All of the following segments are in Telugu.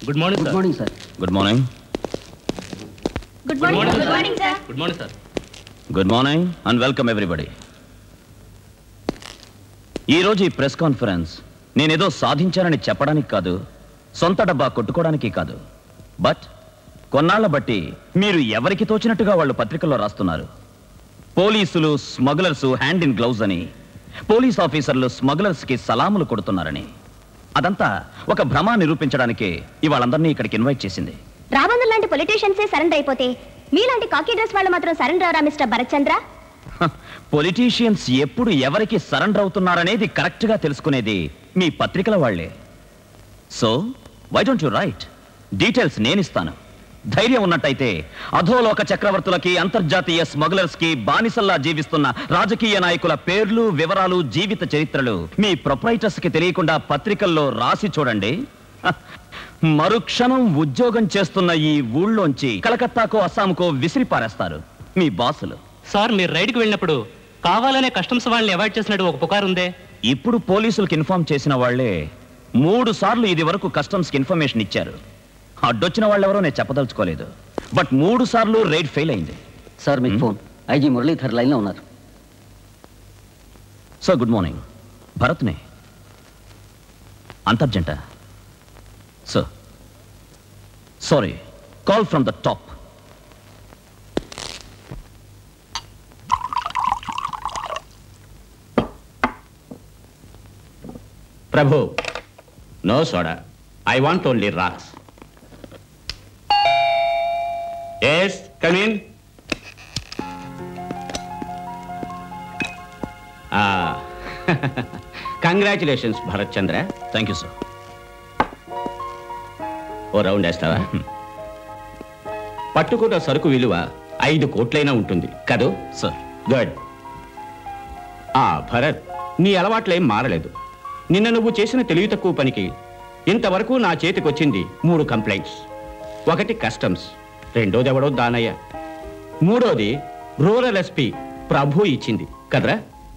Good morning good morning sir good morning good morning good morning sir good morning sir good morning and welcome everybody ఈరోజు ఈ ప్రెస్ కాన్ఫరెన్స్ నేనేదో సాధించానని చెప్పడానికి కాదు సొంత డబ్బా కొట్టుకోవడానికి కాదు బట్ కొన్నాళ్ల బట్టి మీరు ఎవరికి తోచినట్టుగా వాళ్ళు పత్రికల్లో రాస్తున్నారు పోలీసులు స్మగ్లర్స్ హ్యాండ్ ఇన్ గ్లౌజ్ అని పోలీస్ ఆఫీసర్లు స్మగ్లర్స్కి సలాములు కొడుతున్నారని అదంతా ఒక భ్రమ నిరూపించడానికే ఇవాళందరినీ ఇక్కడికి ఇన్వైట్ చేసింది రాబందు లాంటి పొలిటీషియన్సే సరెండర్ అయిపోతే మీలాంటి కాకీ డ్రెస్ వాళ్ళు మాత్రం సరెండర్ అవరా మిస్టర్ భరత్ చంద్ర పొలిటీషియన్స్ ఎప్పుడు ఎవరికి సరెండర్ అవుతున్నారనేది కరెక్ట్ గా తెలుసుకునేది మీ పత్రికల వాళ్లే so why don't you write details నేనిస్తాను ధైర్యం ఉన్నట్టయితే అధోలోక చక్రవర్తులకి అంతర్జాతీయ స్మగ్లర్స్ కి బానిసల్లా జీవిస్తున్న రాజకీయ నాయకుల పేర్లు వివరాలు జీవిత చరిత్రలు మీ ప్రొపరైటర్స్ కి తెలియకుండా పత్రికల్లో రాసి చూడండి హ, మరుక్షణం ఉద్యోగం చేస్తున్న ఈ ఊళ్ళోంచి కలకత్తాకో అస్సాంకో విసిరి పారేస్తారు మీ బాసులు సార్ మీరు రైడ్కి వెళ్ళినప్పుడు కావాలనే కస్టమ్స్ వాళ్ళని అవాయిడ్ చేసినట్టు ఒక పుకారు ఉందే ఇప్పుడు పోలీసులకు ఇన్ఫార్మ్ చేసిన వాళ్లే మూడు సార్లు ఇది వరకు కస్టమ్స్కి ఇన్ఫర్మేషన్ ఇచ్చారు అడ్డొచ్చిన వాళ్ళెవరో నేను చెప్పదలుచుకోలేదు బట్ మూడు సార్లు రైడ్ ఫెయిల్ అయింది సార్ మీకు Hmm? ఫోన్ ఐజీ మురళీధర్ లైన్లో ఉన్నారు సో గుడ్ మార్నింగ్ భరత్నే అంతర్జంట so sorry call from the top Prabhu no soda I want only rocks yes come in congratulations Bharat Chandra thank you sir ఓ రౌండ్ వేస్తావా పట్టుకున్న సరుకు విలువ ఐదు కోట్లైనా ఉంటుంది కదూ సార్ గుడ్ ఆ భరత్ నీ అలవాట్లేం మారలేదు నిన్న నువ్వు చేసిన తెలివి తక్కువ పనికి ఇంతవరకు నా చేతికొచ్చింది మూడు కంప్లైంట్స్ ఒకటి కస్టమ్స్ రెండోది ఎవడో దానయ్య మూడోది రూరల్ ఎస్పీ ప్రభు ఇచ్చింది కదరా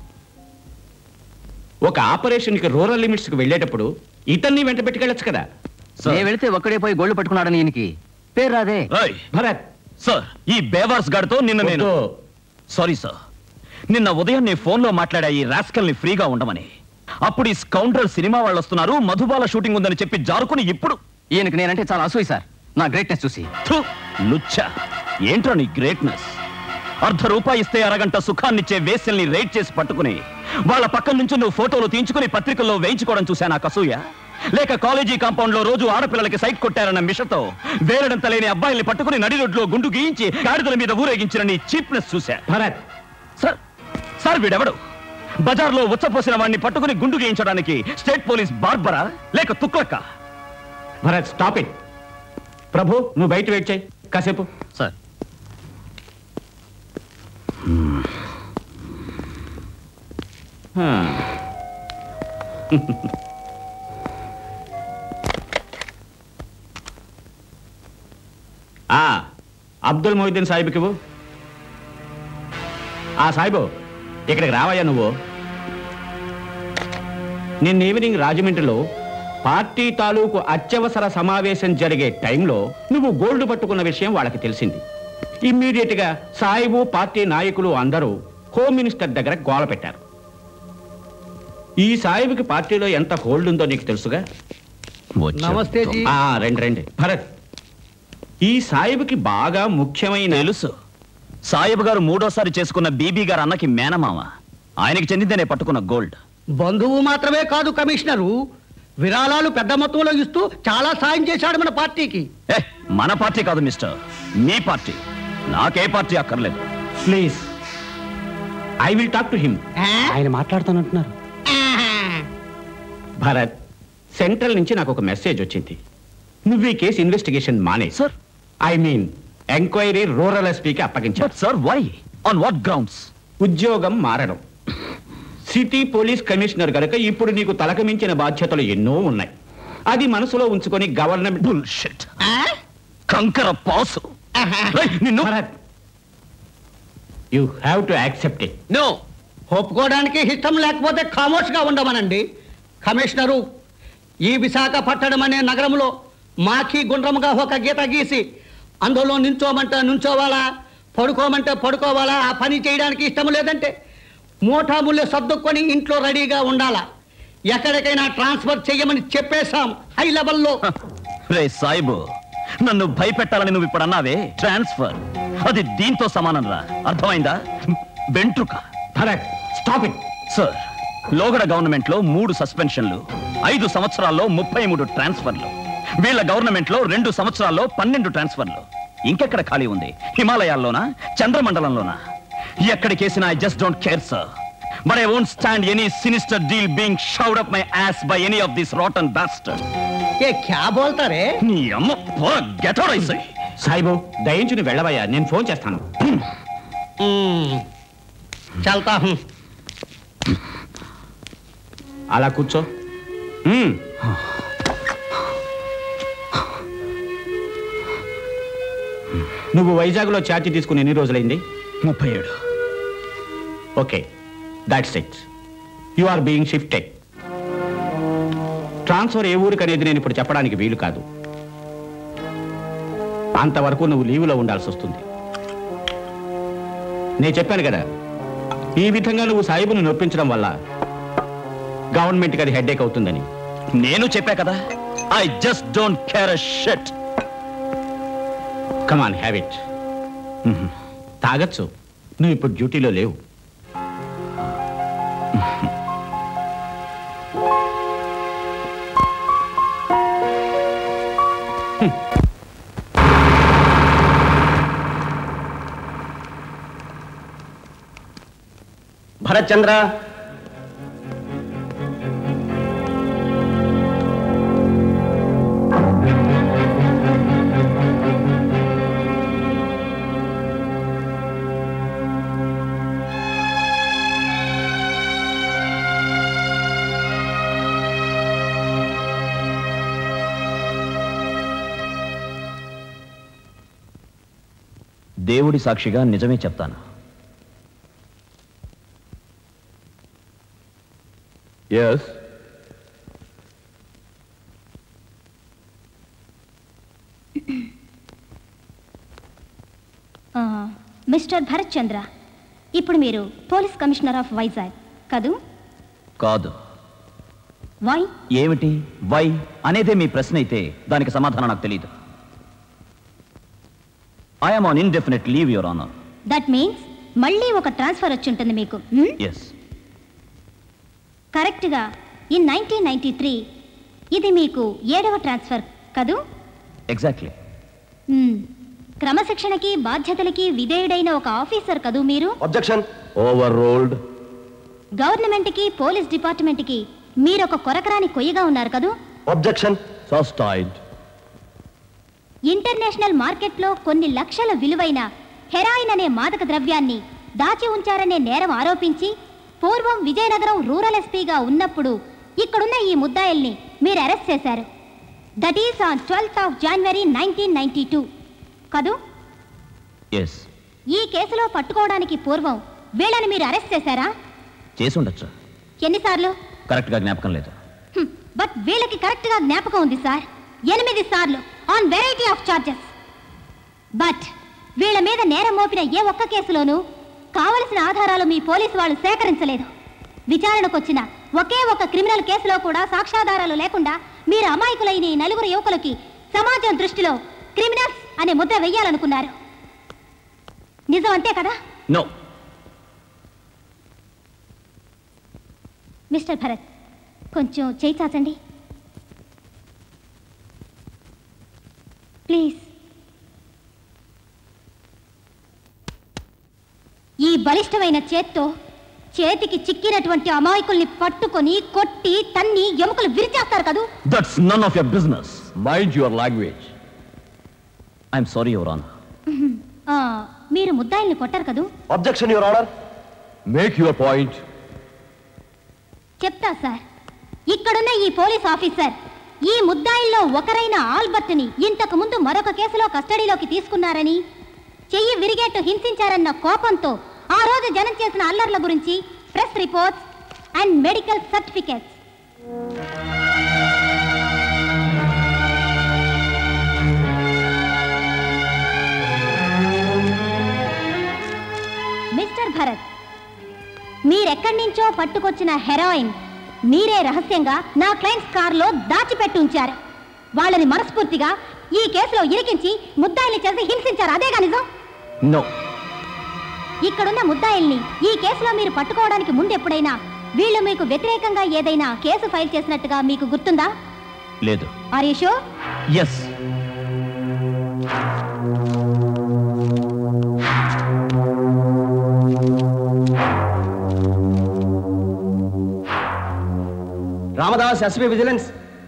ఒక ఆపరేషన్కి రూరల్ లిమిట్స్కి వెళ్ళేటప్పుడు ఇతన్ని వెంట పెట్టుకెళ్ళచ్చు కదా నేను వెళితే ఒక్కడే పోయి గోల్డ్ పట్టుకున్నాడని ఈయనకి పేరు రాదే రాయ్ భరత్ సార్ ఈ బేవార్స్ గాడితో నిన్న నేను వద్దు. సారీ సార్ నిన్న ఉదయం నీ ఫోన్లో మాట్లాడా ఈ రాస్కల్ ని ఫ్రీగా ఉండమని అప్పుడు ఈ స్కౌండ్రల్ సినిమా వాళ్ళు వస్తున్నారు మధుబాల షూటింగ్ ఉందని చెప్పి జారుకుని ఇప్పుడు ఈయనకి నేనంటే చాలా అసూయి సార్ నా గ్రేట్నెస్ చూసి థు, లుచ్చా ఏంట్రా నీ గ్రేట్నెస్ అర్ధ రూపాయి ఇస్తే అరగంట సుఖాన్నిచ్చే వేసల్ని రైడ్ చేసి పట్టుకుని వాళ్ళ పక్కన నుంచి నువ్వు ఫోటోలు తీయించుకుని పత్రికల్లో వేయించుకోవడం చూసా నాకు అసూయ లేక కాలేజీ కాంపౌండ్ లో రోజు ఆడపిల్లలకి సైట్ కొట్టారన్న మిషతో వేరడంత లేని అబ్బాయిల్ని పట్టుకుని నడి రోడ్లో గుండు గీయించి గాడిదల మీద ఊరేగించిన నీ చీప్నెస్ చూసా భరత్ సార్ సార్ వీడెవడు బజార్లో ఉచ్చపోసిన వాడిని పట్టుకుని గుండు గీయించడానికి స్టేట్ పోలీస్ బార్బరా లేక తుక్లక్క భరత్ స్టాప్ ఇట్ ప్రభు నువ్వు బయట వెయిట్ చేయి కాసేపు సార్ హా. ఆ, అబ్దుల్ మొహిద్దీన్ సాహిబ్కి ఇవ్వు. ఆ సాహిబు ఇక్కడికి రావయ్యా నువ్వు నిన్న ఈవినింగ్ రాజమండ్రిలో పార్టీ తాలూకు అత్యవసర సమావేశం జరిగే టైంలో నువ్వు గోల్డ్ పట్టుకున్న విషయం వాళ్ళకి తెలిసింది ఇమ్మీడియట్ గా సాయిబు పార్టీ నాయకులు అందరూ హోమ్ మినిస్టర్ దగ్గర గోల పెట్టారు ఈ సాయిబుకి పార్టీలో ఎంత హోల్డ్ ఉందో నీకు తెలుసుగా నమస్తే ఆ రండి రండి భరత్ ఈ సాయిబుకి బాగా ముఖ్యమైన తెలుసు సాయిబ్ గారు మూడోసారి చేసుకున్న బీబీ గారు అన్నకి మేనమామ ఆయనకి చెందిందేనే పట్టుకున్న గోల్డ్ బంధువు మాత్రమే కాదు కమిషనరు విరాళాలు పెద్ద మొత్తంలో ఇస్తూ చాలా సాయం చేశాడు మన పార్టీకి ఏ మన పార్టీ కాదు మిస్టర్ మీ పార్టీ నాకే పార్టీ అక్కర్లేదు please I will talk to him ఆయన మాట్లాడుతానంటున్నారు భరత్ సెంట్రల్ నుంచి నాకు ఒక మెసేజ్ వచ్చింది నువ్వు ఈ కేసు ఇన్వెస్టిగేషన్ మానే sir I mean enquiry rural ఎస్పీకి అప్పగించారు but sir why on what grounds ఉద్యోగం మారడం సిటీ పోలీస్ కమిషనర్ గనక ఇప్పుడు నీకు తలకు మించిన బాధ్యతలు ఎన్నో ఉన్నాయి అది మనసులో ఉంచుకొని గవర్నమెంట్ బుల్షిట్ కంకర పాసు రేయ్, నిన్ను Bharat you have to accept it no ఒప్పుకోవడానికి ఇష్టం లేకపోతే ఖామోష్గా ఉండమనండి కమిషనరు ఈ విశాఖపట్టణం అనే నగరంలో మాకి గుండ్రముగా ఒక గీత గీసి అందులో నించోమంటే నుంచోవాలా పడుకోమంటే పడుకోవాలా ఆ పని చేయడానికి ఇష్టం లేదంటే మోటాముళ్ళు సర్దుకొని ఇంట్లో రెడీగా ఉండాలా ఎక్కడికైనా ట్రాన్స్ఫర్ చేయమని చెప్పేశాం హై లెవెల్లో రే సాయిబు నన్ను భయపెట్టాలని నువ్వు ఇప్పుడు అన్నావే ట్రాన్స్ఫర్ అది దీంతో సమానం రా అర్థమైందా వెంట్రుక భరత్ స్టాప్ ఇట్ సార్ లోగడ గవర్నమెంట్ లో మూడు సస్పెన్షన్లు ఐదు సంవత్సరాల్లో ముప్పై మూడు ట్రాన్స్ఫర్లు వీళ్ళ గవర్నమెంట్ లో రెండు సంవత్సరాల్లో పన్నెండు ట్రాన్స్ఫర్లు ఇంకెక్కడ ఖాళీ ఉంది హిమాలయాల్లోనా చంద్రమండలంలోనా ఎక్కడికేసినా I just don't care sir but I won't stand any sinister deal being shoved up my ass by any of this rotten bastard ఏ క్యా బోల్తారే నీ అమ్మ గెట్ అవుట్ ఐ సే సాయిబు దయించుని వెళ్ళవయ్యా నేను ఫోన్ చేస్తాను మ్మ్. చల్తా హూ అలా కూర్చో మ్మ్. నువ్వు వైజాగ్లో ఛార్జీ తీసుకుని ఎన్ని రోజులైంది ముప్పై ఏడు okay that's it you are being shifted transfer ఏ ఊరికి అనేది నేను ఇప్పుడు చెప్పడానికి వీలు కాదు అంతవరకు నువ్వు లీవులో ఉండాల్సి వస్తుంది నేను చెప్పాను కదా ఈ విధంగా నువ్వు సాయిబును నొప్పించడం వల్ల గవర్నమెంట్కి అది హెడ్ఏక్ అవుతుందని నేను చెప్పా కదా I just don't care uh shut come on have it తాగొచ్చు నువ్వు ఇప్పుడు డ్యూటీలో లేవు భరత్ చంద్ర దేవుడి సాక్షిగా నిజమే చెప్తాను ఎస్ ఆ, మిస్టర్ భరత్ చంద్ర ఇప్పుడు మీరు పోలీస్ కమిషనర్ ఆఫ్ వైజాగ్ కదూ కాదు వై ఏమిటి వై అనేదే మీ ప్రశ్న అయితే దానికి సమాధానం నాకు తెలియదు I'm on indefinite leave your honour that means మళ్ళీ ఒక ట్రాన్స్ఫర్ వచ్చి ఉంటుంది మీకు హ్మ్? ఎస్ కరెక్ట్గా ఇన్ నైన్టీన్ నైన్టీ త్రీ ఇది మీకు ఏడవ ట్రాన్స్ఫర్ కదూ ఎగ్జాక్ట్లీ హ్మ్. క్రమశిక్షణకి బాధ్యతలకి విధేయుడైన ఒక ఆఫీసర్ కదూ మీరు అబ్జెక్షన్ ఓవర్ రోల్డ్ గవర్నమెంట్కి పోలీస్ డిపార్ట్మెంట్కి మీరొక కొరకరాని కొయ్యగా ఉన్నారు కదూ అబ్జెక్షన్ సస్టైడ్ ఇంటర్నేషనల్ మార్కెట్లో కొన్ని లక్షల విలువైన హెరాయిన్ అనే మాదక ద్రవ్యాన్ని దాచి ఉంచారనే నేరం ఆరోపించి పూర్వం విజయనగరం రూరల్ ఎస్పీగా ఉన్నప్పుడు ఇక్కడున్న ఈ ముద్దాయిల్ని మీరు అరెస్ట్ చేశారు that is on twelfth of January nineteen ninety two కదూ ఎస్ ఈ కేసులో పట్టుకోవడానికి పూర్వం వీళ్ళని మీరు అరెస్ట్ చేశారా చేసి ఉండొచ్చు ఎన్నిసార్లు కరెక్ట్గా జ్ఞాపకం లేదు హ్మ్, బట్ వీళ్ళకి కరెక్ట్గా జ్ఞాపకం ఉంది సార్ ఎనిమిది సార్లు on variety of charges but వీళ్ళ మీద నేరం మోపిన ఏ ఒక్క కేసులోనూ కావలసిన ఆధారాలు మీ పోలీసు వాళ్ళు సేకరించలేదు విచారణకు వచ్చిన ఒకే ఒక క్రిమినల్ కేసులో కూడా సాక్ష్యాధారాలు లేకుండా మీరు అమాయకులైన ఈ నలుగురు యువకులకి సమాజం దృష్టిలో క్రిమినల్స్ అనే ముద్ర వెయ్యాలనుకున్నారు నిజం అంతే కదా నో మిస్టర్ భరత్ కొంచెం చేయి చాచండి ప్లీజ్ ఈ బలిష్టమైన చేత్తో చేతికి చిక్కినటువంటి అమాయకుల్ని పట్టుకొని కొట్టి తన్ని ఎముకలు విరిచేస్తారు కదూ that's none of your business mind your language I'm sorry your honour ah, మీరు ముద్దాయిల్ని కొట్టారు కదూ objection your honour make your point చెప్తా సార్ ఇక్కడున్న ఈ పోలీస్ ఆఫీసర్ ఈ ముద్దాయిల్లో ఒకరైన ఆల్బర్ట్ని ఇంతకు ముందు మరొక కేసులో కస్టడీలోకి తీసుకున్నారని చెయ్యి విరిగేట్టు హింసించారన్న కోపంతో ఆ రోజు జనం చేసిన అల్లర్ల గురించి press reports and medical certificates మీరెక్కడి నుంచో పట్టుకొచ్చిన హెరాయిన్ మీరే రహస్యంగా నా క్లయింట్స్ కారులో దాచిపెట్టి ఉంచారు వాళ్ళని మనస్ఫూర్తిగా ఈ కేసులో ఇరికించి ముద్దాయిల్ని చేసి హింసించారు అదేగా నిజం నో ఇక్కడున్న ముద్దాయిల్ని ఈ కేసులో మీరు పట్టుకోవడానికి ముందు ఎప్పుడైనా వీళ్ళు మీకు వ్యతిరేకంగా ఏదైనా కేసు ఫైల్ చేసినట్టుగా మీకు గుర్తుందా లేదు are you sure yes Ramadas SP vigilance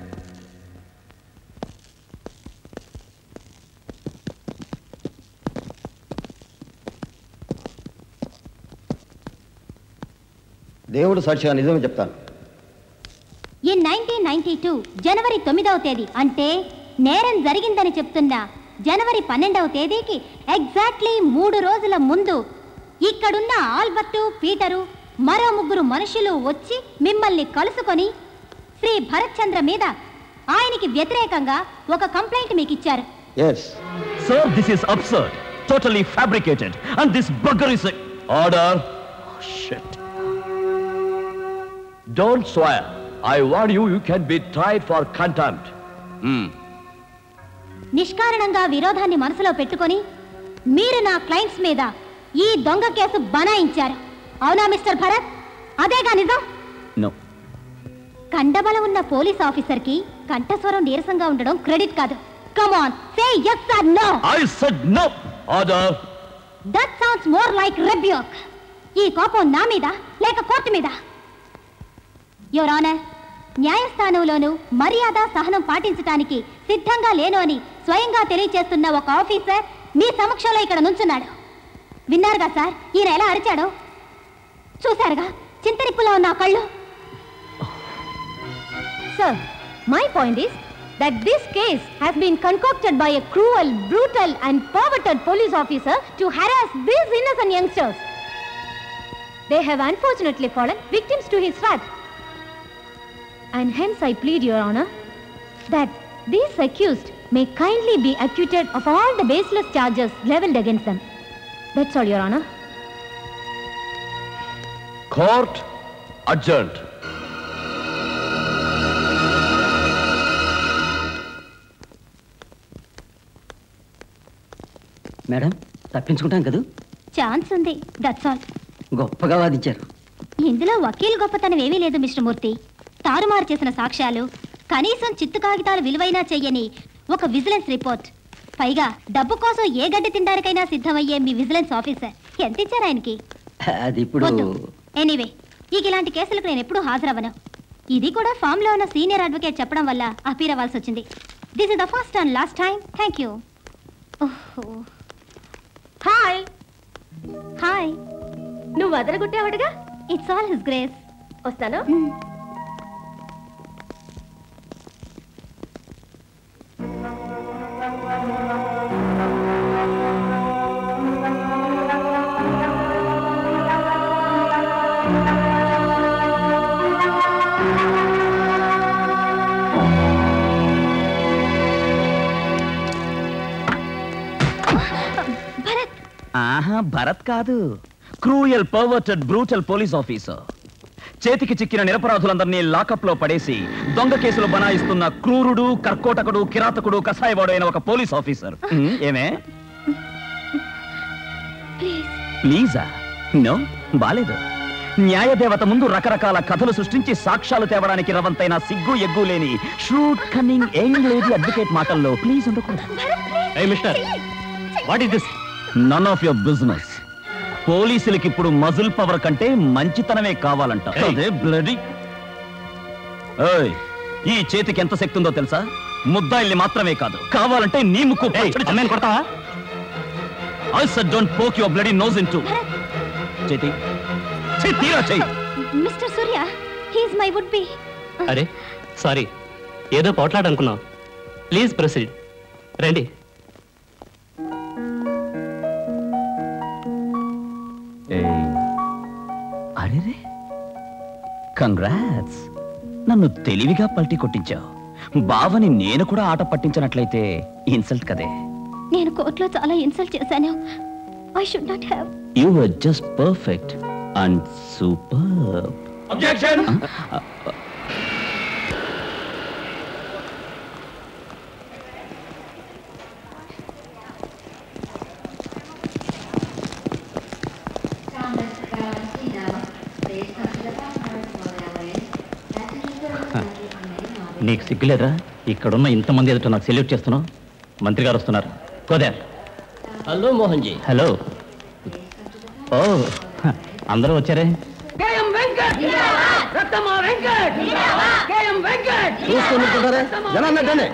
దేవుడు సాక్షిగా నిజమే చెప్తాను in nineteen ninety two January తొమ్మిదవ తేదీ అంటే నేరం జరిగిందని చెప్తున్న జనవరి పన్నెండవ తేదీకి ఎగ్జాక్ట్లీ మూడు రోజుల ముందు ఇక్కడున్న ఆల్బర్టు పీటరు మరో ముగ్గురు మనుషులు వచ్చి మిమ్మల్ని కలుసుకొని శ్రీ భరత్ చంద్ర మీద ఆయనకి వ్యతిరేకంగా ఒక కంప్లైంట్ మీకు ఇచ్చారు yes sir this is absurd totally fabricated and this bugger is order don't swear I want you you can be tried for contempt నిష్కారణంగా విరోధాన్ని మనసులో పెట్టుకొని మీరు నా క్లయింట్స్ మీద ఈ దొంగ కేసు బనాయించారు అవునా మిస్టర్ భరత్ అదేగా నిజం నో కండబలం ఉన్న పోలీస్ ఆఫీసర్ కి కంఠస్వరం నీరసంగా ఉండడం క్రెడిట్ కాదు come on say yes or no I said no order that sounds more like rebuke ఈ కోపం నా మీద లేక కోర్టు మీద యువర్ ఆనర్ న్యాయస్థానంలోనూ మర్యాద సహనం పాటించటానికి సిద్ధంగా లేను అని స్వయంగా తెలియచేస్తున్న ఒక ఆఫీసర్ మీ సమక్షంలో ఇక్కడ నుంచున్నాడు విన్నారుగా సార్ ఈయన ఎలా అరిచాడో చూశారుగా చింతరిప్పులో ఉన్న ఆ కళ్ళు Sir, my point is that this case has been concocted by a cruel, brutal, and perverted police officer to harass these innocent youngsters. They have unfortunately fallen victims to his wrath. And hence I plead, Your Honor, that these accused may kindly be acquitted of all the baseless charges leveled against them. That's all, Your Honor. Court adjourned madam తప్పించుకుంటాం కదా ఛాన్స్ ఉంది దట్స్ ఆల్ గొప్పగా వాదించారు ఇందులో వకీల్ గొప్పతనం ఏమీ లేదు మిస్టర్ మూర్తి తారుమారు చేసిన సాక్ష్యాలు కనీసం చిత్తు కాగితాలు విలువైనా చెయ్యని ఒక విజిలెన్స్ రిపోర్ట్ పైగా డబ్బు కోసం ఏ గడ్డి తినడానికైనా సిద్ధమయ్యే మీ విజిలెన్స్ ఆఫీసర్ ఎంత ఇచ్చారు ఆయనకి అది ఇప్పుడు ఎనీవే ఇక ఇలాంటి కేసులకు నేను ఎప్పుడూ హాజరవ్వను ఇది కూడా ఫామ్ లో ఉన్న సీనియర్ అడ్వకేట్ చెప్పడం వల్ల అపీర్ అవ్వాల్సి వచ్చింది this is the first and last time thank you hi hi నువ్వు వదలగొట్టావడుగా ఇట్స్ ఆల్ హిస్ గ్రేస్ వస్తాను భరత్ ఆహా భరత్ కాదు cruel perverted brutal police officer చేతికి చిక్కిన నిరపరాధులందరినీ లాకప్ లో పడేసి దొంగ కేసులు బనాయిస్తున్న క్రూరుడు కర్కోటకుడు కిరాతకుడు కసాయవాడు అయిన ఒక పోలీస్ ఆఫీసర్ ఉమ్, ఏమే ప్లీజ్ ప్లీజా నో బాలేదు న్యాయదేవత ముందు రకరకాల కథలు సృష్టించి సాక్ష్యాలు తేవడానికి రవంతైన సిగ్గు ఎగ్గు లేని shoot cunning young lady advocate మాటల్లో ప్లీజ్ ఉండకూడదు ఏ mister what is this none of your business పోలీసులకి ఇప్పుడు మజుల్ పవర్ కంటే మంచితనమే కావాలంట Hey. అదే బ్లడీ ఏయ్, ఈ చేతికి ఎంత శక్తి ఉందో తెలుసా ముద్దాయిల్ని మాత్రమే కాదు కావాలంటే నీ ముక్కు పచ్చడి అమ్మాయిని కొడతావా I said don't poke your bloody nose into చేతి చే, తీరా చెయ్యి mister Surya he's my would be అరే సారీ ఏదో పోట్లాడనుకున్నాం ప్లీజ్ ప్రొసీడ్ రండి అరే కంగ్రాట్స్ నన్ను తెలివిగా పల్టీ కొట్టించావు బావని నేను కూడా ఆట పట్టించినట్లయితే ఇన్సల్ట్ కదే నేను కోర్టులో చాలా ఇన్సల్ట్ చేశాను I should not have you were just perfect and super Objection! నీకు సిగ్గులేదా ఇక్కడున్న ఇంతమంది ఎదుట నాకు సెల్యూట్ చేస్తున్నావు మంత్రి గారు వస్తున్నారు గోదార్ hello Mohan ji hello oh హ, అందరూ వచ్చారే చూసుకుంటున్నారా జనాన్ని అడ్డండి.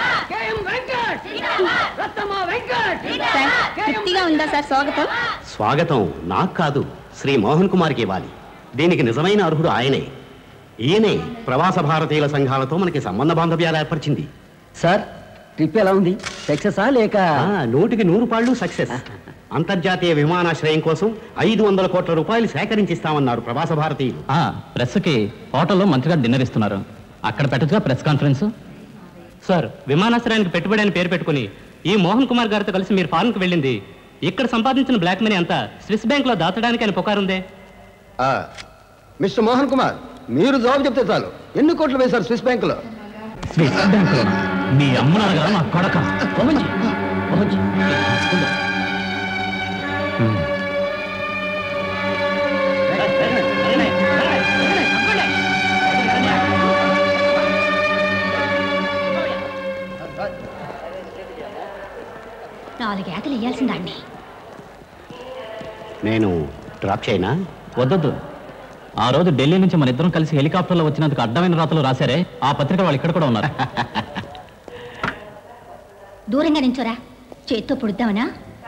తృప్తిగా ఉందా సార్ స్వాగతం స్వాగతం నాకు కాదు శ్రీ మోహన్ కుమార్కి ఇవ్వాలి దీనికి నిజమైన అర్హుడు ఆయనే ఈయనే ప్రవాస భారతీయుల సంఘాలతో మనకి సంబంధ బాంధవ్యాలు ఏర్పరిచింది సార్ ట్రిప్ ఎలా ఉంది సక్సెసా లేక ఆ, నూటికి నూరు పాళ్ళు సక్సెస్ అంతర్జాతీయ విమానాశ్రయం కోసం ఐదు వందల కోట్ల రూపాయలు సేకరించిస్తామన్నారు ప్రవాస భారతీయులు ఆ, ప్రెస్కి హోటల్లో మంత్రి గారు డిన్నర్ ఇస్తున్నారు అక్కడ పెట్టచ్చుగా ప్రెస్ కాన్ఫరెన్స్ సార్ విమానాశ్రయానికి పెట్టుబడి అని పేరు పెట్టుకుని ఈ మోహన్ కుమార్ గారితో కలిసి మీరు ఫారెన్కి వెళ్ళింది ఇక్కడ సంపాదించిన బ్లాక్ మనీ అంతా స్విస్ బ్యాంక్ లో దాచడానికి అని పుకారుందే మిస్టర్ మోహన్ కుమార్ మీరు జవాబు చెప్తే చాలు ఎన్ని కోట్లు వేశారు స్విస్ బ్యాంకులో స్విస్ బ్యాంక్ లో మీ అమ్మనారు కదా నా కొడక మోహన్ జీ మోహన్ జీ నాలుగేతలు వేయాల్సిందండి నేను డ్రాప్ చేయనా వద్దొద్దు ఆ రోజు ఢిల్లీ నుంచి మన ఇద్దరం కలిసి హెలికాప్టర్లో వచ్చినందుకు అడ్డమైన రాతలు రాశారే ఆ పత్రిక వాళ్ళు ఇక్కడ కూడా ఉన్నారు దూరంగా నించోరా చేత్తో పొడుద్దామనా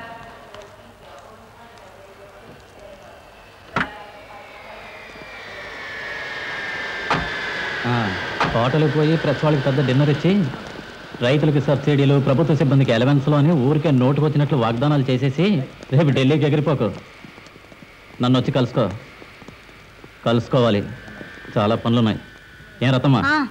ఆ, హోటల్కి పోయి ప్రెస్ వాళ్ళకి పెద్ద డిన్నర్ ఇచ్చి రైతులకి సబ్సిడీలు ప్రభుత్వ సిబ్బందికి అలవెన్స్లో అని ఊరికే నోటుకు వచ్చినట్లు వాగ్దానాలు చేసేసి రేపు ఢిల్లీకి ఎగిరిపోకు నన్ను వచ్చి కలుసుకో కలుసుకోవాలి చాలా పనులున్నాయి ఏం రతమ్మా ఆ,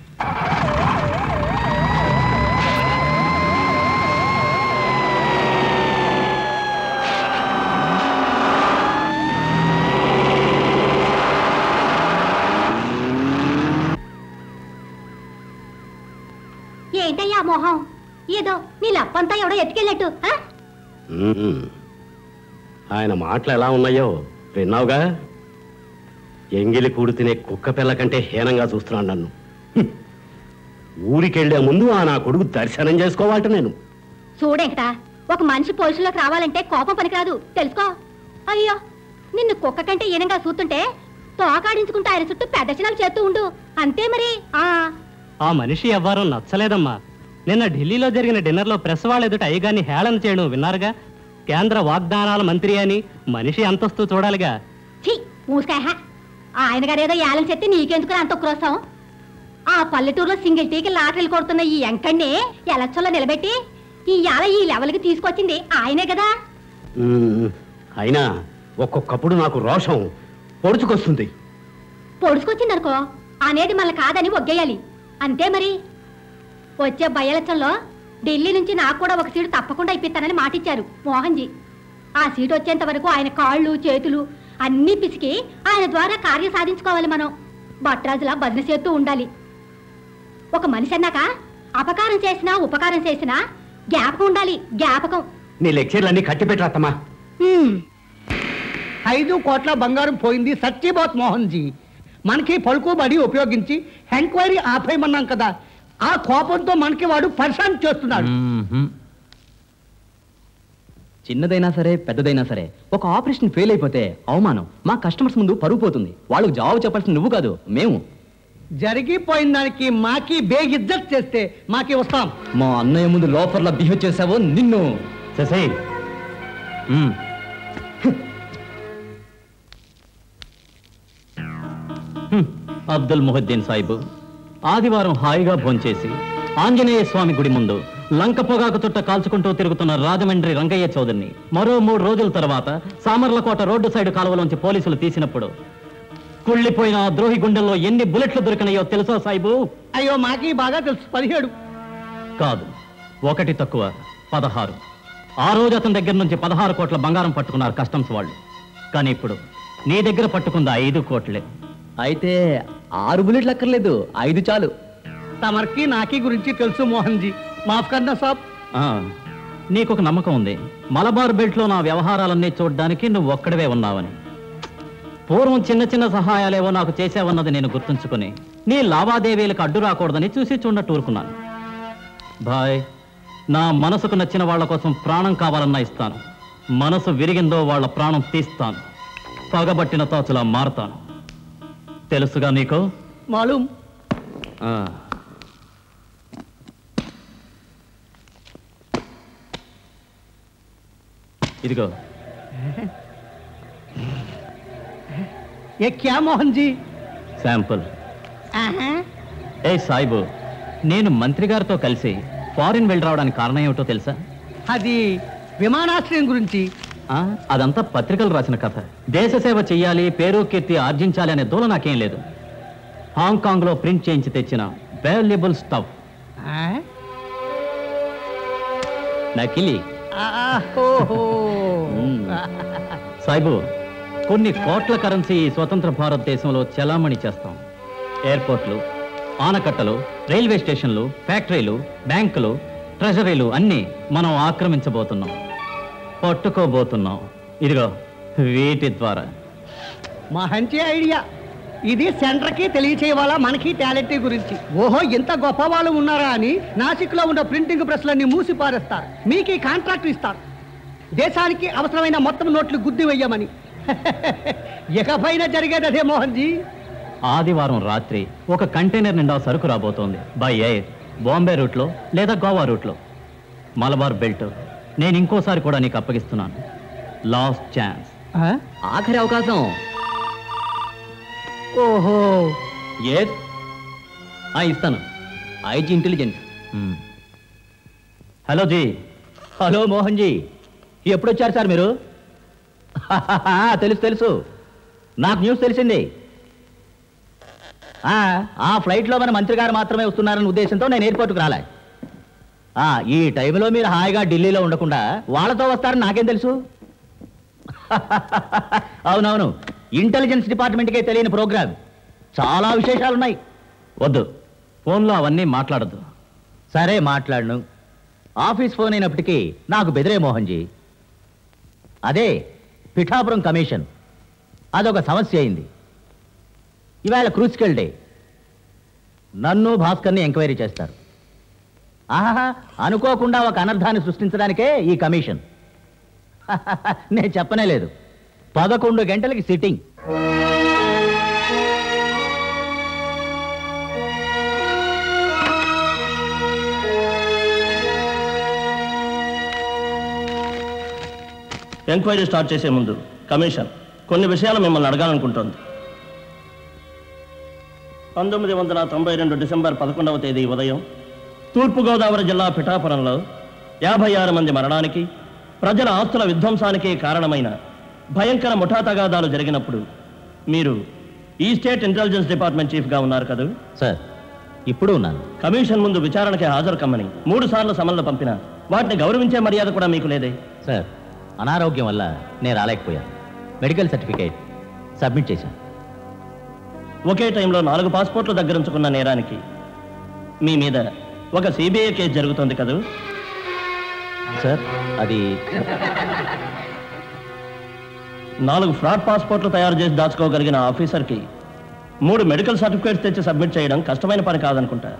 ఏంటయ్యా మొహం ఏదో నీ లప్పంతా ఎవడో ఎత్తుకెళ్ళట్టు ఆ? మ్మ్. ఆయన మాటలు ఎలా ఉన్నాయో విన్నావుగా ఎంగిలి కూడు తినే కుక్క పిల్ల కంటే హీనంగా చూస్తున్నాను నన్ను హ్మ్. ఊరికెళ్లే ముందు ఆ నా కొడుకు దర్శనం చేసుకోవాలట నేను చూడెంకట ఒక మనిషి పొజిషన్లోకి రావాలంటే కోపం పనికిరాదు తెలుసుకో అయ్యో నిన్ను కుక్క కంటే ఈనంగా చూస్తుంటే తోకాడించుకుంటూ ఆయన చుట్టూ పెద్ద చిన్నలు చేస్తూ ఉండు అంతే మరి ఆ ఆ మనిషి ఎవ్వరూ నచ్చలేదమ్మా నిన్న ఢిల్లీలో జరిగిన డిన్నర్లో ప్రెస్ వాళ్ళ ఎదుట అయ్యగాన్ని హేళన చేయడం విన్నారుగా కేంద్ర వాగ్దానాల మంత్రి అని మనిషి అంతస్తు చూడాలిగా ఛీ మూసుకాయ ఆయన గారు ఏదో ఏలం చెప్తే నీకెందుకు అంత క్రోసం ఆ పల్లెటూరులో సింగిల్ టీకి లాటరీలు కొడుతున్న ఈ ఎంకణ్ణి ఎలక్షన్లో నిలబెట్టి ఈ యాల ఈ లెవెల్కి తీసుకొచ్చింది ఆయనే కదా మ్మ్. అయినా ఒక్కొక్కప్పుడు నాకు రోషం పొడుచుకొస్తుంది పొడుచుకొచ్చిందనుకో అనేది మళ్ళీ కాదని ఒగ్గేయాలి అంతే మరి వచ్చే బయలచ్చంలో ఢిల్లీ నుంచి నాకు కూడా ఒక సీటు తప్పకుండా ఇప్పిస్తానని మాటిచ్చారు మోహన్జీ ఆ సీటు వచ్చేంత వరకు ఆయన కాళ్ళు చేతులు అన్నీ పిసికి ఆయన ద్వారా కార్యం సాధించుకోవాలి మనం భట్రాజులా బదిలీ చేస్తూ ఉండాలి ఒక మనిషి అన్నాక అపకారం చేసినా ఉపకారం చేసినా జ్ఞాపకం ఉండాలి జ్ఞాపకం నీ లెక్చర్లన్నీ కట్టిపెట్టరాత్తమ్మా హ్మ్. ఐదు కోట్ల బంగారం పోయింది సత్యబాత్ మోహన్ జీ మనకి పలుకుబడి ఉపయోగించి ఎంక్వైరీ ఆపేయమన్నాం కదా ఆ కోపంతో మనకి వాడు పరిశాన్ చేస్తున్నాడు చిన్నదైనా సరే పెద్దదైనా సరే ఒక ఆపరేషన్ ఫెయిల్ అయిపోతే అవమానం మా కస్టమర్స్ ముందు పరుగు పోతుంది వాళ్ళకు జవాబు చెప్పాల్సిన నువ్వు కాదు మేము జరిగిపోయిన దానికి మాకి బేగిజ్జత్ చేస్తే మాకి వస్తాం మా అన్నయ్య ముందు లోపర్లా బిహేవ్ చేసావో నిన్ను శశి మ్మ్. హ్మ్. అబ్దుల్ ముహద్దీన్ సాహిబు ఆదివారం హాయిగా భోంచేసి ఆంజనేయ స్వామి గుడి ముందు లంక పొగాకు చుట్ట కాల్చుకుంటూ తిరుగుతున్న రాజమండ్రి రంగయ్య చౌదరిని మరో మూడు రోజుల తర్వాత సామర్లకోట రోడ్డు సైడ్ కాలువలోంచి పోలీసులు తీసినప్పుడు కుళ్ళిపోయిన ఆ ద్రోహి గుండెల్లో ఎన్ని బుల్లెట్లు దొరికినాయో తెలుసా సాయిబు అయ్యో మాకి బాగా తెలుసు పదిహేడు కాదు ఒకటి తక్కువ పదహారు ఆ రోజు అతని దగ్గర నుంచి పదహారు కోట్ల బంగారం పట్టుకున్నారు కస్టమ్స్ వాళ్ళు కానీ ఇప్పుడు నీ దగ్గర పట్టుకుంది ఐదు కోట్లే అయితే ఆరు బుల్లెట్లు అక్కర్లేదు ఐదు చాలు తమరికి నాకి గురించి తెలుసు మోహన్జీ మాఫ్ కన్నా సాబ్ ఆ, నీకొక నమ్మకం ఉంది మలబార్ బెల్ట్లో నా వ్యవహారాలన్నీ చూడడానికి నువ్వు ఒక్కడవే ఉన్నావని పూర్వం చిన్న చిన్న సహాయాలేవో నాకు చేసావన్నది నేను గుర్తుంచుకుని నీ లావాదేవీలకు అడ్డు రాకూడదని చూసి చూడనట్టు ఊరుకున్నాను బాయ్ నా మనసుకు నచ్చిన వాళ్ళ కోసం ప్రాణం కావాలన్నా ఇస్తాను మనసు విరిగిందో వాళ్ళ ప్రాణం తీస్తాను పగబట్టిన తాచులా మారుతాను తెలుసుగా నీకు మాలూం ఆ. ఇదిగో ఏ క్యా మోహన్ జీ శాంపుల్ ఏ సాయిబు నేను మంత్రి గారితో కలిసి ఫారిన్ వెళ్ళి రావడానికి కారణం ఏమిటో తెలుసా అది విమానాశ్రయం గురించి ఆ, అదంతా పత్రికలు రాసిన కథ దేశ సేవ చెయ్యాలి పేరు కీర్తి ఆర్జించాలి అనే దూల నాకేం లేదు హాంకాంగ్ లో ప్రింట్ చేయించి తెచ్చిన వాల్యుబుల్ స్టఫ్ ఆ? నకిలీ ఆహోహో. సాయిబు కొన్ని కోట్ల కరెన్సీ ఈ స్వతంత్ర భారతదేశంలో చలామణి చేస్తాం ఎయిర్పోర్ట్లు ఆనకట్టలు రైల్వే స్టేషన్లు ఫ్యాక్టరీలు బ్యాంకులు ట్రెజరీలు అన్నీ మనం ఆక్రమించబోతున్నాం పట్టుకోబోతున్నాం ఇదిగో వీటి ద్వారా మంచి ఐడియా ఇది సెంటర్కి తెలియచేయవాలా మనకి టాలెంట్ గురించి ఓహో ఇంత గొప్ప వాళ్ళు ఉన్నారా అని నాసిక్లో ఉన్న ప్రింటింగ్ ప్రెస్లన్నీ మూసి పారేస్తారు మీకు ఈ కాంట్రాక్ట్ ఇస్తారు దేశానికి అవసరమైన మొత్తం నోట్లు గుద్ది వెయ్యమని ఇకపైన జరిగేది అదే మోహన్ జీ ఆదివారం రాత్రి ఒక కంటైనర్ నిండా సరుకు రాబోతోంది బై ఎయిర్ బాంబే రూట్లో లేదా గోవా రూట్లో మలబార్ బెల్ట్ నేను ఇంకోసారి కూడా నీకు అప్పగిస్తున్నాను లాస్ట్ ఛాన్స్ ఆఖరి అవకాశం ఓహో ఏ ఇస్తాను IG intelligence hello ji hello Mohan ji ఎప్పుడు వచ్చారు సార్ మీరు తెలుసు తెలుసు నాకు న్యూస్ తెలిసింది ఆ, ఆ ఫ్లైట్లో మన మంత్రి గారు మాత్రమే వస్తున్నారన్న ఉద్దేశంతో నేను ఎయిర్పోర్ట్కి రాలే ఆ, ఈ టైంలో మీరు హాయిగా ఢిల్లీలో ఉండకుండా వాళ్ళతో వస్తారని నాకేం తెలుసు అవునవును ఇంటెలిజెన్స్ డిపార్ట్మెంట్కే తెలియని ప్రోగ్రామ్ చాలా విశేషాలున్నాయి వద్దు ఫోన్లో అవన్నీ మాట్లాడద్దు సరే మాట్లాడను ఆఫీస్ ఫోన్ అయినప్పటికీ నాకు బెదిరే మోహన్జీ అదే పిఠాపురం కమిషన్ అదొక సమస్య అయింది ఇవాళ క్రూసికల్ డే నన్ను భాస్కర్ని ఎంక్వైరీ చేస్తారు ఆహా అనుకోకుండా ఒక అనర్థాన్ని సృష్టించడానికే ఈ కమిషన్ నేను చెప్పనే లేదు పదకొండు గంటలకి సిట్టింగ్ ఎంక్వైరీ స్టార్ట్ చేసే ముందు కమిషన్ కొన్ని విషయాలు మిమ్మల్ని అడగాలనుకుంటోంది పంతొమ్మిది వందల తొంభై రెండు డిసెంబర్ పదకొండవ తేదీ ఉదయం తూర్పుగోదావరి జిల్లా పిఠాపురంలో యాభై ఆరు మంది మరణానికి ప్రజల ఆస్తుల విధ్వంసానికి కారణమైన భయంకర ముఠా తగాదాలు జరిగినప్పుడు మీరు ఈ స్టేట్ ఇంటెలిజెన్స్ డిపార్ట్మెంట్ చీఫ్గా ఉన్నారు కదా సార్ ఇప్పుడు ఉన్నాను కమిషన్ ముందు విచారణకి హాజరు కమ్మని మూడు సార్లు సమన్లు పంపిన వాటిని గౌరవించే మర్యాద కూడా మీకు లేదే సార్ అనారోగ్యం వల్ల నేను రాలేకపోయాను మెడికల్ సర్టిఫికేట్ సబ్మిట్ చేశాను ఒకే టైంలో నాలుగు పాస్పోర్ట్లు దగ్గరుంచుకున్న నేరానికి మీ మీద ఒక సిబిఐ కేసు జరుగుతోంది కదూ సార్ అది నాలుగు ఫ్రాడ్ పాస్పోర్ట్లు తయారు చేసి దాచుకోగలిగిన ఆఫీసర్కి మూడు మెడికల్ సర్టిఫికేట్స్ తెచ్చి సబ్మిట్ చేయడం కష్టమైన పని కాదనుకుంటా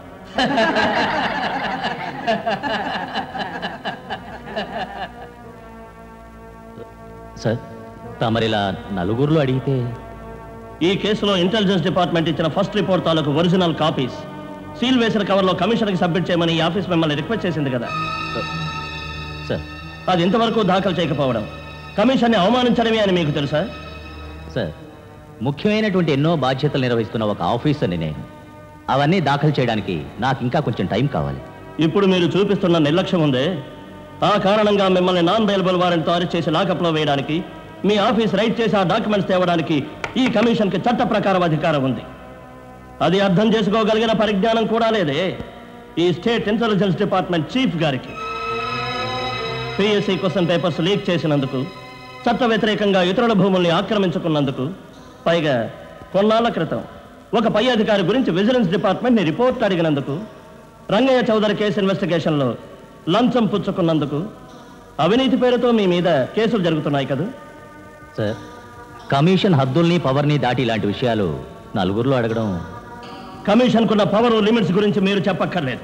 సార్ తమరిలా నలుగురిలో అడిగితే ఈ కేసులో ఇంటెలిజెన్స్ డిపార్ట్మెంట్ ఇచ్చిన ఫస్ట్ రిపోర్ట్ తాలూకు ఒరిజినల్ కాపీస్ సీల్ వేసిన కవర్లో కమిషన్కి సబ్మిట్ చేయమని ఈ ఆఫీస్ మిమ్మల్ని రిక్వెస్ట్ చేసింది కదా సార్ అది ఇంతవరకు దాఖలు చేయకపోవడం కమిషన్ని అవమానించడమే అని మీకు తెలుసా సార్ ముఖ్యమైనటువంటి ఎన్నో బాధ్యతలు నిర్వహిస్తున్న ఒక ఆఫీసర్ని నేను అవన్నీ దాఖలు చేయడానికి నాకు ఇంకా కొంచెం టైం కావాలి ఇప్పుడు మీరు చూపిస్తున్న నిర్లక్ష్యం ఉందే ఆ కారణంగా మిమ్మల్ని నాన్ బెయిలబుల్ వారెంట్తో అరెస్ట్ చేసి లాకప్లో వేయడానికి మీ ఆఫీస్ రైట్ చేసి ఆ డాక్యుమెంట్స్ తేవడానికి ఈ కమిషన్కి చట్ట ప్రకారం అధికారం ఉంది అది అర్థం చేసుకోగలిగిన పరిజ్ఞానం కూడా లేదే ఈ స్టేట్ ఇంటెలిజెన్స్ డిపార్ట్మెంట్ చీఫ్ గారికి పిఎస్సి క్వశ్చన్ పేపర్స్ లీక్ చేసినందుకు చట్ట వ్యతిరేకంగా ఇతరుల భూముల్ని ఆక్రమించుకున్నందుకు పైగా కొన్నాళ్ల క్రితం ఒక పై అధికారి గురించి విజిలెన్స్ డిపార్ట్మెంట్ని రిపోర్ట్ అడిగినందుకు రంగయ్య చౌదరి కేసు ఇన్వెస్టిగేషన్లో లంచం పుచ్చుకున్నందుకు అవినీతి పేరుతో మీ మీద కేసులు జరుగుతున్నాయి కదా సార్ కమిషన్ హద్దుల్ని పవర్ని దాటి ఇలాంటి విషయాలు నలుగురిలో అడగడం కమిషన్కున్న పవర్ లిమిట్స్ గురించి మీరు చెప్పక్కర్లేదు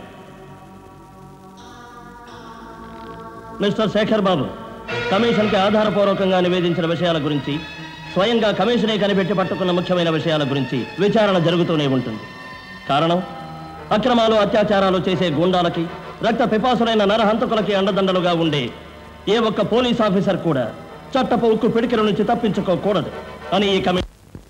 మిస్టర్ శేఖర్ బాబు కమిషన్కి ఆధారపూర్వకంగా నివేదించిన విషయాల గురించి స్వయంగా కమిషనే కనిపెట్టి పట్టుకున్న ముఖ్యమైన విషయాల గురించి విచారణ జరుగుతూనే ఉంటుంది కారణం అక్రమాలు అత్యాచారాలు చేసే గూండాలకి రక్త పిపాసులైన నరహంతకులకి అండదండలుగా ఉండే ఏ ఒక్క పోలీస్ ఆఫీసర్ కూడా చట్టపు ఉక్కు పిడికిల నుంచి తప్పించుకోకూడదు అని ఈ కమిషన్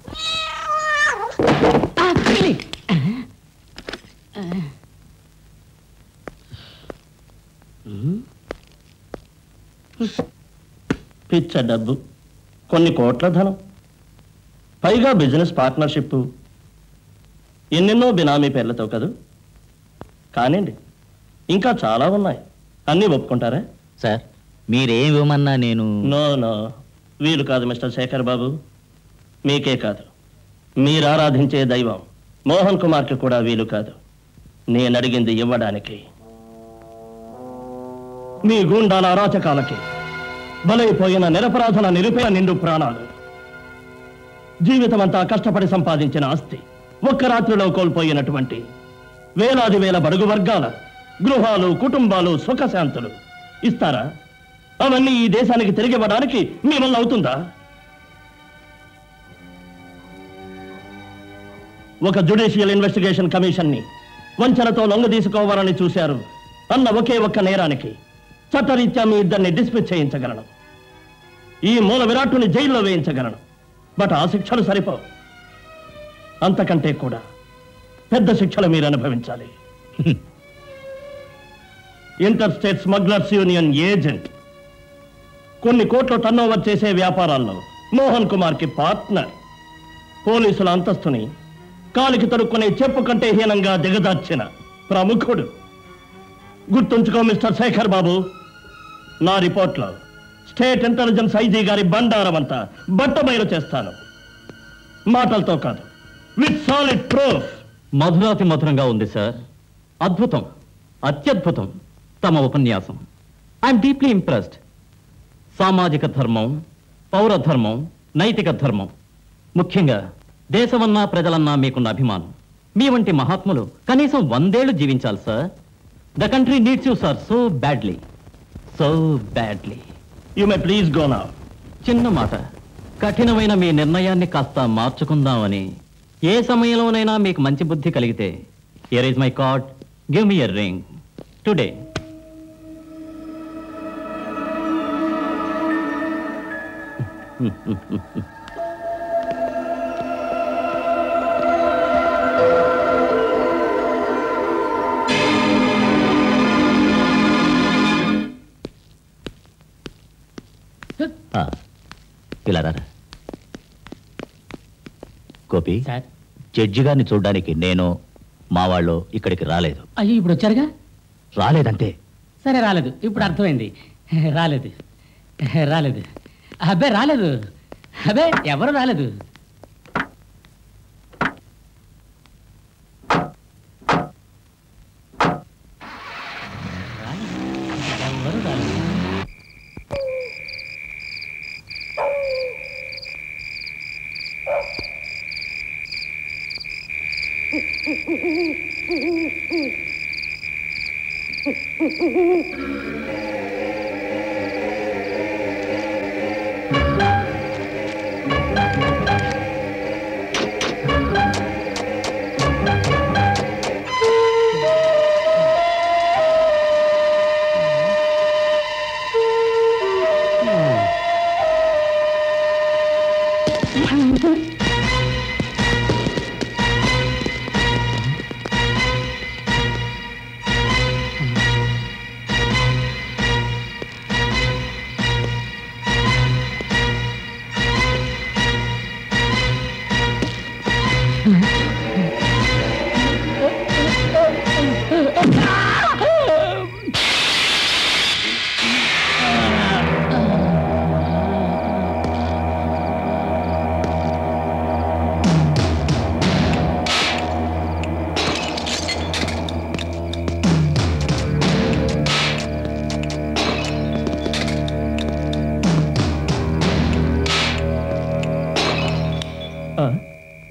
పిచ్చ డబ్బు కొన్ని కోట్ల ధనం పైగా బిజినెస్ పార్ట్నర్షిప్ ఎన్నెన్నో బినామీ పేర్లతో కదూ కానివ్వండి ఇంకా చాలా ఉన్నాయి అన్నీ ఒప్పుకుంటారా సార్ మీరేం ఇవ్వమన్నా నేను నో నో వీలు కాదు మిస్టర్ శేఖర్ బాబు మీకే కాదు మీరు ఆరాధించే దైవం మోహన్ కుమార్కి కూడా వీలు కాదు నేను అడిగింది ఇవ్వడానికి మీ గుండాల అరాచకాలకి బలైపోయిన నిరపరాధుల నిరుపేద నిండు ప్రాణాలు జీవితమంతా కష్టపడి సంపాదించిన ఆస్తి ఒక్క రాత్రిలో కోల్పోయినటువంటి వేలాది వేల బడుగు వర్గాల గృహాలు కుటుంబాలు సుఖశాంతులు ఇస్తారా అవన్నీ ఈ దేశానికి తిరిగివ్వడానికి మీ వల్ల అవుతుందా ఒక జుడిషియల్ ఇన్వెస్టిగేషన్ కమిషన్ ని వంచనతో లొంగ తీసుకోవాలని చూశారు అన్న ఒకే ఒక్క నేరానికి చట్టరీత్యా మీ ఇద్దరిని డిస్మిస్ చేయించగలను ఈ మూల విరాట్టుని జైల్లో వేయించగలను బట్ ఆ శిక్షలు సరిపోవు అంతకంటే కూడా పెద్ద శిక్షలు మీరు అనుభవించాలి interstate smugglers union agent కొన్ని కోట్ల టర్నోవర్ చేసే వ్యాపారాల్లో మోహన్ కుమార్ కి పార్ట్నర్ పోలీసుల అంతస్తుని కాలికి తడుక్కునే చెప్పు కంటే హీనంగా దిగదార్చిన ప్రముఖుడు గుర్తుంచుకో మిస్టర్ శేఖర్ బాబు నా రిపోర్ట్లో స్టేట్ ఇంటెలిజెన్స్ ఐజీ గారి బండారం అంతా బట్టబయలు చేస్తాను మాటలతో కాదు విత్ సాలిడ్ ప్రూఫ్ మధురాతి మధురంగా ఉంది సార్ అద్భుతం అత్యద్భుతం తమ ఉపన్యాసం ఐఎమ్ డీప్లీ ఇంప్రెస్డ్ సామాజిక ధర్మం పౌర ధర్మం నైతిక ధర్మం ముఖ్యంగా దేశమన్నా ప్రజలన్నా మీకున్న అభిమానం మీ వంటి మహాత్ములు కనీసం వందేళ్లు జీవించాలి sir the country needs you sir so badly so badly you may please go నా చిన్న మాట కఠినమైన మీ నిర్ణయాన్ని కాస్త మార్చుకుందామని ఏ సమయంలోనైనా మీకు మంచి బుద్ధి కలిగితే here is my card give me a ring today ఆ, ఇలా రారా గోపి జడ్జి గారిని చూడడానికి నేను మా వాళ్ళు ఇక్కడికి రాలేదు అయ్యో ఇప్పుడు వచ్చారుగా రాలేదంటే సరే రాలేదు ఇప్పుడు అర్థమైంది రాలేదు రాలేదు అబ్బే రాలేదు అబ్బే ఎవరు రాలేదు ఎవరు రాలేదు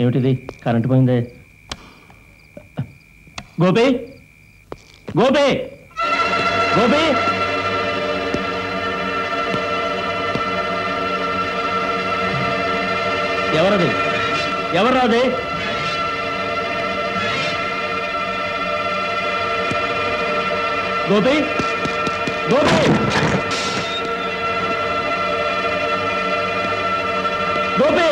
ఏమిటిది కరెంటు పోయిందే గోపి గోపి గోపి ఎవరది ఎవరు రాదే గోపి గోపి గోపి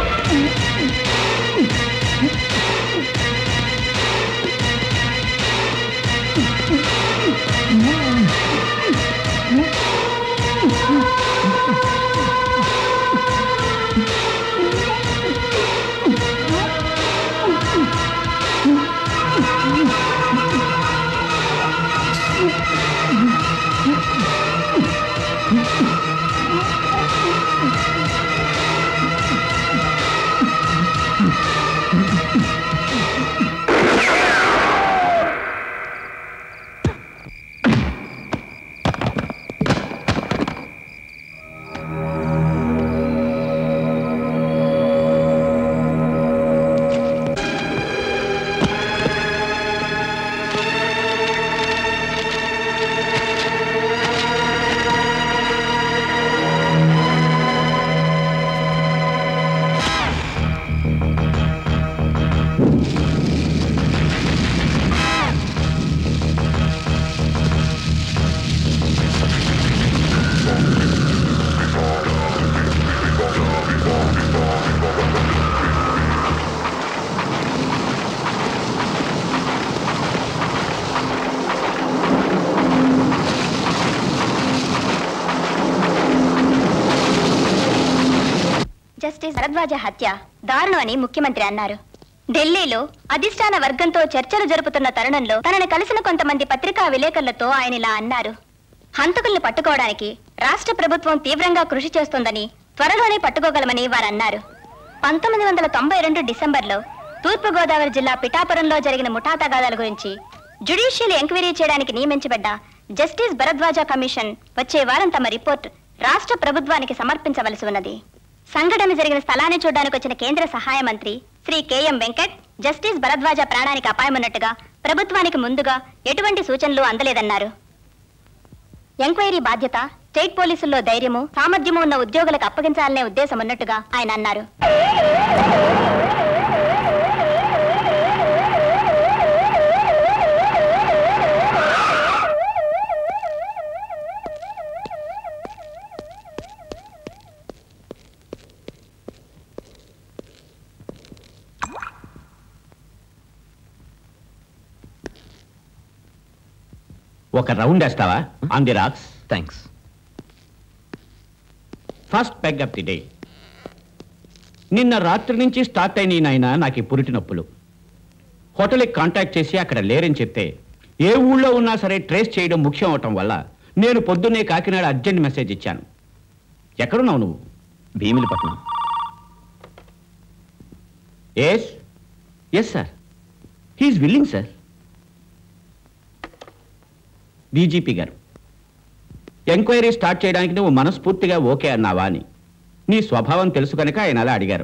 జస్టిస్ భరద్వాజ హత్య దారుణమని ముఖ్యమంత్రి అన్నారు ఢిల్లీలో అధిష్టాన వర్గంతో చర్చలు జరుపుతున్న తరుణంలో తనను కలిసిన కొంతమంది పత్రికా విలేకరులతో ఆయన ఇలా అన్నారు హంతకుల్ని పట్టుకోవడానికి రాష్ట్ర ప్రభుత్వం తీవ్రంగా కృషి చేస్తోందని త్వరలోనే పట్టుకోగలమని వారన్నారు పంతొమ్మిది వందల తొంభై రెండు డిసెంబర్లో తూర్పుగోదావరి జిల్లా పిఠాపురంలో జరిగిన ముఠా తగాదాల గురించి జ్యుడిషియల్ ఎంక్వైరీ చేయడానికి నియమించబడ్డ జస్టిస్ భరద్వాజ కమిషన్ వచ్చే వారం తమ రిపోర్ట్ రాష్ట్ర ప్రభుత్వానికి సమర్పించవలసి ఉన్నది సంఘటన జరిగిన స్థలాన్ని చూడడానికి వచ్చిన కేంద్ర సహాయ మంత్రి శ్రీ కెఎం వెంకట్ జస్టిస్ భరద్వాజ ప్రాణానికి అపాయమున్నట్టుగా ప్రభుత్వానికి ముందుగా ఎటువంటి సూచనలు అందలేదన్నారు ఎంక్వైరీ బాధ్యత స్టేట్ పోలీసుల్లో ధైర్యము సామర్థ్యము ఉన్న ఉద్యోగులకు అప్పగించాలనే ఉద్దేశం ఉన్నట్టుగా ఆయన అన్నారు ఒక రౌండ్ వేస్తావా on the rocks thanks first peg of the day నిన్న రాత్రి నుంచి స్టార్ట్ అయిన నాయన నాకు ఈ పురిటి నొప్పులు హోటల్కి కాంటాక్ట్ చేసి అక్కడ లేరని చెప్తే ఏ ఊళ్ళో ఉన్నా సరే ట్రేస్ చేయడం ముఖ్యం అవటం వల్ల నేను పొద్దున్నే కాకినాడ అర్జెంట్ మెసేజ్ ఇచ్చాను ఎక్కడున్నావు నువ్వు Bhimilipatnam yes yes sir he's willing sir DGP గారు ఎంక్వైరీ స్టార్ట్ చేయడానికి నువ్వు మనస్ఫూర్తిగా ఓకే అన్నావా అని నీ స్వభావం తెలుసు కనుక ఆయన అలా అడిగారు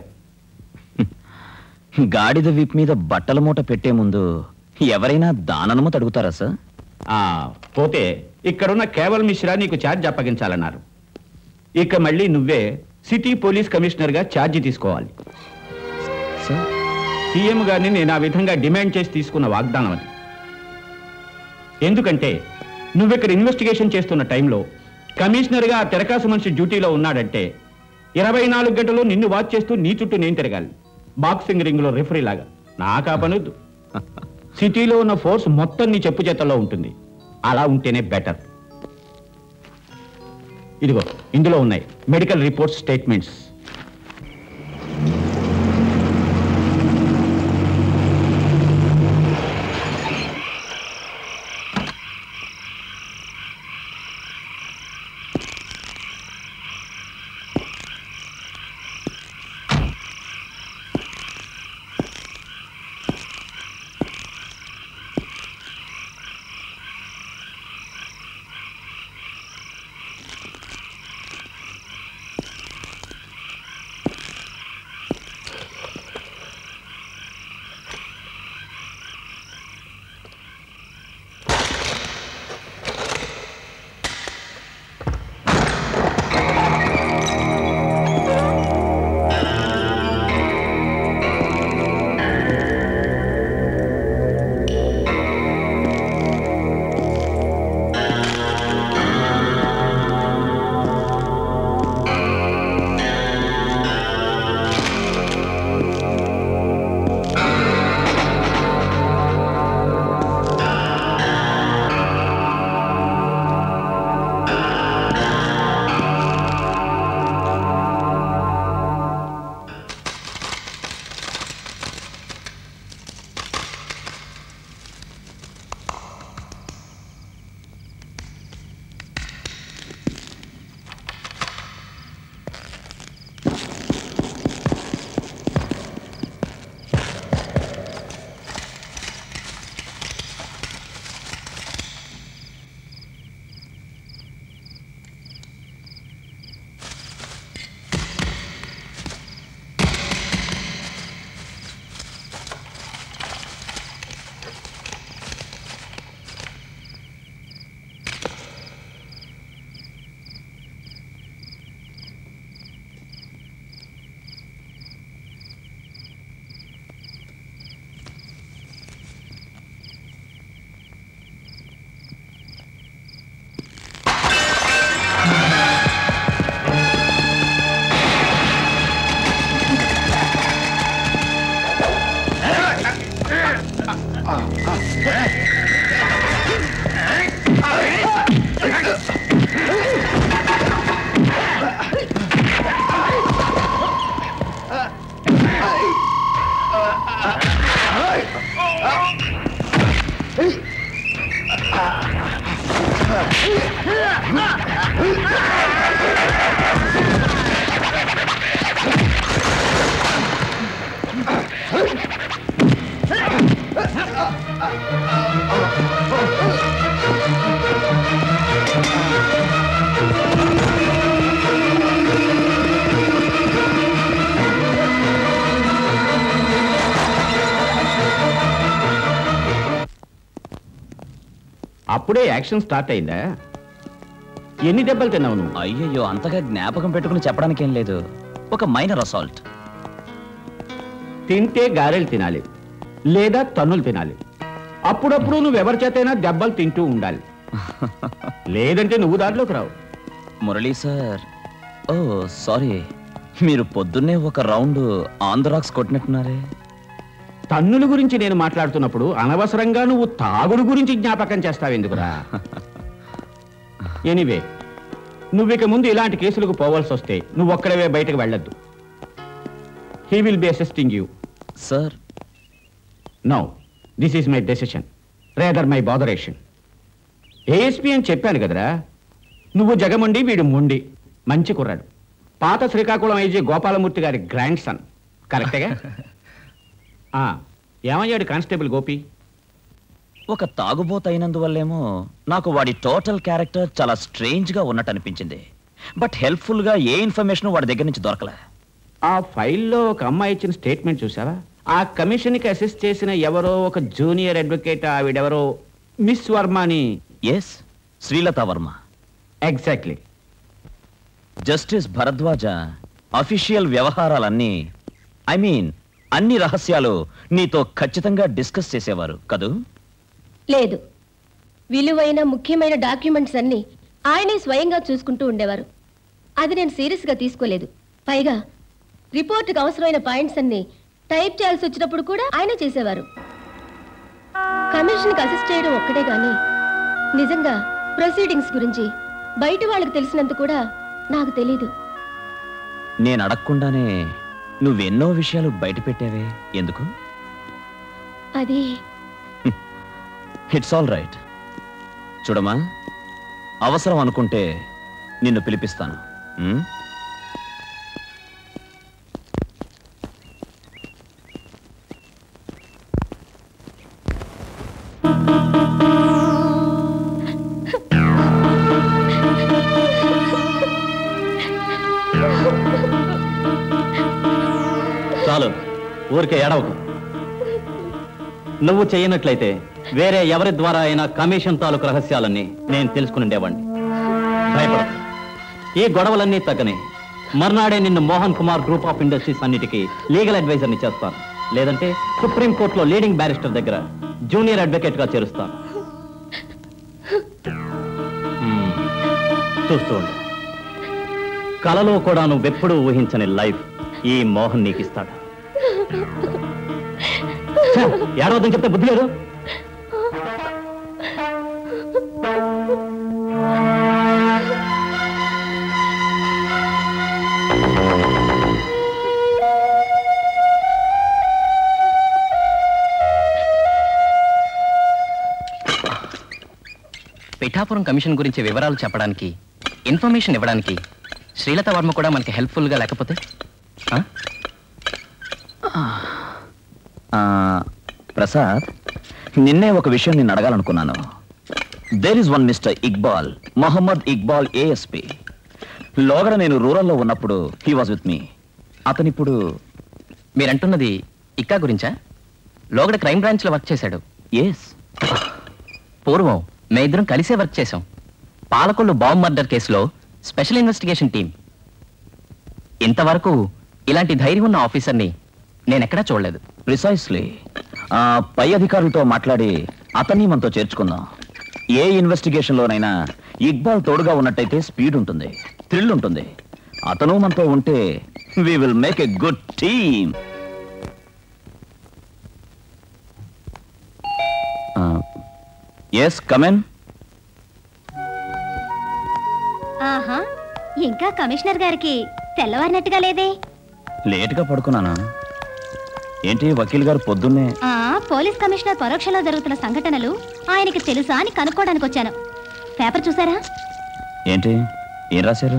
గాడిద విప్ మీద బట్టల మూట పెట్టే ముందు ఎవరైనా దాననుమతి అడుగుతారా సార్ ఆ, పోతే ఇక్కడున్న కేవల్ మిశ్రా నీకు ఛార్జ్ అప్పగించాలన్నారు ఇక మళ్ళీ నువ్వే సిటీ పోలీస్ కమిషనర్గా ఛార్జీ తీసుకోవాలి సార్ సీఎం గారిని నేను ఆ విధంగా డిమాండ్ చేసి తీసుకున్న వాగ్దానం అది ఎందుకంటే నువ్విక్కడ ఇన్వెస్టిగేషన్ చేస్తున్న టైంలో కమిషనర్గా ఆ తెరకాసు మనిషి డ్యూటీలో ఉన్నాడంటే ఇరవై నాలుగు గంటలు నిన్ను వాచ్ చేస్తూ నీ చుట్టూ నేను తిరగాలి బాక్సింగ్ రింగ్లో రెఫరీ లాగా నాకు ఆ పనొద్దు సిటీలో ఉన్న ఫోర్స్ మొత్తం నీ చెప్పు చేతల్లో ఉంటుంది అలా ఉంటేనే బెటర్ ఇదిగో ఇందులో ఉన్నాయి మెడికల్ రిపోర్ట్స్ స్టేట్మెంట్స్ అప్పుడే యాక్షన్ స్టార్ట్ అయిందా ఎన్ని దెబ్బలు తిన్నావు నువ్వు అయ్యయ్యో అంతగా జ్ఞాపకం పెట్టుకుని చెప్పడానికి ఏం లేదు ఒక మైనర్ అసాల్ట్ తింటే గారెలు తినాలి లేదా తన్నులు తినాలి అప్పుడప్పుడు నువ్వు ఎవరి చేతైనా దెబ్బలు తింటూ ఉండాలి లేదంటే నువ్వు దాంట్లోకి రావు మురళీ సార్ ఓ సారీ మీరు పొద్దున్నే ఒక రౌండ్ ఆంధ్రాక్స్ కొట్టినట్టున్నారే తన్నుల గురించి నేను మాట్లాడుతున్నప్పుడు అనవసరంగా నువ్వు తాగుడు గురించి జ్ఞాపకం చేస్తావు ఎందుకురా ఎనీవే నువ్వు ఇక ముందు ఇలాంటి కేసులకు పోవాల్సి వస్తే నువ్వు ఒక్కడవే బయటకు వెళ్ళొద్దు he will be assisting you sir no this is my decision rather my botheration ASP అని చెప్పాను కదరా నువ్వు జగముండి వీడు ముండి మంచి కుర్రాడు పాత శ్రీకాకుళం ఐజీ గోపాలమూర్తి గారి గ్రాండ్ సన్ కరెక్టేగా ఆ, ఏమయ్యాడు కానిస్టేబుల్ గోపి ఒక తాగుబోతు అయినందువల్లేమో నాకు వాడి టోటల్ క్యారెక్టర్ చాలా స్ట్రేంజ్ గా ఉన్నట్టు అనిపించింది బట్ హెల్ప్ఫుల్ గా ఏ ఇన్ఫర్మేషన్ వాడి దగ్గర నుంచి దొరకలే ఆ ఫైల్లో ఒక అమ్మాయి ఇచ్చిన స్టేట్మెంట్ చూసావా ఆ కమిషన్కి అసిస్ట్ చేసిన ఎవరో ఒక జూనియర్ అడ్వకేట్ ఆవిడెవరో మిస్ వర్మ అని yes Srilatha Varma exactly justice Bharadwaj official వ్యవహారాలన్నీ ఐ మీన్ అన్ని రహస్యాలు నీతో ఖచ్చితంగా డిస్కస్ చేసేవారు కదూ లేదు విలువైన ముఖ్యమైన డాక్యుమెంట్స్ అన్ని ఆయనే స్వయంగా చూసుకుంటూ ఉండేవారు అది నేను సీరియస్గా తీసుకోలేదు పైగా రిపోర్ట్కి అవసరమైన పాయింట్స్ అన్ని టైప్ చేయాల్సి వచ్చినప్పుడు కూడా ఆయనే చేసేవారు కమిషన్కి అసిస్ట్ చేయడం ఒక్కటే గాని నిజంగా ప్రొసీడింగ్స్ గురించి బయట వాళ్ళకి తెలిసినంత కూడా నాకు తెలీదు నేను అడగకుండానే నువ్వెన్నో విషయాలు బయట పెట్టావే ఎందుకు అది ఇట్స్ ఆల్ రైట్ చూడమ్మా అవసరం అనుకుంటే నిన్ను పిలిపిస్తాను ఉమ్? చాలు ఊరికే ఏడవకు నువ్వు చేయనట్లయితే వేరే ఎవరి ద్వారా అయినా కమిషన్ తాలూకు రహస్యాలన్నీ నేను తెలుసుకుని ఉండేవాడిని భయపడ ఈ గొడవలన్నీ తగ్గని మర్నాడే నిన్ను Mohan Kumar group of industries అన్నిటికీ లీగల్ అడ్వైజర్ని చేస్తాను లేదంటే సుప్రీం కోర్టులో లీడింగ్ బ్యారిస్టర్ దగ్గర జూనియర్ అడ్వకేట్ గా చేరుస్తాను హ్మ్. చూస్తూ ఉండు కలలో కూడా నువ్వెప్పుడూ ఊహించని లైఫ్ ఈ మోహన్ నీకు ఇస్తాడు ఛ, ఏడవద్దని చెప్తే బుద్ధి లేదు పిఠాపురం కమిషన్ గురించి వివరాలు చెప్పడానికి ఇన్ఫర్మేషన్ ఇవ్వడానికి శ్రీలత వర్మ కూడా మనకి హెల్ప్ఫుల్గా లేకపోతే ఆ? ఆ, ప్రసాద్ నిన్నే ఒక విషయం నేను అడగాలనుకున్నాను there is one mister Iqbal Mohammed Iqbal ASP లోగడ నేను రూరల్లో ఉన్నప్పుడు హీ వాజ్ విత్ మీ అతనిప్పుడు మీరంటున్నది ఇక్కా గురించా లోగడ క్రైమ్ బ్రాంచ్లో వర్క్ చేశాడు ఎస్ పూర్వం మేమిద్దరం కలిసే వర్క్ చేశాం పాలకొల్లు బాంబ్ మర్డర్ కేసులో స్పెషల్ ఇన్వెస్టిగేషన్ టీం ఇంతవరకు ఇలాంటి ధైర్యం ఉన్న ఆఫీసర్ని నేనెక్కడా చూడలేదు ప్రిసైస్లీ పై అధికారులతో మాట్లాడి అతన్ని మనతో చేర్చుకుందాం ఏ ఇన్వెస్టిగేషన్లోనైనా ఇక్బాల్ తోడుగా ఉన్నట్టయితే స్పీడ్ ఉంటుంది థ్రిల్ ఉంటుంది అతను మనతో ఉంటే we will make a good team yes come in ఆహా ఇంకా కమిషనర్ గారికి తెల్లవారినట్టుగా లేదే లేటుగా పడుకున్నాను ఏంటి వకీల్ గారు పొద్దున్నే ఆ పోలీస్ కమిషనర్ పరోక్షంలో జరుగుతున్న సంఘటనలు ఆయనకి తెలుసా అని కనుక్కోవడానికి వచ్చాను పేపర్ చూసారా ఏంటి ఏం రాశారు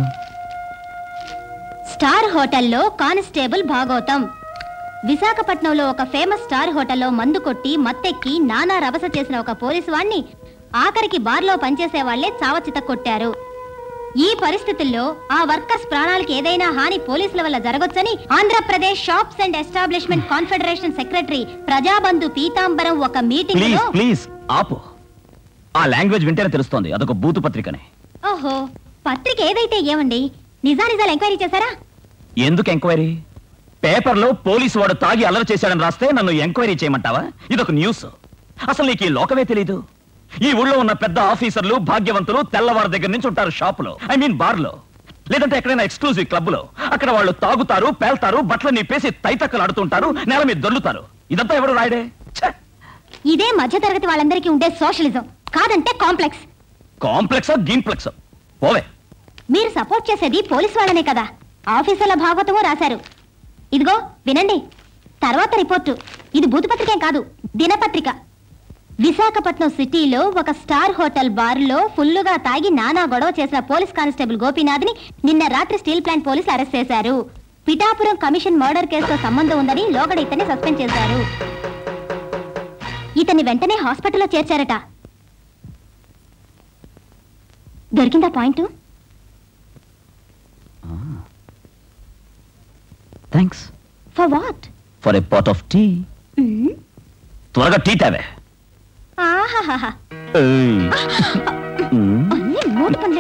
స్టార్ హోటల్లో కానిస్టేబుల్ భాగోతం విశాఖపట్నంలో ఒక ఫేమస్ స్టార్ హోటల్లో మందు కొట్టి మత్తెక్కి నానా రభస చేసిన ఒక పోలీసు వాణ్ణి ఆఖరికి బార్లో పనిచేసే వాళ్లే చావచిత కొట్టారు ఈ పరిస్థితుల్లో ఆ వర్కర్స్ ప్రాణాలకు ఏదైనా హాని పోలీసుల వల్ల జరగొచ్చని Andhra Pradesh shops and establishment confederation secretary Prajabandhu Pitambaram ఒక మీటింగ్ ప్లీజ్ లో ప్లీజ్ ఆపు ఆ లాంగ్వేజ్ వింటేనే తెలుస్తోంది అదొక బూతు పత్రికనే ఓహో పత్రిక ఏదైతే ఏమండి నిజానిజాలు ఎంక్వైరీ చేశారా ఎందుకు ఎంక్వైరీ పేపర్లో పోలీసు వాడు తాగి అల్లరి చేశాడని రాస్తే నన్ను ఎంక్వైరీ చేయమంటావా ఇదొక న్యూస్ అసలు నీకు ఈ లోకమే తెలీదు ఈ ఊళ్ళో ఉన్న పెద్ద ఆఫీసర్లు భాగ్యవంతులు తెల్లవారి దగ్గర నుంచి ఉంటారు షాపులో ఐ మీన్ బార్లో లేదంటే ఎక్కడైనా ఎక్స్క్లూజివ్ క్లబ్లో అక్కడ వాళ్ళు తాగుతారు పేల్తారు బట్టలు నిప్పేసి తైతక్కలు ఆడుతుంటారు నేల మీద దొల్లుతారు ఇదంతా ఎవరు రాయడే ఇదే మధ్యతరగతి వాళ్ళందరికీ ఉండే సోషలిజం కాదంటే కాంప్లెక్స్ కాంప్లెక్సా గీంప్లెక్సా పోవే మీరు సపోర్ట్ చేసేది పోలీస్ వాళ్ళనే కదా ఆఫీసర్ల భాగవతము రాశారు ఇదిగో వినండి తర్వాత రిపోర్టు ఇది బూతుపత్రికేం కాదు దినపత్రిక విశాఖపట్నం సిటీలో ఒక స్టార్ హోటల్ బార్లో ఫుల్లుగా తాగి నానా గొడవ చేసిన పోలీస్ కానిస్టేబుల్ గోపీనాథ్ని నిన్న రాత్రి స్టీల్ ప్లాంట్ పోలీసులు అరెస్ట్ చేశారు పిఠాపురం కమిషన్ మర్డర్ కేసుతో సంబంధం ఉందని లోగడ ఇతన్ని సస్పెండ్ చేశారు ఇతన్ని వెంటనే హాస్పిటల్లో చేర్చారట దొరికిందా point thanks for what for a pot of tea త్వరగా టీ తావే ఆహాహాహా ఏయ్. మ్మ్. అన్ని మూడు పనులే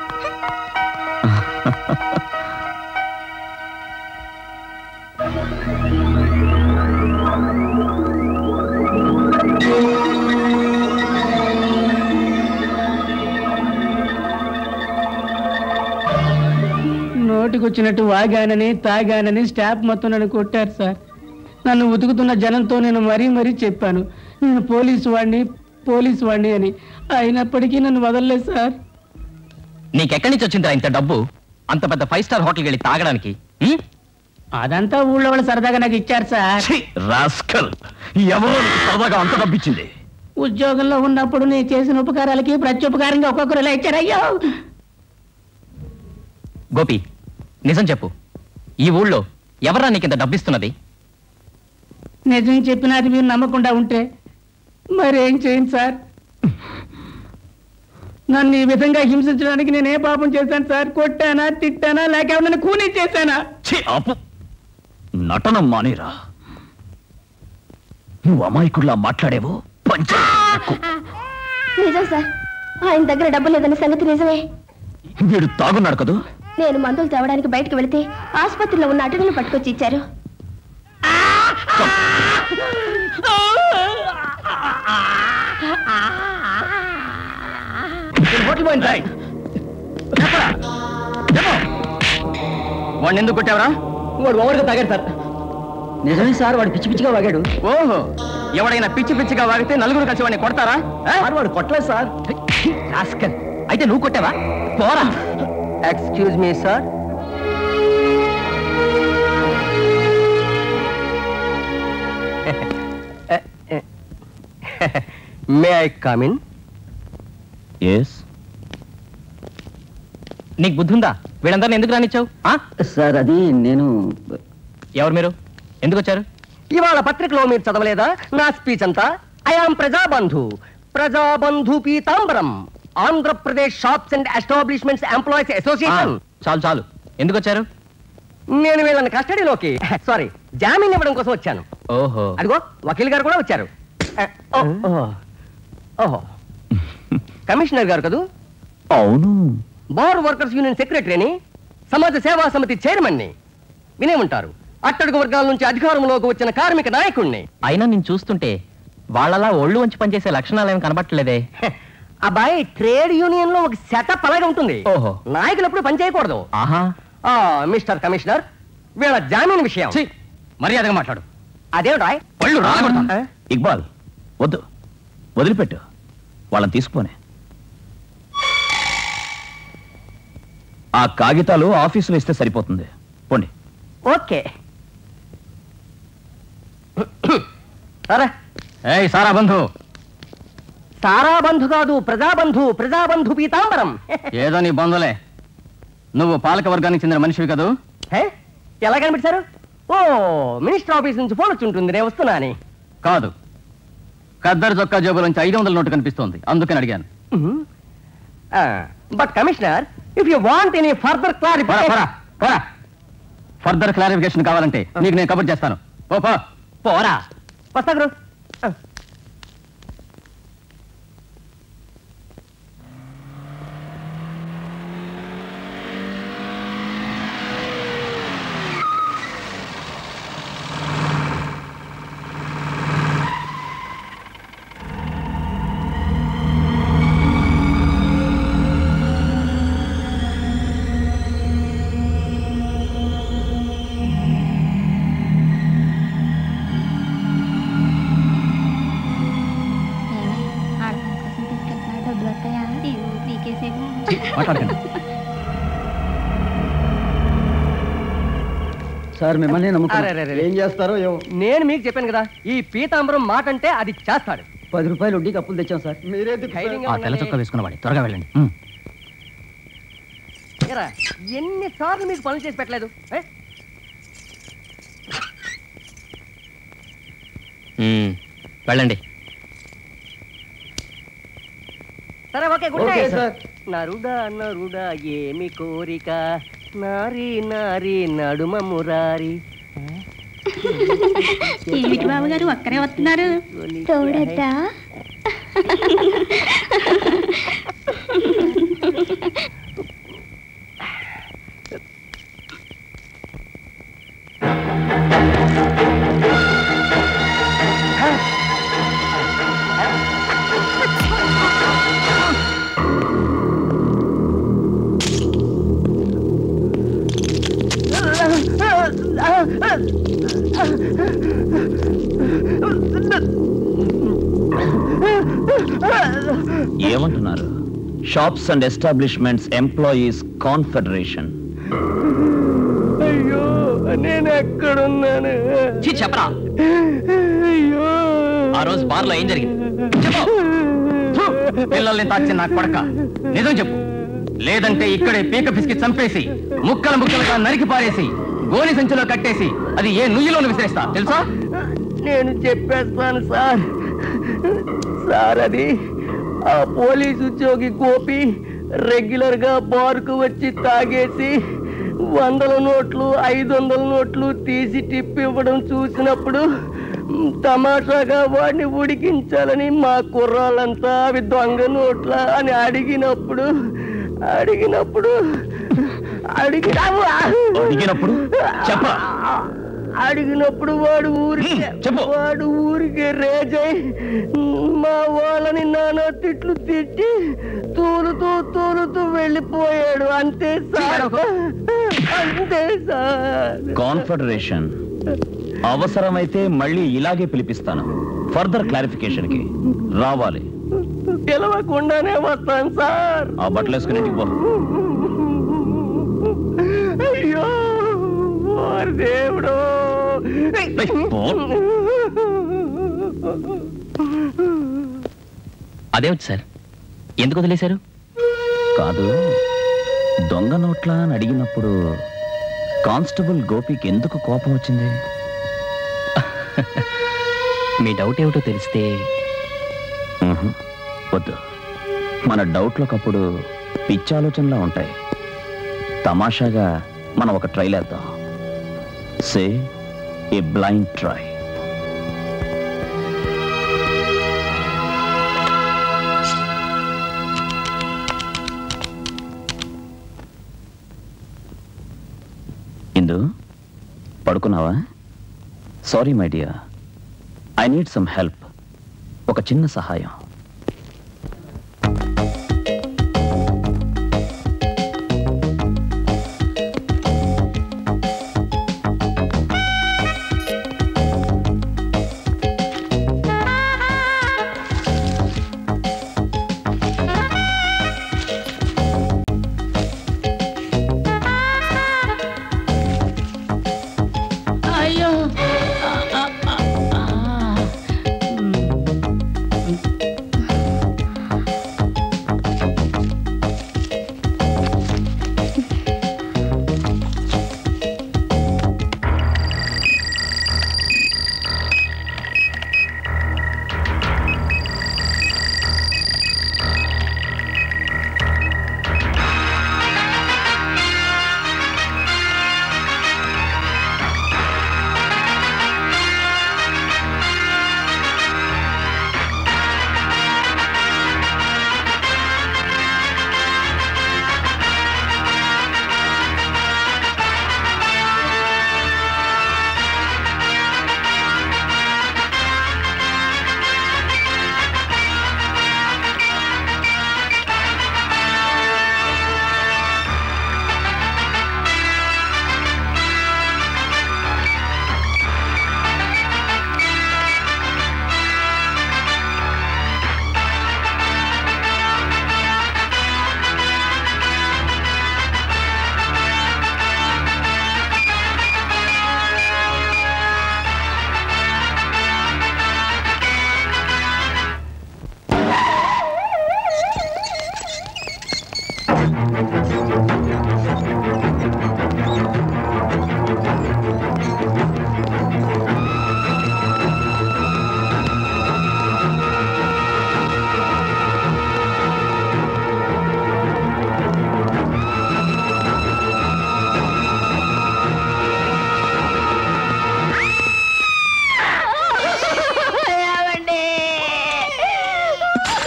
నోటికొచ్చినట్టు వాగానని తాగానని స్టాఫ్ మొత్తం నన్ను కొట్టారు సార్ నన్ను ఉతుకుతున్న జనంతో నేను మరీ మరీ చెప్పాను నేను పోలీసు వాడిని పోలీసు వాడిని అని అయినప్పటికీ నన్ను వదలలేదు సార్ నీకెక్కడి నుంచి వచ్చిందిరా ఇంత డబ్బు అంత పెద్ద ఫైవ్ స్టార్ హోటల్కి వెళ్ళి తాగడానికి ఉం? అదంతా ఊళ్ళో వాళ్ళు సరదాగా నాకు ఇచ్చారు సార్ రాస్కల్ ఎవరో నీకు సరదాగా అంత డబ్బిచ్చింది ఉద్యోగంలో ఉన్నప్పుడు నేను చేసిన ఉపకారాలకి ప్రత్యుపకారంగా ఒక్కొక్కరు ఇలా ఇచ్చారు అయ్యో గోపి నిజం చెప్పు ఈ ఊళ్ళో ఎవరా నీకింత డబ్బిస్తున్నది నిజం చెప్పినది మీరు నమ్మకుండా ఉంటే మరేం చేయండి సార్ నన్ను ఈ విధంగా హింసించడానికి నేనే పాపం చేశాను సార్ కొట్టానా తిట్టానా లేక ఎవరైనా కూనీ చేశానా ఛీ, ఆపు నటన మానేరా నువ్వు అమాయకుడిలా మాట్లాడేవు పంచ నిజం సార్ ఆయన దగ్గర డబ్బు లేదన్న సంగతి నిజమే వీడు తాగున్నాడు కదూ నేను మందులు తేవడానికి బయటకు వెళితే ఆసుపత్రిలో ఉన్న అటెండర్లు పట్టుకొచ్చి ఇచ్చారు వాడిని ఎందుకు కొట్టావరా వాడు ఓవర్గా తాగాడు సార్ నిజమే సార్ వాడు పిచ్చి పిచ్చిగా వాగాడు ఓహో ఎవడైనా పిచ్చి పిచ్చిగా వాగితే నలుగురు కలిసి వాడిని కొడతారా వాడు కొట్టలేదు సార్ రాస్కల్. అయితే నువ్వు కొట్టావా పోరా excuse me sir may I come in yes నీకు బుద్ధి ఉందా వీళ్ళందరిని ఎందుకు రానిచ్చావు ఆ? సార్ అది నేను ఎవరు మీరు ఎందుకు వచ్చారు ఇవాళ పత్రికలో మీరు చదవలేదా నా స్పీచ్ అంతా I am Prajabandhu Prajabandhu Pitambaram Andhra Pradesh shops and establishments employees ah, association చాలు చాలు ఎందుకు వచ్చారు నేను వీళ్ళని కస్టడీలోకి సారీ జామీన్ ఇవ్వడం కోసం వచ్చాను ఓహో అదిగో వకీల్ గారు కూడా వచ్చారు ఆ, ఓ, ఓ. ఓహో కమిషనర్ గారు కదూ అవును బార్ వర్కర్స్ యూనియన్ సెక్రటరీని సమాజ సేవా సమితి చైర్మన్ని వినే ఉంటారు అట్టడుగు వర్గాల నుంచి అధికారంలోకి వచ్చిన కార్మిక నాయకుణ్ణి అయినా నేను చూస్తుంటే వాళ్ళలా ఒళ్ళు వంచి పనిచేసే లక్షణాలు ఏమి కనబట్టలేదే అబ్బాయి ట్రేడ్ యూనియన్ లో ఒక సెటప్ అలాగే ఉంటుంది ఓహో నాయకులు ఎప్పుడు పని చేయకూడదు ఆహా ఆ, మిస్టర్ కమిషనర్ వీళ్ళ జామీన్ విషయం మర్యాదగా మాట్లాడు అదేమిటా పళ్ళు రాలగొడతాను ఇక్బాల్ వద్దు వదిలిపెట్టు వాళ్ళని తీసుకుపోనే ఆ కాగితాలు ఆఫీసులో ఇస్తే సరిపోతుంది పోండి ఓకే సరే ఏయ్ సారా బంధు సారా బంధు కాదు ప్రజాబంధు ప్రజాబంధు పీతాంబరం ఏదో నీ బంధులే నువ్వు పాలక వర్గానికి చెందిన మనిషివి కదూ హే? ఎలా కనిపించారు ఓ మినిస్టర్ ఆఫీస్ నుంచి ఫోన్ వచ్చి ఉంటుంది నేను వస్తున్నా అని కాదు ఖద్దరు చొక్కా జేబులోంచి ఐదు వందల నోటు కనిపిస్తోంది అందుకని అడిగాను but commissioner if you want any further clarification further clarification కావాలంటే నీకు నేను కబుర్ చేస్తాను ఓ పో పోరా వస్తా గురు డబ్బులు వస్తాయా పీకేసేమో మాట్లాడకండి సార్ మిమ్మల్ని అరే, నమ్ముకున్నా అరే, అరే. ఏం చేస్తారో ఏమో నేను మీకు చెప్పాను కదా ఈ పీతాంబరం మాట అంటే అది చేస్తాడు పది రూపాయలు వడ్డీకి అప్పులు తెచ్చాం సార్ మీరే ధైర్యంగా ఆ తెల్ల ఉండండి. చొక్కా వేసుకున్నవాడి త్వరగా వెళ్ళండి ఏరా, ఎన్నిసార్లు మీకు పనులు చేసి పెట్టలేదు ఏ? ఉమ్, వెళ్ళండి సరే okay good okay, night sir. నరుడా నరుడా ఏమి కోరిక నారి నారి నడుమ మురారి ఏమిటి బాబు గారు ఒక్కరే వస్తున్నారు తోడద్దా ఏమంటున్నారు shops and establishments employees confederation అయ్యో నేను ఎక్కడున్నాను చెప్పరా అయ్యో ఆ రోజు బార్లో ఏం జరిగింది చెప్పు ఫు! పిల్లల్ని తాచి నా కొడక నిజం చెప్పు లేదంటే ఇక్కడే పీక పిసికి చంపేసి ముక్కలు ముక్కలుగా నరికి పారేసి గోని సంచిలో కట్టేసి అది ఏ నుయ్యిలోను విసిరేస్తా తెలుసా నేను చెప్పేస్తాను సార్ సార్ అది ఆ పోలీస్ ఉద్యోగి గోపి రెగ్యులర్ గా బార్కు వచ్చి తాగేసి వందల నోట్లు ఐదు వందల నోట్లు తీసి టిప్ ఇవ్వడం చూసినప్పుడు మ్, తమాషాగా వాడిని ఉడికించాలని మా కుర్రాళ్ళంతా అవి దొంగ నోట్ల అని అడిగినప్పుడు అడిగినప్పుడు అడిగిన అడిగినప్పుడు చెప్ప అడిగినప్పుడు వాడు ఊరికే వాడు ఊరికే రేజై మా వాళ్ళని నానా తిట్లు తిట్టి తూలుతూ తూలుతూ వెళ్ళిపోయాడు అంతే సార్ అంతే సార్ కాన్ఫెడరేషన్ అవసరమైతే మళ్ళీ ఇలాగే పిలిపిస్తాను ఫర్దర్ క్లారిఫికేషన్ కి రావాలి పిలవకుండానే వస్తాను సార్ ఆ బట్టలు వేసుకుని ఇంటికి పో అయ్యో ఓరి దేవుడు అదేమిటి సార్ ఎందుకు వదిలేశారు కాదు దొంగ నోట్లా అని అడిగినప్పుడు కానిస్టేబుల్ గోపికి ఎందుకు కోపం వచ్చింది మీ డౌట్ ఏమిటో తెలిస్తే మ్హూ. వద్దు మన డౌట్లకప్పుడు పిచ్చి ఆలోచనలా ఉంటాయి తమాషాగా మనం ఒక ట్రైల్ వేద్దాం say a blind try Indu పడుకున్నావా sorry my dear I need some help ఒక చిన్న సహాయం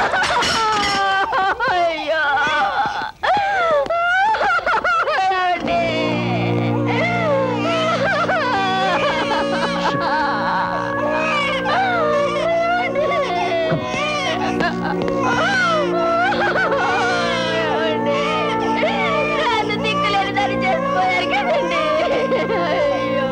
అయ్యో నన్ను దిక్కులేని దాన్ని చేసిపోయారు కదండి అయ్యో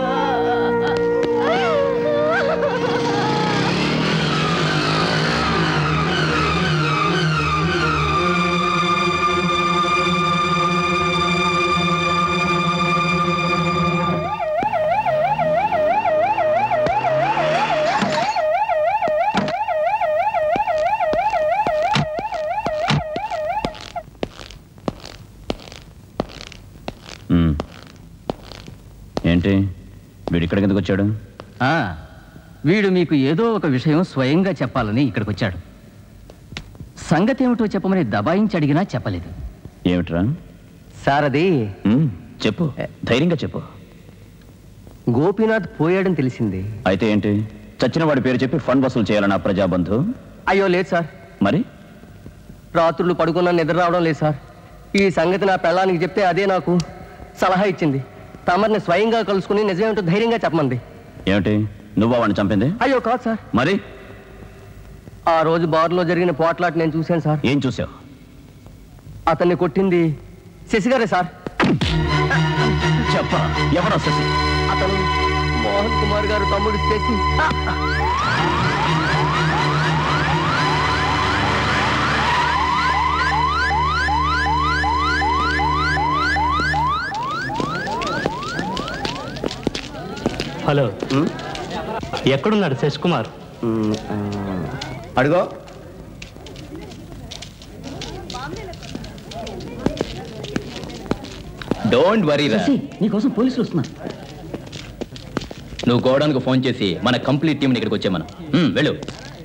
మ్మ్. ఏంటి వీడు ఇక్కడికి ఎందుకు వచ్చాడు ఆ, వీడు మీకు ఏదో ఒక విషయం స్వయంగా చెప్పాలని ఇక్కడికి వచ్చాడు సంగతి ఏమిటో చెప్పమని దబాయించి అడిగినా చెప్పలేదు ఏమిట్రా సార్ అది మ్మ్. చెప్పు ధైర్యంగా చెప్పు గోపీనాథ్ పోయాడని తెలిసింది అయితే ఏంటి చచ్చిన వాడి పేరు చెప్పి ఫండ్ వసూలు చేయాలన్నా ప్రజాబంధు అయ్యో లేదు సార్ మరి రాత్రులు పడుకున్నా నిద్ర రావడం లేదు సార్ ఈ సంగతి నా పెళ్ళానికి చెప్తే అదే నాకు సలహా ఇచ్చింది తమరిని స్వయంగా కలుసుకుని నిజమేమిటో ధైర్యంగా చెప్పమంది ఏమిటి నువ్వా వాడిని చంపింది అయ్యో కాదు సార్ మరి ఆ రోజు బార్లో జరిగిన పోట్లాట నేను చూశాను సార్ ఏం చూసావు అతన్ని కొట్టింది శశిగారే సార్ చెప్ప ఎవరో శశి అతను మోహన్ కుమార్ గారు తమ్ముడు శశి హలో ఎక్కడున్నాడు శశ్ కుమార్ అడుగో డోంట్ వరీ రా నీకోసం పోలీసులు వస్తున్నారు నువ్వు గోడౌన్కు ఫోన్ చేసి మన కంప్లీట్ టీం ఇక్కడికి వచ్చే మనం ఉమ్, వెళ్ళు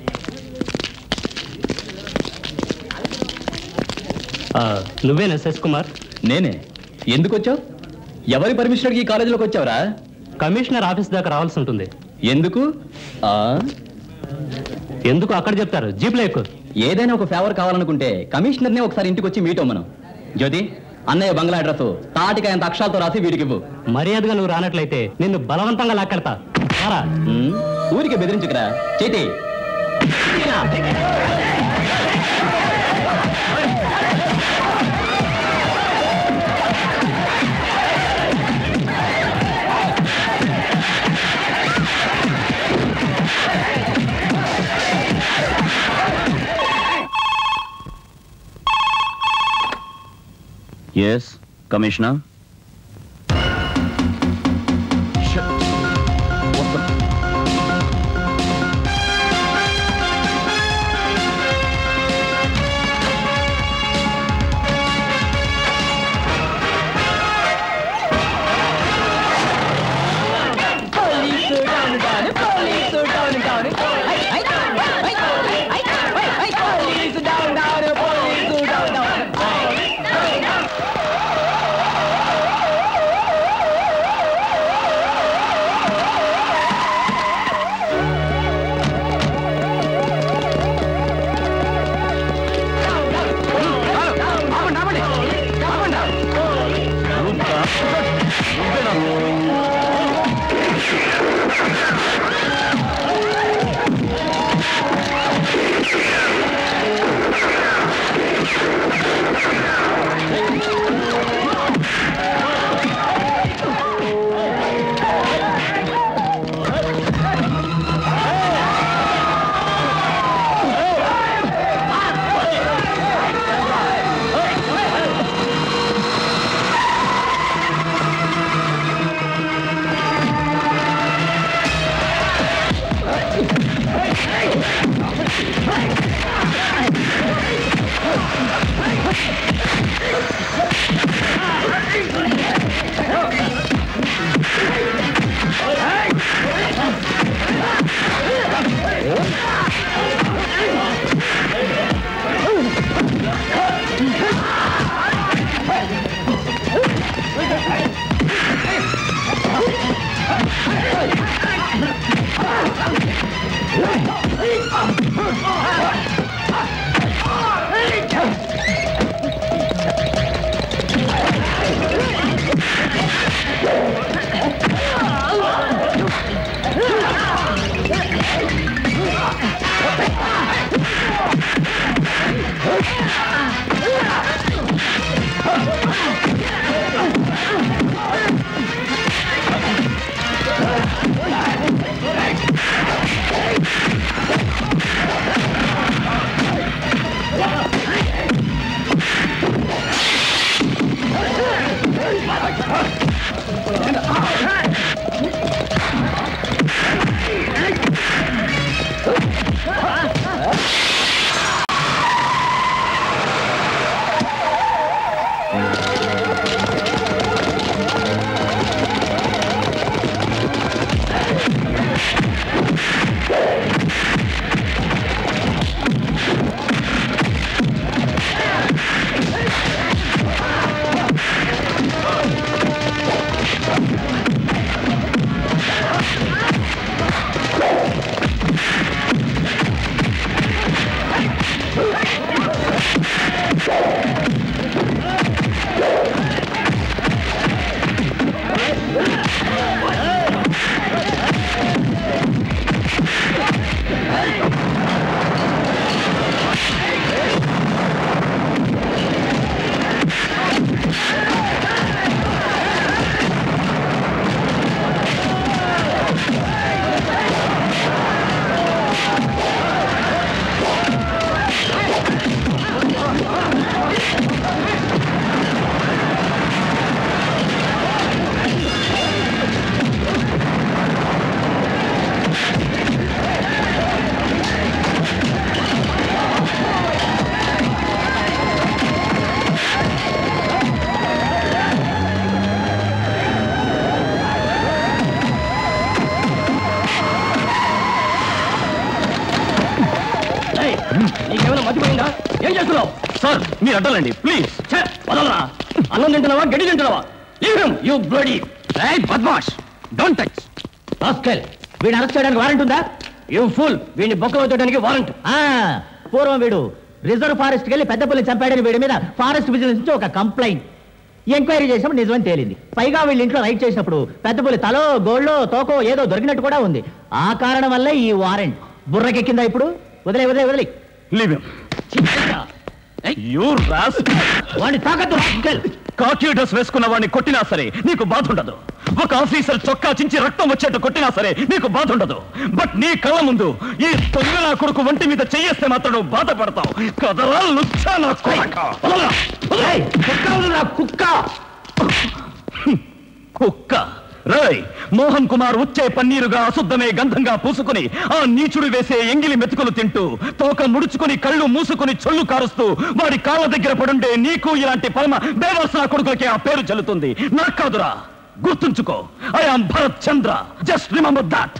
నువ్వేనా శశ్ కుమార్ నేనే ఎందుకు వచ్చావు ఎవరి పర్మిషన్ అడిగి ఈ కాలేజీలోకి వచ్చావురా కమిషనర్ ఆఫీస్ దాకా రావాల్సి ఉంటుంది ఎందుకు ఆ ఎందుకు అక్కడ చెప్తారు జీప్లో ఎక్కువ ఏదైనా ఒక ఫేవర్ కావాలనుకుంటే కమిషనర్నే ఒకసారి ఇంటికి వచ్చి మీట్ అవ్వమను జ్యోతి అన్నయ్య బంగ్లా అడ్రస్ తాటికాయ అంత అక్షరాలతో రాసి వీడికి ఇవ్వు మర్యాదగా నువ్వు రానట్లయితే నిన్ను బలవంతంగా లాక్కెడతా రారా. ఉమ్, ఊరికే బెదిరించుకురా చేతి ఎస్ కమిషనర్ Hey! నీకేమైనా మతిపోయిందా ఏం చేస్తున్నావు సార్ మీరు అడ్డాలండి ప్లీజ్ ఛే, వదలరా అన్నం తింటున్నావా గడ్డి తింటున్నావా లీవ్ హిమ్ యు బ్లడీ ఏయ్ బద్మాష్ డోంట్ టచ్ రాస్కెల్ వీడిని అరెస్ట్ చేయడానికి వారెంట్ ఉందా యు ఫుల్ వీడిని బొక్కలో పెట్టడానికి వారెంట్ ఆ, పూర్వం వీడు రిజర్వ్ ఫారెస్ట్కి వెళ్ళి పెద్ద పుల్లి చంపాడని వీడి మీద ఫారెస్ట్ విజిలెన్స్ నుంచి ఒక కంప్లైంట్ ఎంక్వైరీ చేసినప్పుడు నిజమని తేలింది పైగా వీళ్ళ ఇంట్లో రైడ్ చేసినప్పుడు పెద్ద పులి తలో గోళ్ళో తోకో ఏదో దొరికినట్టు కూడా ఉంది ఆ కారణం వల్లే ఈ వారెంట్ బుర్రకెక్కిందా ఇప్పుడు వదిలే వదిలే వదిలే లీవ్ యూ రాస్ వాడిని తాకద్దు కాకి డ్రెస్ వేసుకున్న వాడిని కొట్టినా సరే నీకు బాధ ఉండదు ఒక ఆఫీసర్ చొక్కా చించి రక్తం వచ్చేట్టు కొట్టినా సరే నీకు బాధ ఉండదు బట్ నీ కళ్ళ ముందు ఈ తొంగల కొడుకు ఒంటి మీద చెయ్యేస్తే మాత్రం నువ్వు బాధపడతావు కదరా లుచ్చా నా కొడక. వదలరా, వదలరా. కుక్క కుక్క రై మోహన్ కుమార్ వచ్చే పన్నీరుగా అశుద్ధమే గంధంగా పూసుకుని ఆ నీచుడు వేసే ఎంగిలి మెతుకులు తింటూ తోక ముడుచుకుని కళ్ళు మూసుకుని చొల్లు కారుస్తూ వాడి కాళ్ళ దగ్గర పడుండే నీకు ఇలాంటి పరమ బేవర్సన కొడుకులకి ఆ పేరు చెల్లుతుంది నాకు కాదురా గుర్తుంచుకో I am Bharat Chandra just remember that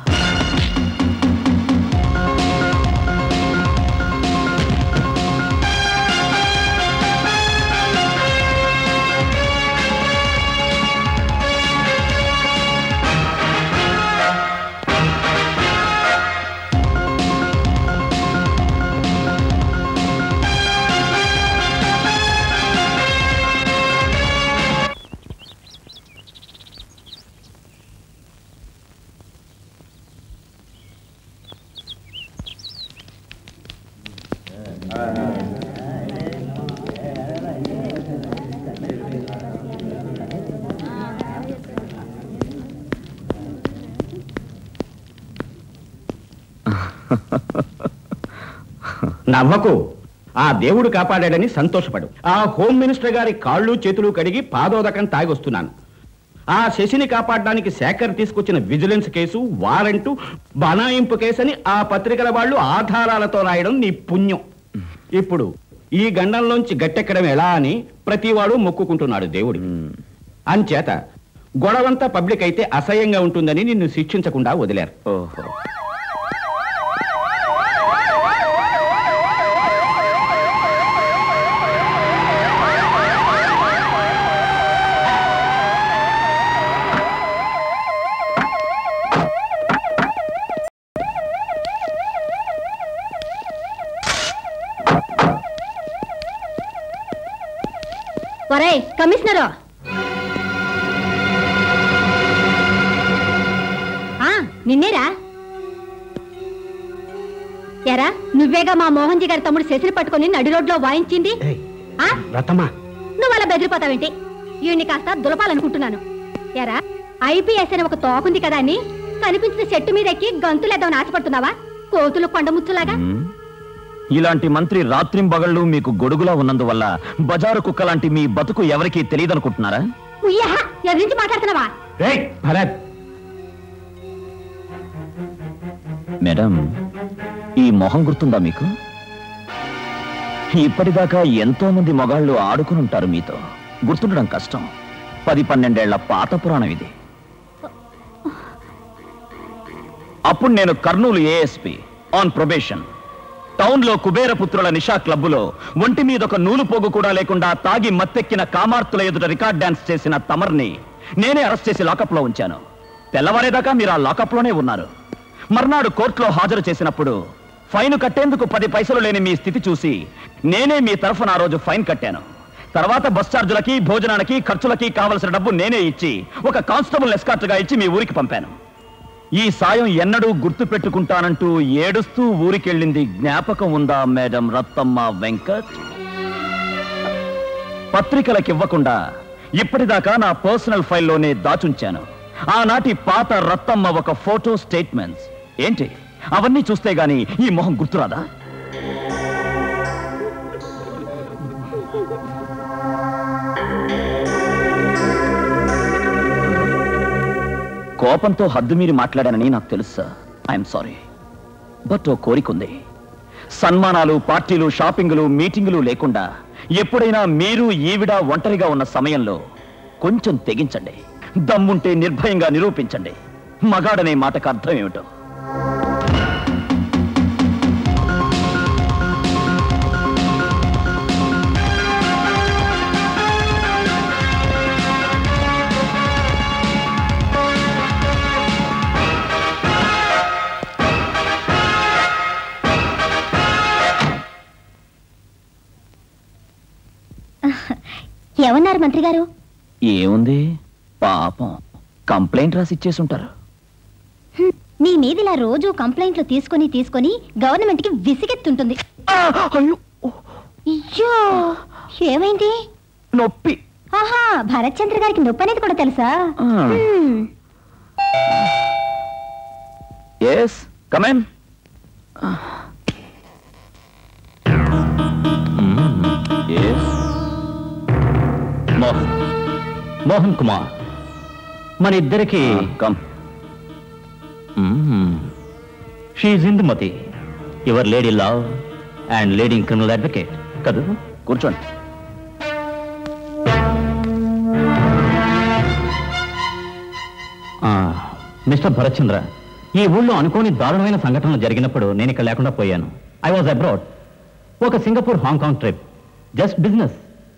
నవ్వకు ఆ దేవుడు కాపాడాడని సంతోషపడు ఆ హోమ్ మినిస్టర్ గారి కాళ్ళు చేతులు కడిగి పాదోదకం తాగొస్తున్నాను ఆ శశిని కాపాడడానికి శేఖర్ తీసుకొచ్చిన విజిలెన్స్ కేసు వారెంటు బనాయింపు కేసు అని ఆ పత్రికల వాళ్ళు ఆధారాలతో రాయడం నీ పుణ్యం ఇప్పుడు ఈ గండంలోంచి గట్టెక్కడం ఎలా అని ప్రతివాడు మొక్కుకుంటున్నాడు దేవుడు అంచేత గొడవంతా పబ్లిక్ అయితే అసహ్యంగా ఉంటుందని నిన్ను శిక్షించకుండా వదిలారు ఓహో ఒరే కమిషనరు ఆ, నిన్నేరా ఎరా నువ్వేగా మా మోహన్జీ గారి తమ్ముడు శశిని పట్టుకొని నడి రోడ్లో వాయించింది ఆ రతమా నువ్వు అలా బెదిరిపోతావేంటి ఈయన్ని కాస్త దులపాలనుకుంటున్నాను ఎరా ఐపీఎస్ అని ఒక తోకుంది కదా అని కనిపించిన చెట్టు మీద ఎక్కి గంతులేద్దామని ఆశపడుతున్నావా కోతులు కొండముచ్చులాగా ఇలాంటి మంత్రి రాత్రింబగళ్ళు మీకు గొడుగులా ఉన్నందువల్ల బజారు కుక్క లాంటి మీ బతుకు ఎవరికీ తెలియదనుకుంటున్నారా ఉయ్యా ఎదిరించి మాట్లాడుతున్నావా భరత్ మేడం ఈ మొహం గుర్తుందా మీకు ఇప్పటిదాకా ఎంతో మంది మగాళ్ళు ఆడుకుని ఉంటారు మీతో గుర్తుండడం కష్టం పది పన్నెండేళ్ల పాత పురాణం ఇది అప్పుడు నేను Kurnool ASP on probation town లో కుబేరపుత్రుల నిషా క్లబ్బులో ఒంటి మీద ఒక నూలు పోగు కూడా లేకుండా తాగి మత్తెక్కిన కామార్తుల ఎదుట రికార్డ్ డాన్స్ చేసిన తమర్ని నేనే అరెస్ట్ చేసి లాకప్ లో ఉంచాను తెల్లవారేదాకా మీరు ఆ లాకప్ లోనే ఉన్నారు మర్నాడు కోర్టులో హాజరు చేసినప్పుడు ఫైన్ కట్టేందుకు పది పైసలు లేని మీ స్థితి చూసి నేనే మీ తరఫున ఆ రోజు ఫైన్ కట్టాను తర్వాత బస్ ఛార్జులకి భోజనానికి ఖర్చులకి కావలసిన డబ్బు నేనే ఇచ్చి ఒక కానిస్టేబుల్ ఎస్కార్ట్ గా ఇచ్చి మీ ఊరికి పంపాను ఈ సాయం ఎన్నడూ గుర్తు పెట్టుకుంటానంటూ ఏడుస్తూ ఊరికెళ్ళింది జ్ఞాపకం ఉందా మేడం రత్తమ్మ వెంకట్ పత్రికలకివ్వకుండా ఇప్పటిదాకా నా పర్సనల్ ఫైల్లోనే దాచుంచాను ఆనాటి పాత రత్తమ్మ ఒక ఫోటో స్టేట్మెంట్స్ ఏంటి అవన్నీ చూస్తే గాని ఈ మొహం గుర్తురాదా కోపంతో హద్దు మీరి మాట్లాడానని నాకు తెలుసా ఐఎమ్ సారీ బట్ ఓ కోరికుంది సన్మానాలు పార్టీలు షాపింగులు మీటింగులు లేకుండా ఎప్పుడైనా మీరు ఈవిడ ఒంటరిగా ఉన్న సమయంలో కొంచెం తెగించండి దమ్ముంటే నిర్భయంగా నిరూపించండి మగాడనే మాటకు అర్థం ఏమిటో ఏమన్నారు మంత్రి గారు ఏముంది పాపం కంప్లైంట్ రాసి ఇచ్చేసి ఉంటారు హ్మ్, మీ మీద ఇలా రోజు కంప్లైంట్లు తీసుకొని తీసుకొని గవర్నమెంట్ కి విసిగెత్తుంటుంది అయ్యో ఏమైంది నొప్పి ఆహా భరత్ చంద్ర గారికి నొప్పి అనేది కూడా తెలుసా ఆ. హ్మ్. ఎస్ కమెన్ మోహన్ మోహన్ కుమార్ మన ఇద్దరికి come she Indumathi your lady love and leading criminal advocate కదా కూర్చోండి మిస్టర్ భరత్చంద్ర ఈ ఊళ్ళో అనుకోని దారుణమైన సంఘటనలు జరిగినప్పుడు నేను ఇక్కడ లేకుండా పోయాను ఐ వాజ్ అబ్రాడ్ ఒక Singapore Hong Kong trip just business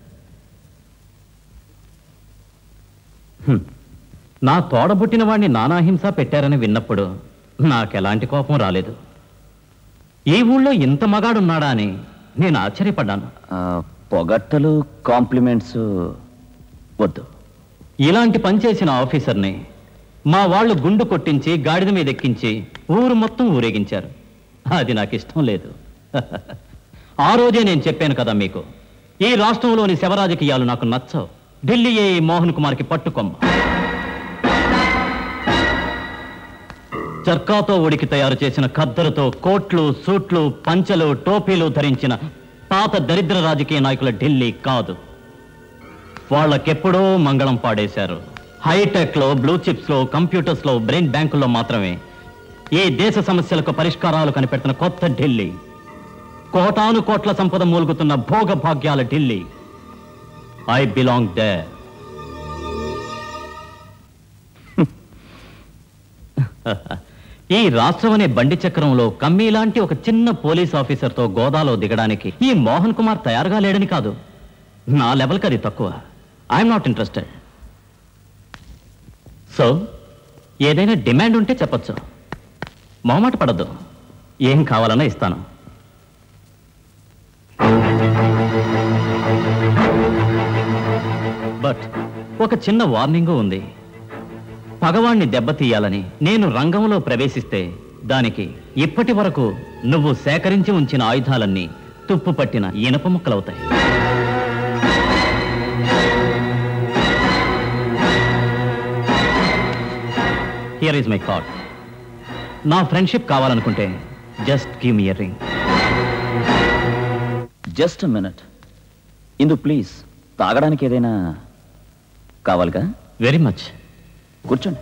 నా తోడబుట్టిన వాడిని నానాహింస పెట్టారని విన్నప్పుడు నాకెలాంటి కోపం రాలేదు ఈ ఊళ్ళో ఇంత మగాడున్నాడా అని నేను ఆశ్చర్యపడ్డాను పొగట్టలు కాంప్లిమెంట్స్ వద్దు ఇలాంటి పని చేసిన ఆఫీసర్ని మా వాళ్ళు గుండు కొట్టించి గాడిద మీద ఎక్కించి ఊరు మొత్తం ఊరేగించారు అది నాకు ఇష్టం లేదు ఆ రోజే నేను చెప్పాను కదా మీకు ఈ రాష్ట్రంలోని శవరాజకీయాలు నాకు నచ్చవు ఢిల్లీయే ఈ మోహన్ కుమార్కి పట్టుకొమ్మ చర్కాతో ఉడికి తయారు చేసిన ఖద్దరుతో కోట్లు సూట్లు పంచెలు టోపీలు ధరించిన పాత దరిద్ర రాజకీయ నాయకుల ఢిల్లీ కాదు వాళ్ళకెప్పుడో మంగళం పాడేశారు హైటెక్ లో బ్లూ చిప్స్ లో కంప్యూటర్స్ లో బ్రెయిన్ బ్యాంకుల్లో మాత్రమే ఈ దేశ సమస్యలకు పరిష్కారాలు కనిపెడుతున్న కొత్త ఢిల్లీ కోటాను కోట్ల సంపద మూలుగుతున్న భోగ భాగ్యాల ఢిల్లీ ఐ బిలాంగ్ దే ఈ రాష్ట్రం అనే బండి చక్రంలో కమ్మీ లాంటి ఒక చిన్న పోలీస్ ఆఫీసర్తో గోదాలో దిగడానికి ఈ మోహన్ కుమార్ తయారుగా లేడని కాదు నా లెవెల్కి అది తక్కువ ఐఎమ్ నాట్ ఇంట్రెస్టెడ్ సో ఏదైనా డిమాండ్ ఉంటే చెప్పొచ్చు మొహమాట పడద్దు ఏం కావాలన్నా ఇస్తాను బట్ ఒక చిన్న వార్నింగ్ ఉంది పగవాణ్ణి దెబ్బతీయాలని నేను రంగంలో ప్రవేశిస్తే దానికి ఇప్పటి వరకు నువ్వు సేకరించి ఉంచిన ఆయుధాలన్నీ తుప్పు పట్టిన ఇనప ముక్కలవుతాయి హియర్ ఈజ్ మై కార్డ్ నా ఫ్రెండ్షిప్ కావాలనుకుంటే just give me ring just minute Indu please తాగడానికి ఏదైనా కావాలిగా వెరీ మచ్ కూర్చోండి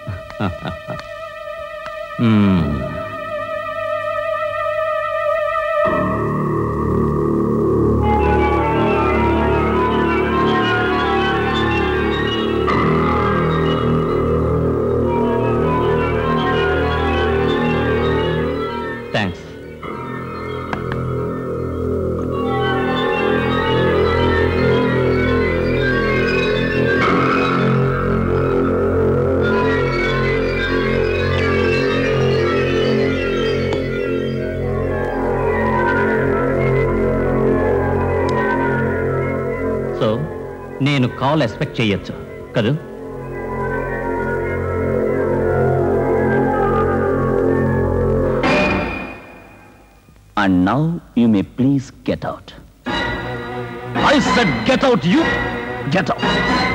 థ్యాంక్స్ సో నేను కాల్ ఎక్స్పెక్ట్ చేయొచ్చు కదూ and now you may please get out I said get out you get out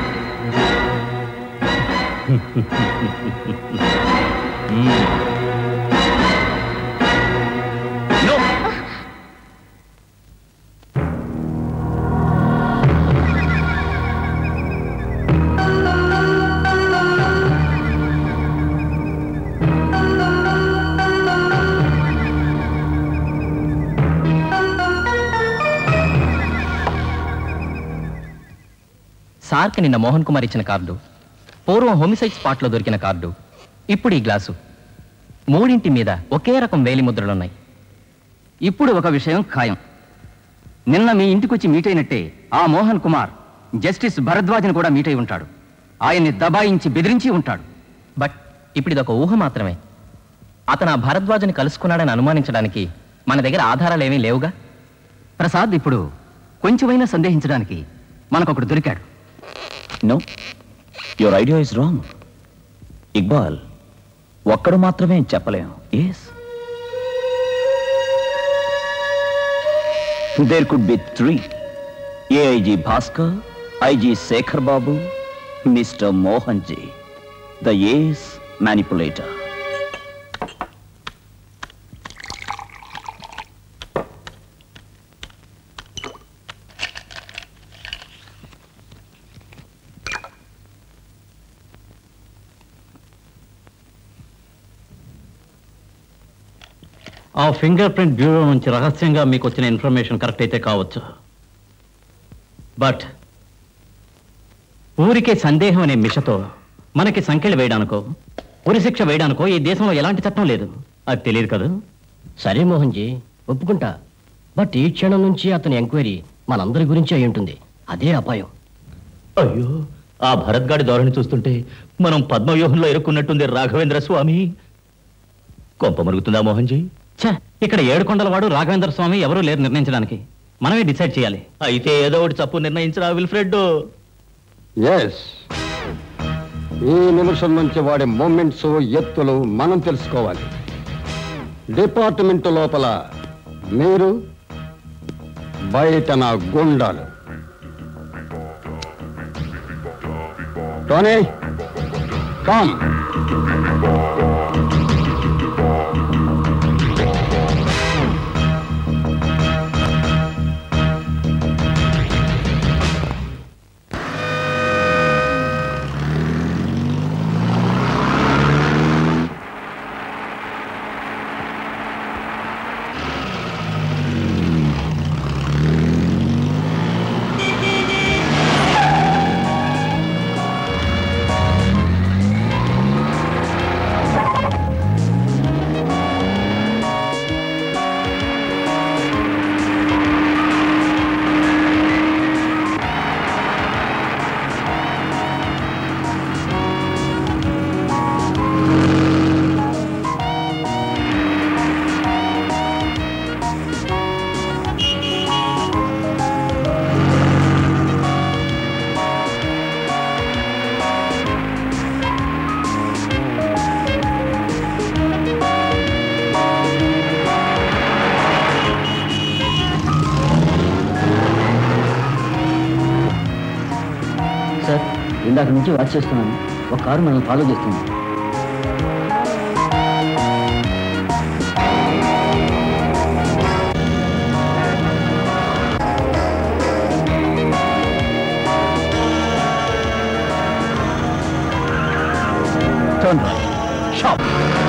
సార్కి నిన్న మోహన్ కుమార్ ఇచ్చిన కార్డు పూర్వం హోమిసైడ్ స్పాట్లో దొరికిన కార్డు ఇప్పుడు ఈ గ్లాసు మూడింటి మీద ఒకే రకం వేలి ముద్రలున్నాయి ఇప్పుడు ఒక విషయం ఖాయం నిన్న మీ ఇంటికొచ్చి మీట్ అయినట్టే ఆ మోహన్ కుమార్ జస్టిస్ భరద్వాజ్ని కూడా మీట్ అయి ఉంటాడు ఆయన్ని దబాయించి బెదిరించి ఉంటాడు బట్ ఇప్పుడు ఇదొక ఊహ మాత్రమే అతను ఆ భరద్వాజని కలుసుకున్నాడని అనుమానించడానికి మన దగ్గర ఆధారాలు ఏమీ లేవుగా ప్రసాద్ ఇప్పుడు కొంచెమైనా సందేహించడానికి మనకొకడు దొరికాడు no your idea is wrong Iqbal ఒక్కడు మాత్రమే చెప్పలేం yes there could be three AIG Bhaskar IG Shekhar Babu mister Mohan ji the ace manipulator ah fingerprint bureau నుంచి రహస్యంగా మీకు వచ్చిన ఇన్ఫర్మేషన్ కరెక్ట్ అయితే కావచ్చు బట్ ఊరికే సందేహం అనే మిషతో మనకి సంఖ్యలు వేయడానికో ఉరిశిక్ష వేయడానికో ఈ దేశంలో ఎలాంటి చట్టం లేదు అది తెలియదు కదా సరే మోహన్జీ ఒప్పుకుంటా బట్ ఈ క్షణం నుంచి అతని ఎంక్వైరీ మనందరి గురించి అయి ఉంటుంది అదే అపాయం అయ్యో ఆ భరత్ గాడి ధోరణి చూస్తుంటే మనం పద్మవ్యూహంలో ఇరుక్కున్నట్టుంది రాఘవేంద్ర స్వామి కొంప మరుగుతుందా మోహన్జీ ఛ ఇక్కడ ఏడుకొండల వాడు రాఘవేంద్ర స్వామి ఎవరూ లేరు నిర్ణయించడానికి మనమే డిసైడ్ చేయాలి అయితే ఏదో ఒకటి తప్పు నిర్ణయించరా విల్ఫ్రెడ్ ఎస్ ఈ నిమిషం నుంచి వాడి మూమెంట్స్ ఎత్తులు మనం తెలుసుకోవాలి డిపార్ట్మెంట్ లోపల మీరు బయట నా గుండాలు టోనీ కామ్ సార్ ఇందాక నుంచి వాచ్ చేస్తున్నాను ఒక కారు మనల్ని ఫాలో చేస్తుంది Turn right. Sharp.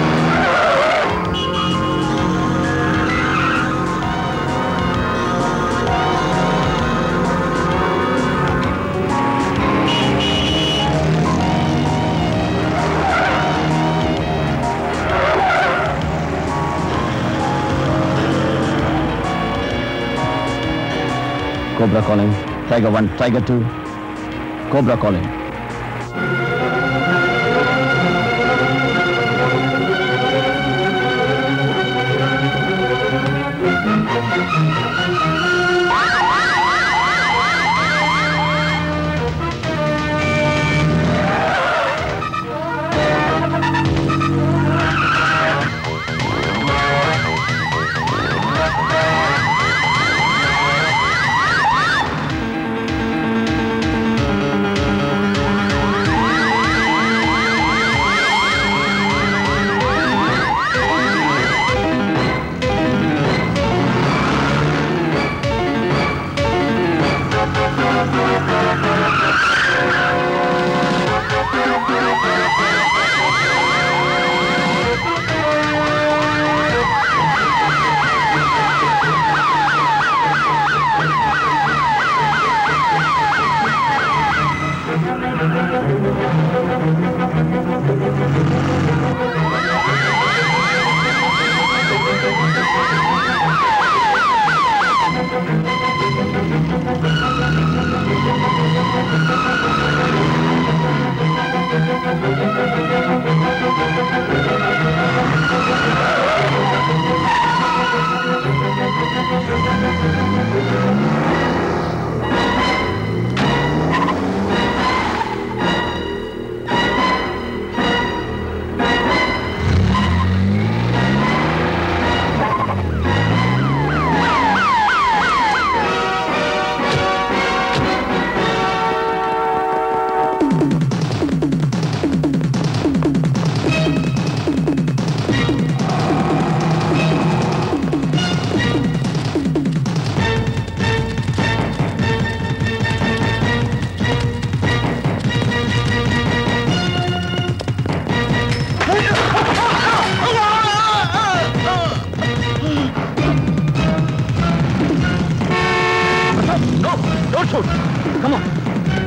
Cobra calling. Tiger 1, Tiger 2. Cobra calling. Shoot come on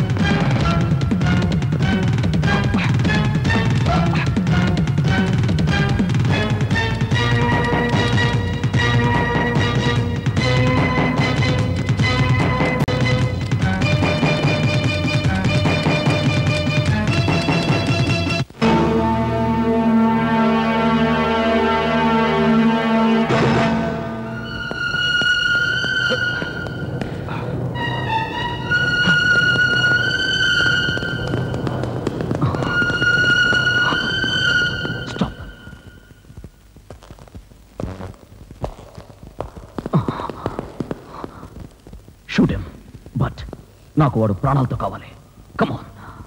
shoot him but నాకు వాడు ప్రాణాలతో కావాలి come on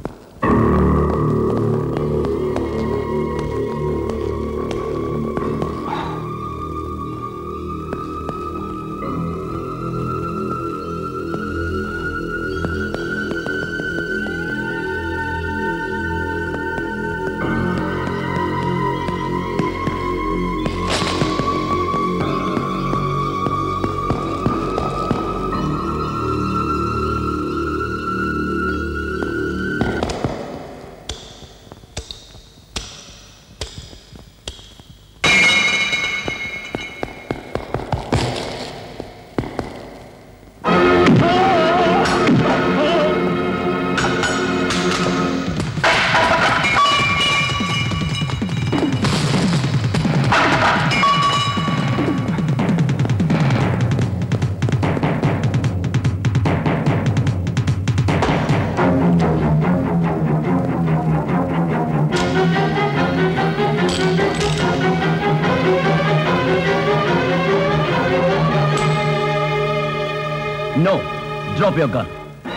no drop your gun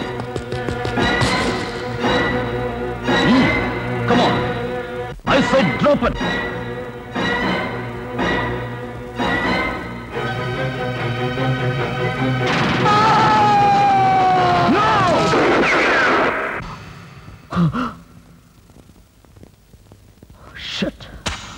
come on I said drop it Shit.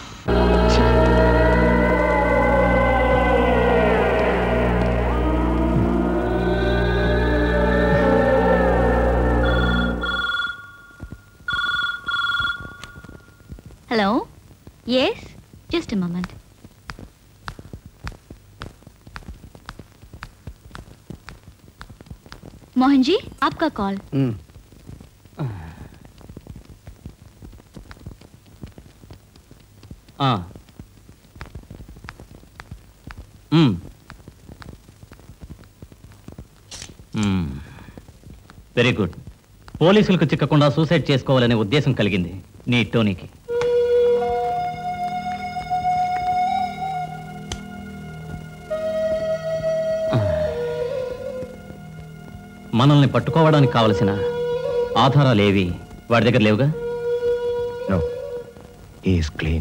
Hello? Yes? Just a moment. Mohan ji आपका कॉल వెరీ గుడ్ పోలీసులకు చిక్కకుండా సూసైడ్ చేసుకోవాలనే ఉద్దేశం కలిగింది నీ టోనీకి మనల్ని పట్టుకోవడానికి కావలసిన ఆధారాలు ఏవి వాడి దగ్గర లేవుగా No. He is clean.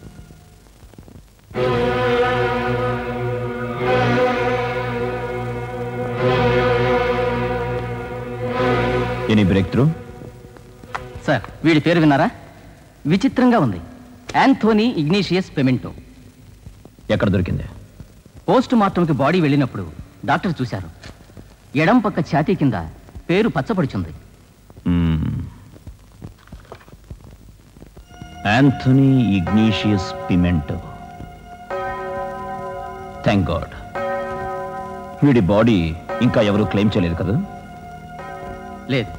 Any breakthrough sir వీడి పేరు విన్నారా విచిత్రంగా ఉంది యాంథోనీ ఇగ్నీషియస్ పెమెంటో ఎక్కడ దొరికింది పోస్ట్ మార్టంకి బాడీ వెళ్ళినప్పుడు డాక్టర్ చూశారు ఎడం పక్క ఛాతీ కింద పేరు పచ్చపడుచుంది Anthony Ignatius Pimento thank God వీడి బాడీ ఇంకా ఎవరు క్లెయిమ్ చేయలేదు కదా లేదు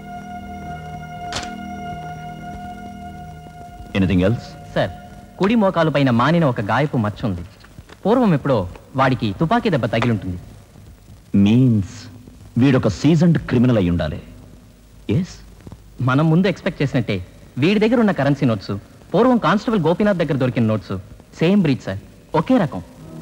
ఎనీథింగ్ ఎల్స్ సార్ కుడి మోకాలు పైన మానిన ఒక గాయపు మచ్చ ఉంది పూర్వం ఎప్పుడో వాడికి తుపాకీ దెబ్బ తగిలుంటుంది మీన్స్ వీడొక సీజన్డ్ క్రిమినల్ అయి ఉండాలి ఎస్ మనం ముందు ఎక్స్పెక్ట్ చేసినట్టే వీడి దగ్గర ఉన్న కరెన్సీ నోట్స్ పూర్వం కానిస్టేబుల్ గోపీనాథ్ దగ్గర దొరికిన నోట్స్ సేమ్ బ్రీచ్ సార్ ఒకే రకం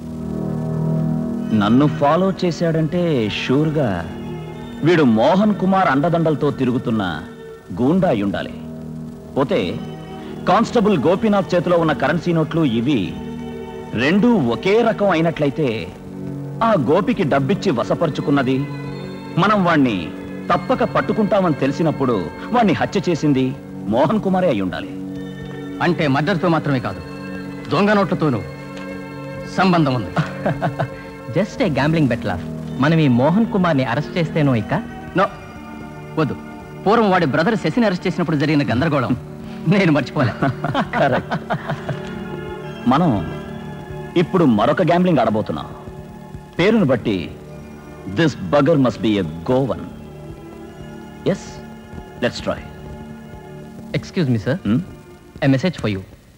నన్ను ఫాలో చేశాడంటే షూర్గా వీడు మోహన్ కుమార్ అండదండలతో తిరుగుతున్న గూండా అయి ఉండాలి పోతే కానిస్టేబుల్ గోపీనాథ్ చేతిలో ఉన్న కరెన్సీ నోట్లు ఇవి రెండూ ఒకే రకం అయినట్లయితే ఆ గోపికి డబ్బిచ్చి వసపరుచుకున్నది మనం వాణ్ణి తప్పక పట్టుకుంటామని తెలిసినప్పుడు వాణ్ణి హత్య చేసింది మోహన్ కుమారే అయి ఉండాలి అంటే మర్డర్తో మాత్రమే కాదు దొంగ నోట్లతోనూ సంబంధం ఉంది జస్ట్ ఏ గ్యాంబ్లింగ్ బెట్లా మనం ఈ మోహన్ కుమార్ని అరెస్ట్ చేస్తేనో ఇక నో వద్దు పూర్వం వాడి బ్రదర్ శశిని అరెస్ట్ చేసినప్పుడు జరిగిన గందరగోళం నేను మర్చిపోలే కరెక్ట్ మనం ఇప్పుడు మరొక గ్యాంబ్లింగ్ ఆడబోతున్నాం పేరును బట్టి this bugger must be a Goan yes let's try excuse me sir a message for you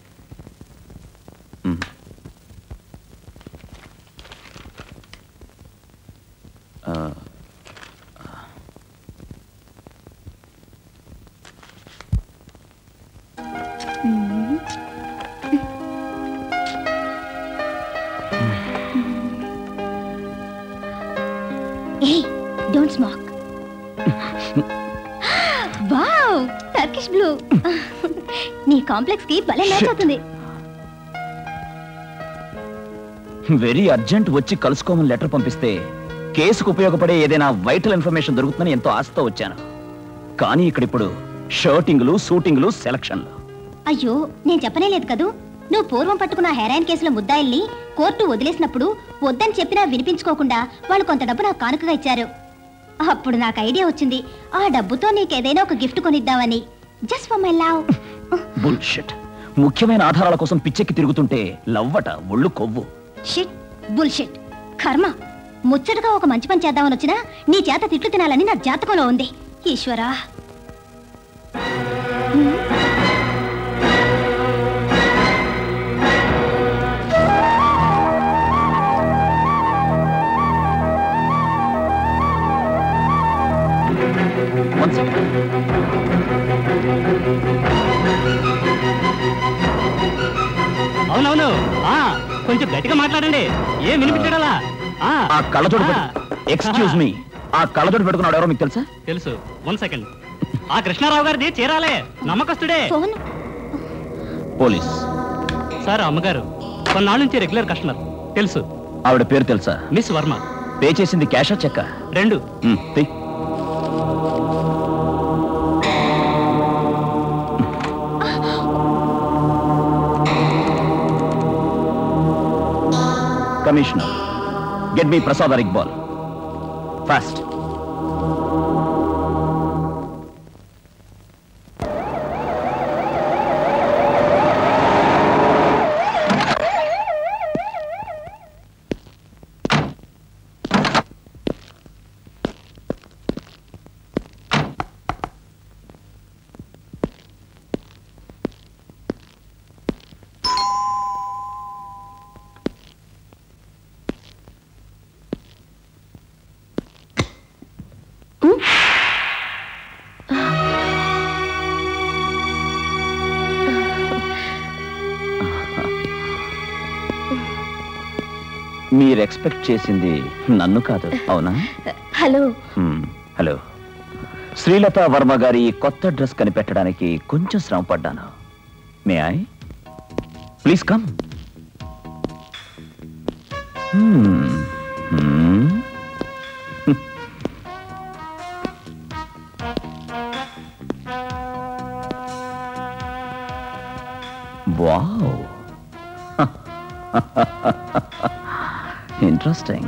ah don't smoke wow Turkish blue నీ కాంప్లెక్స్ కి భలే మ్యాచ్ అవుతుంది వెరీ అర్జెంట్ వచ్చి కలుసుకోమని లెటర్ పంపిస్తే కేసుకు ఉపయోగపడే ఏదైనా వైటల్ ఇన్ఫర్మేషన్ దొరుకుతుందని ఎంతో ఆశతో వచ్చాను కానీ ఇక్కడ ఇప్పుడు షర్టింగ్లు షూటింగ్లు సెలక్షన్లు అయ్యో నేను చెప్పనే లేదు కదూ నువ్వు పూర్వం పట్టుకున్న హెరాయిన్ కేసులో ముద్దాయిల్ని కోర్టు వదిలేసినప్పుడు వద్దని చెప్పినా వినిపించుకోకుండా వాళ్ళు కొంత డబ్బు నాకు కానుకగా ఇచ్చారు అప్పుడు నాకు ఐడియా వచ్చింది ఆ డబ్బుతో నీకేదైనా ఒక గిఫ్ట్ కొనిద్దామని just for my love bullshit ముఖ్యమైన ఆధారాల కోసం పిచ్చెక్కి తిరుగుతుంటే లవ్వట ఒళ్ళు కొవ్వు షిట్ బుల్షిట్ కర్మ ముచ్చటగా ఒక మంచి పని చేద్దామని వచ్చినా నీ చేత తిట్లు తినాలని నా జాతకంలో ఉంది ఈశ్వరా One second. అవునవును ఆ కొంచెం గట్టిగా మాట్లాడండి ఏం వినిపించడాలా ఆ, ఆ కళ్ళజోడు ఆ. ఎక్స్క్యూజ్ మీ ఆ కళ్ళజోడు పెట్టుకున్నాడు ఎవరో మీకు తెలుసా తెలుసు వన్ సెకండ్ ఆ కృష్ణారావు గారిది చీరాలే నమ్మకస్తుడే పోలీస్ సార్ అమ్మగారు కొన్నాళ్ళ నుంచి రెగ్యులర్ కస్టమర్ తెలుసు ఆవిడ పేరు తెలుసా మిస్ వర్మ పే చేసింది క్యాషా చెక్క రెండు commissioner get me Prasad Iqbal fast మీరు ఎక్స్పెక్ట్ చేసింది నన్ను కాదు అవునా హలో హ్మ్, హలో శ్రీలత వర్మ గారి ఈ కొత్త డ్రెస్ కనిపెట్టడానికి కొంచెం శ్రమ పడ్డాను may I please come wow interesting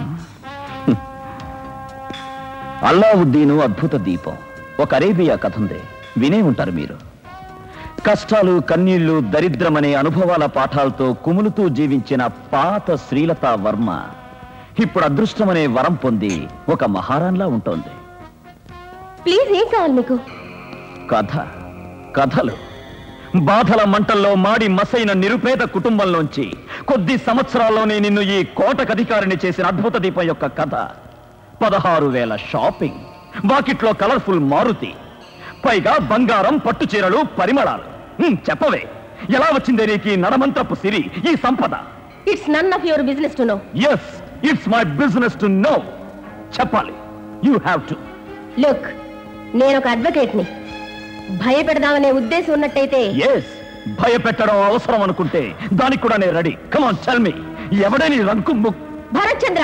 అల్లావుద్దీను అద్భుత దీపం ఒక అరేబియా కథ ఉంది వినే ఉంటారు మీరు కష్టాలు కన్నీళ్లు దరిద్రమనే అనుభవాల పాఠాలతో కుములుతూ జీవించిన పాత శ్రీలత వర్మ ఇప్పుడు అదృష్టమనే వరం పొంది ఒక మహారాన్లా ఉంటోంది ప్లీజ్ ఏం కావాలి మీకు కథ కథలు బాధల మంటల్లో మాడి మసైన నిరుపేద కుటుంబంలోంచి కొద్ది సంవత్సరాల్లోనే నిన్ను ఈ కోటకధికారిని చేసిన అద్భుత దీపం యొక్క కథ పదహారు వేల షాపింగ్ వాకిట్లో కలర్ఫుల్ మారుతి పైగా బంగారం పట్టు చీరలు పరిమళాలు హ్మ్, చెప్పవే ఎలా వచ్చిందే నీకు ఈ నడమంత్రపు సిరి ఈ సంపద it's none of your business to know yes it's my business to know చెప్పాలి యూ హ్యావ్ టు లుక్ నేను ఒక అడ్వకేట్ ని భయపెడదామనే ఉద్దేశం ఉన్నట్టయితే ఎస్ భయపెట్టడం అవసరం అనుకుంటే దానికి కూడా నేను రెడీ కమాన్ టెల్ మీ ఎవడే నీ రంకు ముక్ భరత్ చంద్ర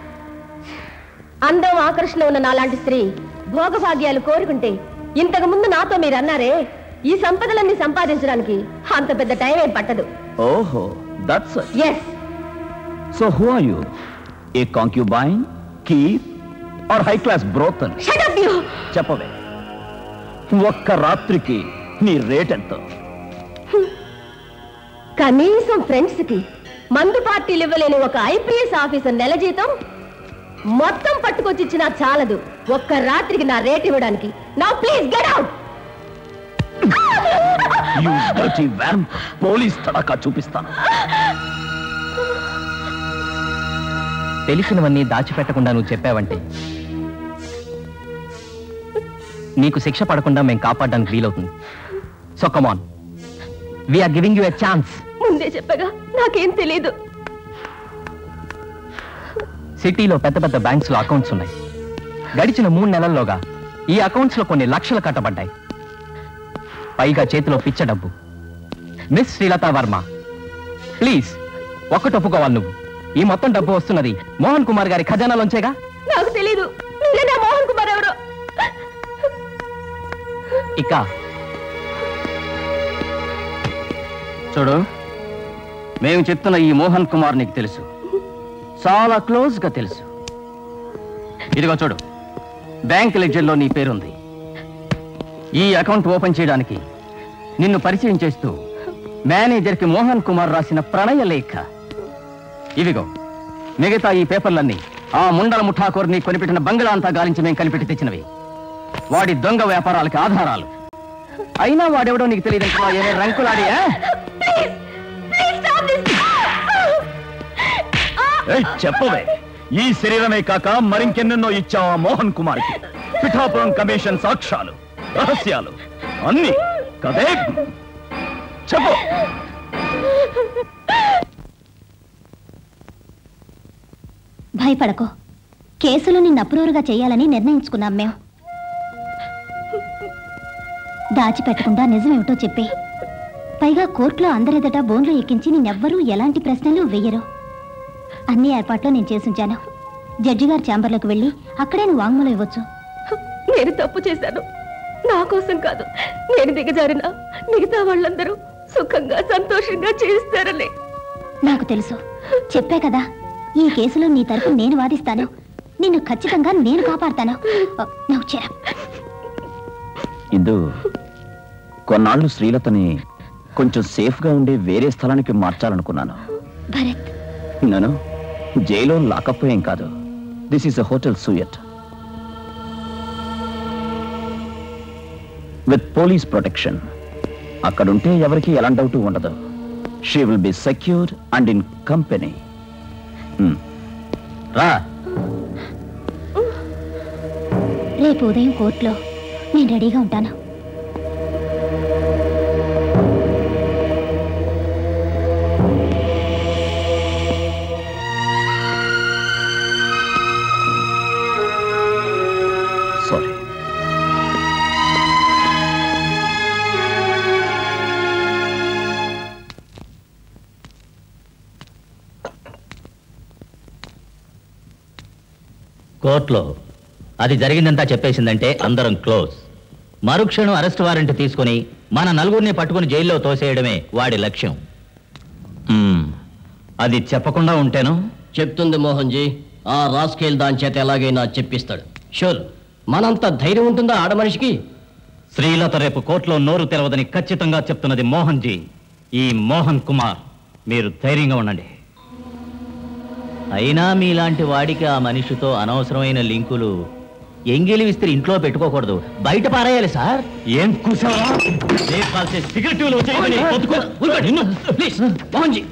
అందం ఆకర్షణ ఉన్న నాలాంటి స్త్రీ భోగభాగ్యాలు కోరుకుంటే ఇంతకు ముందు నాతో మీరు అన్నారే ఈ సంపదలన్నీ సంపాదించడానికి అంత పెద్ద టైం ఏం పట్టదు ఓహో that's yes so who are you a concubine keep or high class brothel అని చెప్పవే ఒక్క రాత్రికి నీ రేట్ ఎంత కనీసం ఫ్రెండ్స్ కి మందు పార్టీలు ఇవ్వలేని ఒక ఐపీఎస్ ఆఫీసర్ నెల జీతం మొత్తం పట్టుకొచ్చి ఇచ్చినా చాలదు ఒక్క రాత్రికి నా రేట్ ఇవ్వడానికి నా please get out you dirty vamp police తడాకా చూపిస్తాను తెలిసినవన్నీ దాచిపెట్టకుండా నువ్వు చెప్పావంటే నీకు శిక్ష పడకుండా మేము కాపాడడానికి వీలవుతుంది so come on we're giving you a chance ముందే చెప్పగా నాకేం తెలియదు సిటీలో పెద్ద పెద్ద బ్యాంక్స్ లో అకౌంట్స్ ఉన్నాయి గడిచిన మూడు నెలల్లోగా ఈ అకౌంట్స్ లో కొన్ని లక్షలు కట్టబడ్డాయి పైగా చేతిలో పిచ్చ డబ్బు మిస్ శ్రీలతా వర్మ ప్లీజ్ ఒక్కటి ఒప్పుకోవాలి నువ్వు ఈ మొత్తం డబ్బు వస్తున్నది మోహన్ కుమార్ గారి ఖజానాలోంచేగా నాకు తెలియదు మీరే నా మోహన్ కుమార్ ఎవరో ఇక చూడు మేము చెప్తున్న ఈ మోహన్ కుమార్ నీకు తెలుసు చాలా క్లోజ్ గా తెలుసు ఇదిగో చూడు బ్యాంక్ లెడ్జర్లో నీ పేరుంది ఈ అకౌంట్ ఓపెన్ చేయడానికి నిన్ను పరిచయం చేస్తూ మేనేజర్కి మోహన్ కుమార్ రాసిన ప్రణయ లేఖ ఇవిగో మిగతా ఈ పేపర్లన్నీ ఆ ముండల ముఠాకోరిని కొనిపెట్టిన బంగ్లా అంతా గాలించి మేము కనిపెట్టి తెచ్చినవి వాడి దొంగ వ్యాపారాలకి ఆధారాలు అయినా వాడెవడో నీకు తెలియదు ఏమే రంకులాడి ఆ? ఏయ్, చెప్పవే ఈ శరీరమే కాక మరింకెన్నెన్నో ఇచ్చావు ఆ మోహన్ కుమార్కి పిఠాపురం కమిషన్ సాక్ష్యాలు రహస్యాలు అన్ని కదే చెప్పు భయపడకో కేసులో నిన్ను అప్రూవర్గా చేయాలని నిర్ణయించుకున్నాం మేము దాచిపెట్టకుండా నిజమేమిటో చెప్పి పైగా కోర్టులో అందరెదట బోన్లో ఎక్కించి నిన్నెవ్వరూ ఎలాంటి ప్రశ్నలు వెయ్యరు అన్ని ఏర్పాట్లు నేను చేసుంచాను జడ్జి గారి ఛాంబర్లోకి వెళ్ళి అక్కడే నువ్వు వాంగ్మూలం ఇవ్వచ్చు నేను తప్పు చేశాను నా కోసం కాదు నేను దిగజారిన మిగతా వాళ్ళందరూ సుఖంగా సంతోషంగా జీవిస్తారని నాకు తెలుసు చెప్పే కదా ఈ కేసులో నీ తరపు నేను వాదిస్తాను నిన్ను ఖచ్చితంగా నేను కాపాడతాను నువ్వు చేరా ఇందు కొన్నాళ్ళు శ్రీలతని కొంచెం సేఫ్గా ఉండే వేరే స్థలానికి మార్చాలనుకున్నాను భరత్ నేను జైలో లాకప్ ఏం కాదు this is a hotel suite with police protection అక్కడుంటే ఎవరికి ఎలాంటి డౌట్ ఉండదు she will be secured and in company రా రేపు ఉదయం కోర్టులో నేను రెడీగా ఉంటాను సారీ కోర్టులో అది జరిగిందంతా చెప్పేసిందంటే అందరం క్లోజ్ మరుక్షణం అరెస్ట్ వారెంట్ తీసుకుని మన నలుగురిని పట్టుకుని జైల్లో తోసేయడమే వాడి లక్ష్యం మ్మ్. అది చెప్పకుండా ఉంటేను చెప్తుంది మోహన్ జీ ఆ రాస్కేల్ దాని చేత ఎలాగైనా చెప్పిస్తాడు షూర్ మనంత ధైర్యం ఉంటుందా ఆడ మనిషికి శ్రీలత రేపు కోర్టులో నోరు తెరవదని ఖచ్చితంగా చెప్తున్నది మోహన్ జీ ఈ మోహన్ కుమార్ మీరు ధైర్యంగా ఉండండి అయినా మీలాంటి వాడికి ఆ మనిషితో అనవసరమైన లింకులు ఎంగిలి విస్త్రీ ఇంట్లో పెట్టుకోకూడదు బయట పారేయాలి సార్ ఏం కూసావా రేపు కాల్చే సిగరెట్లు వచ్చేయమని పొద్దుకో. ఊరుకో, నిన్ను. Please Mohan ji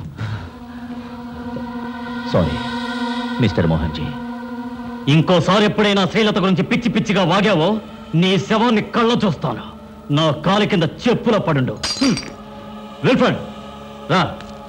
sorry mister Mohan ji ఇంకోసారి ఎప్పుడైనా శ్రీలత గురించి పిచ్చి పిచ్చిగా వాగావో నీ శవాన్ని కళ్ళ చూస్తాను నా కాలు కింద చెప్పులో పడుండు హ్మ్. విల్ఫర్డ్ రా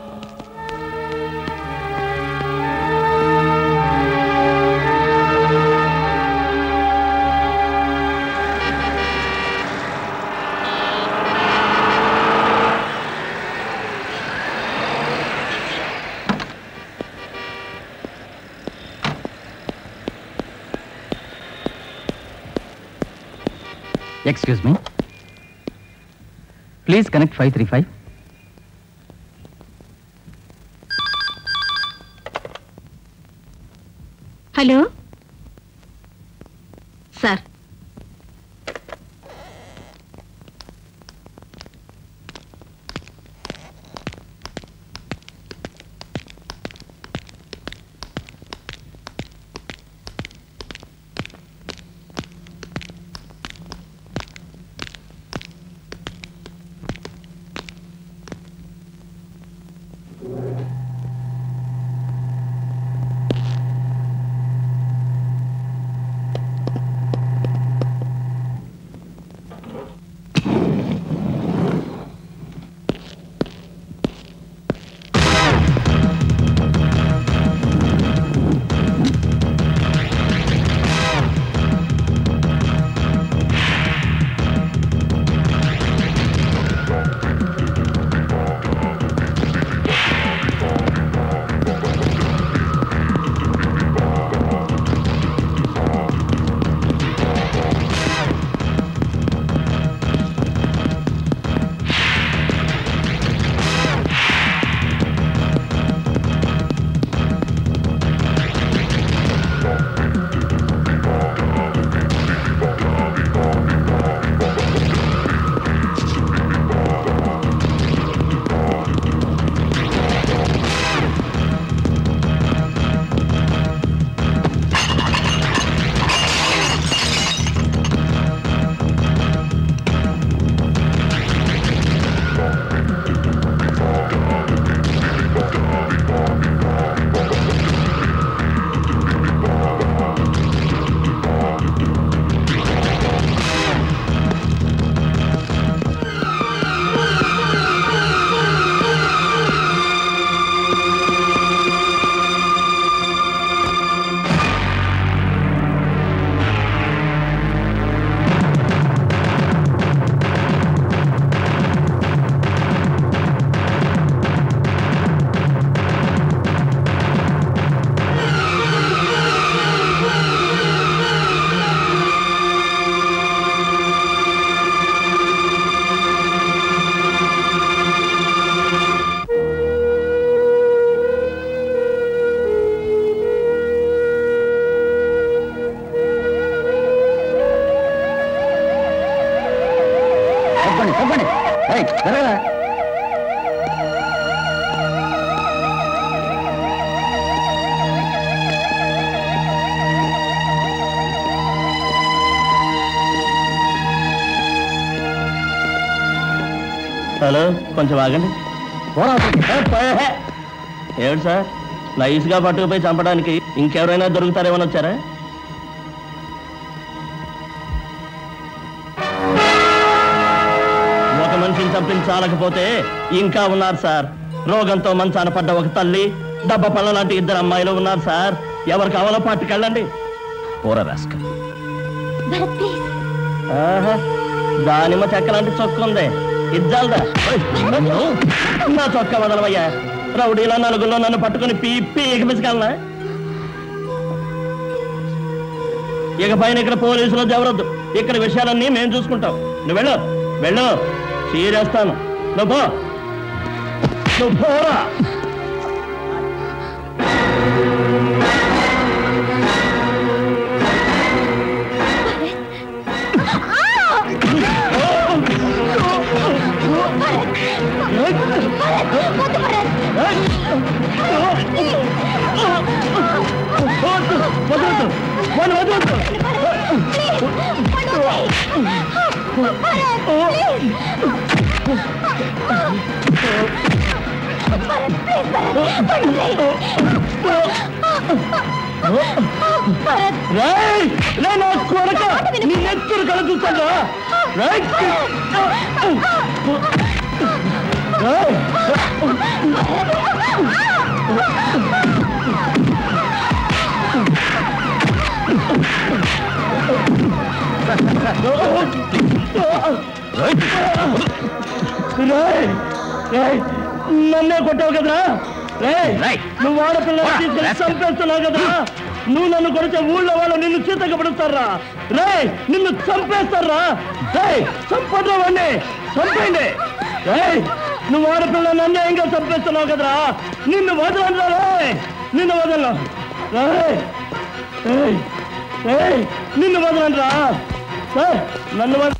excuse me please connect five three five hello sir తప్పండి తప్పండి ఏయ్, త్వరగా. హలో కొంచెం ఆగండి ఏమిటి సార్ నైస్గా పట్టుకుపోయి చంపడానికి ఇంకెవరైనా దొరుకుతారేమని వచ్చారా ఒక మనిషిని చంపించాలకపోతే ఇంకా ఉన్నారు సార్ రోగంతో మంచాన పడ్డ ఒక తల్లి డబ్బ పళ్ళ లాంటి ఇద్దరు అమ్మాయిలు ఉన్నారు సార్ ఎవరు కావాలో పట్టుకెళ్ళండి పోర రాస్క ఆహా, దానిమ్మ చెక్క లాంటి చొక్క ఉంది ఇద్దాల్దా నా చొక్క వదలవయ్యా రౌడీల నలుగుల్లో నన్ను పట్టుకుని పీ పీక పిసుకెళ్ళనా ఇక పైన ఇక్కడ పోలీసులు ఎవరొద్దు ఇక్కడ విషయాలన్నీ మేము చూసుకుంటాం నువ్వు వెళ్ళు వెళ్ళు చీరేస్తాను నువ్వు పో నువ్వు పోరా రేయ్! రే నా కొడక! నీ నెత్తురు కళ చూస్తాను రేయ్! రేయ్! రేయ్! రేయ్! నన్నే కొట్టావు కదరా రేయ్! నువ్వు ఆడపిల్ల తీసుకెళ్ళి చంపేస్తున్నావు కదరా నువ్వు నన్ను కొడితే ఊళ్ళో వాళ్ళు నిన్ను చీతక పడుతారా రే నిన్ను చంపేస్తారా రే చంపడం వాడిని చంపండి రే నువ్వు ఆడపిల్ల నన్ను ఇంకా చంపేస్తున్నావు కదరా నిన్ను వదలండి రే నిన్ను వదలను రేయ్! రేయ్! ఏయ్, నిన్ను వదలండి రా సార్ నన్ను వద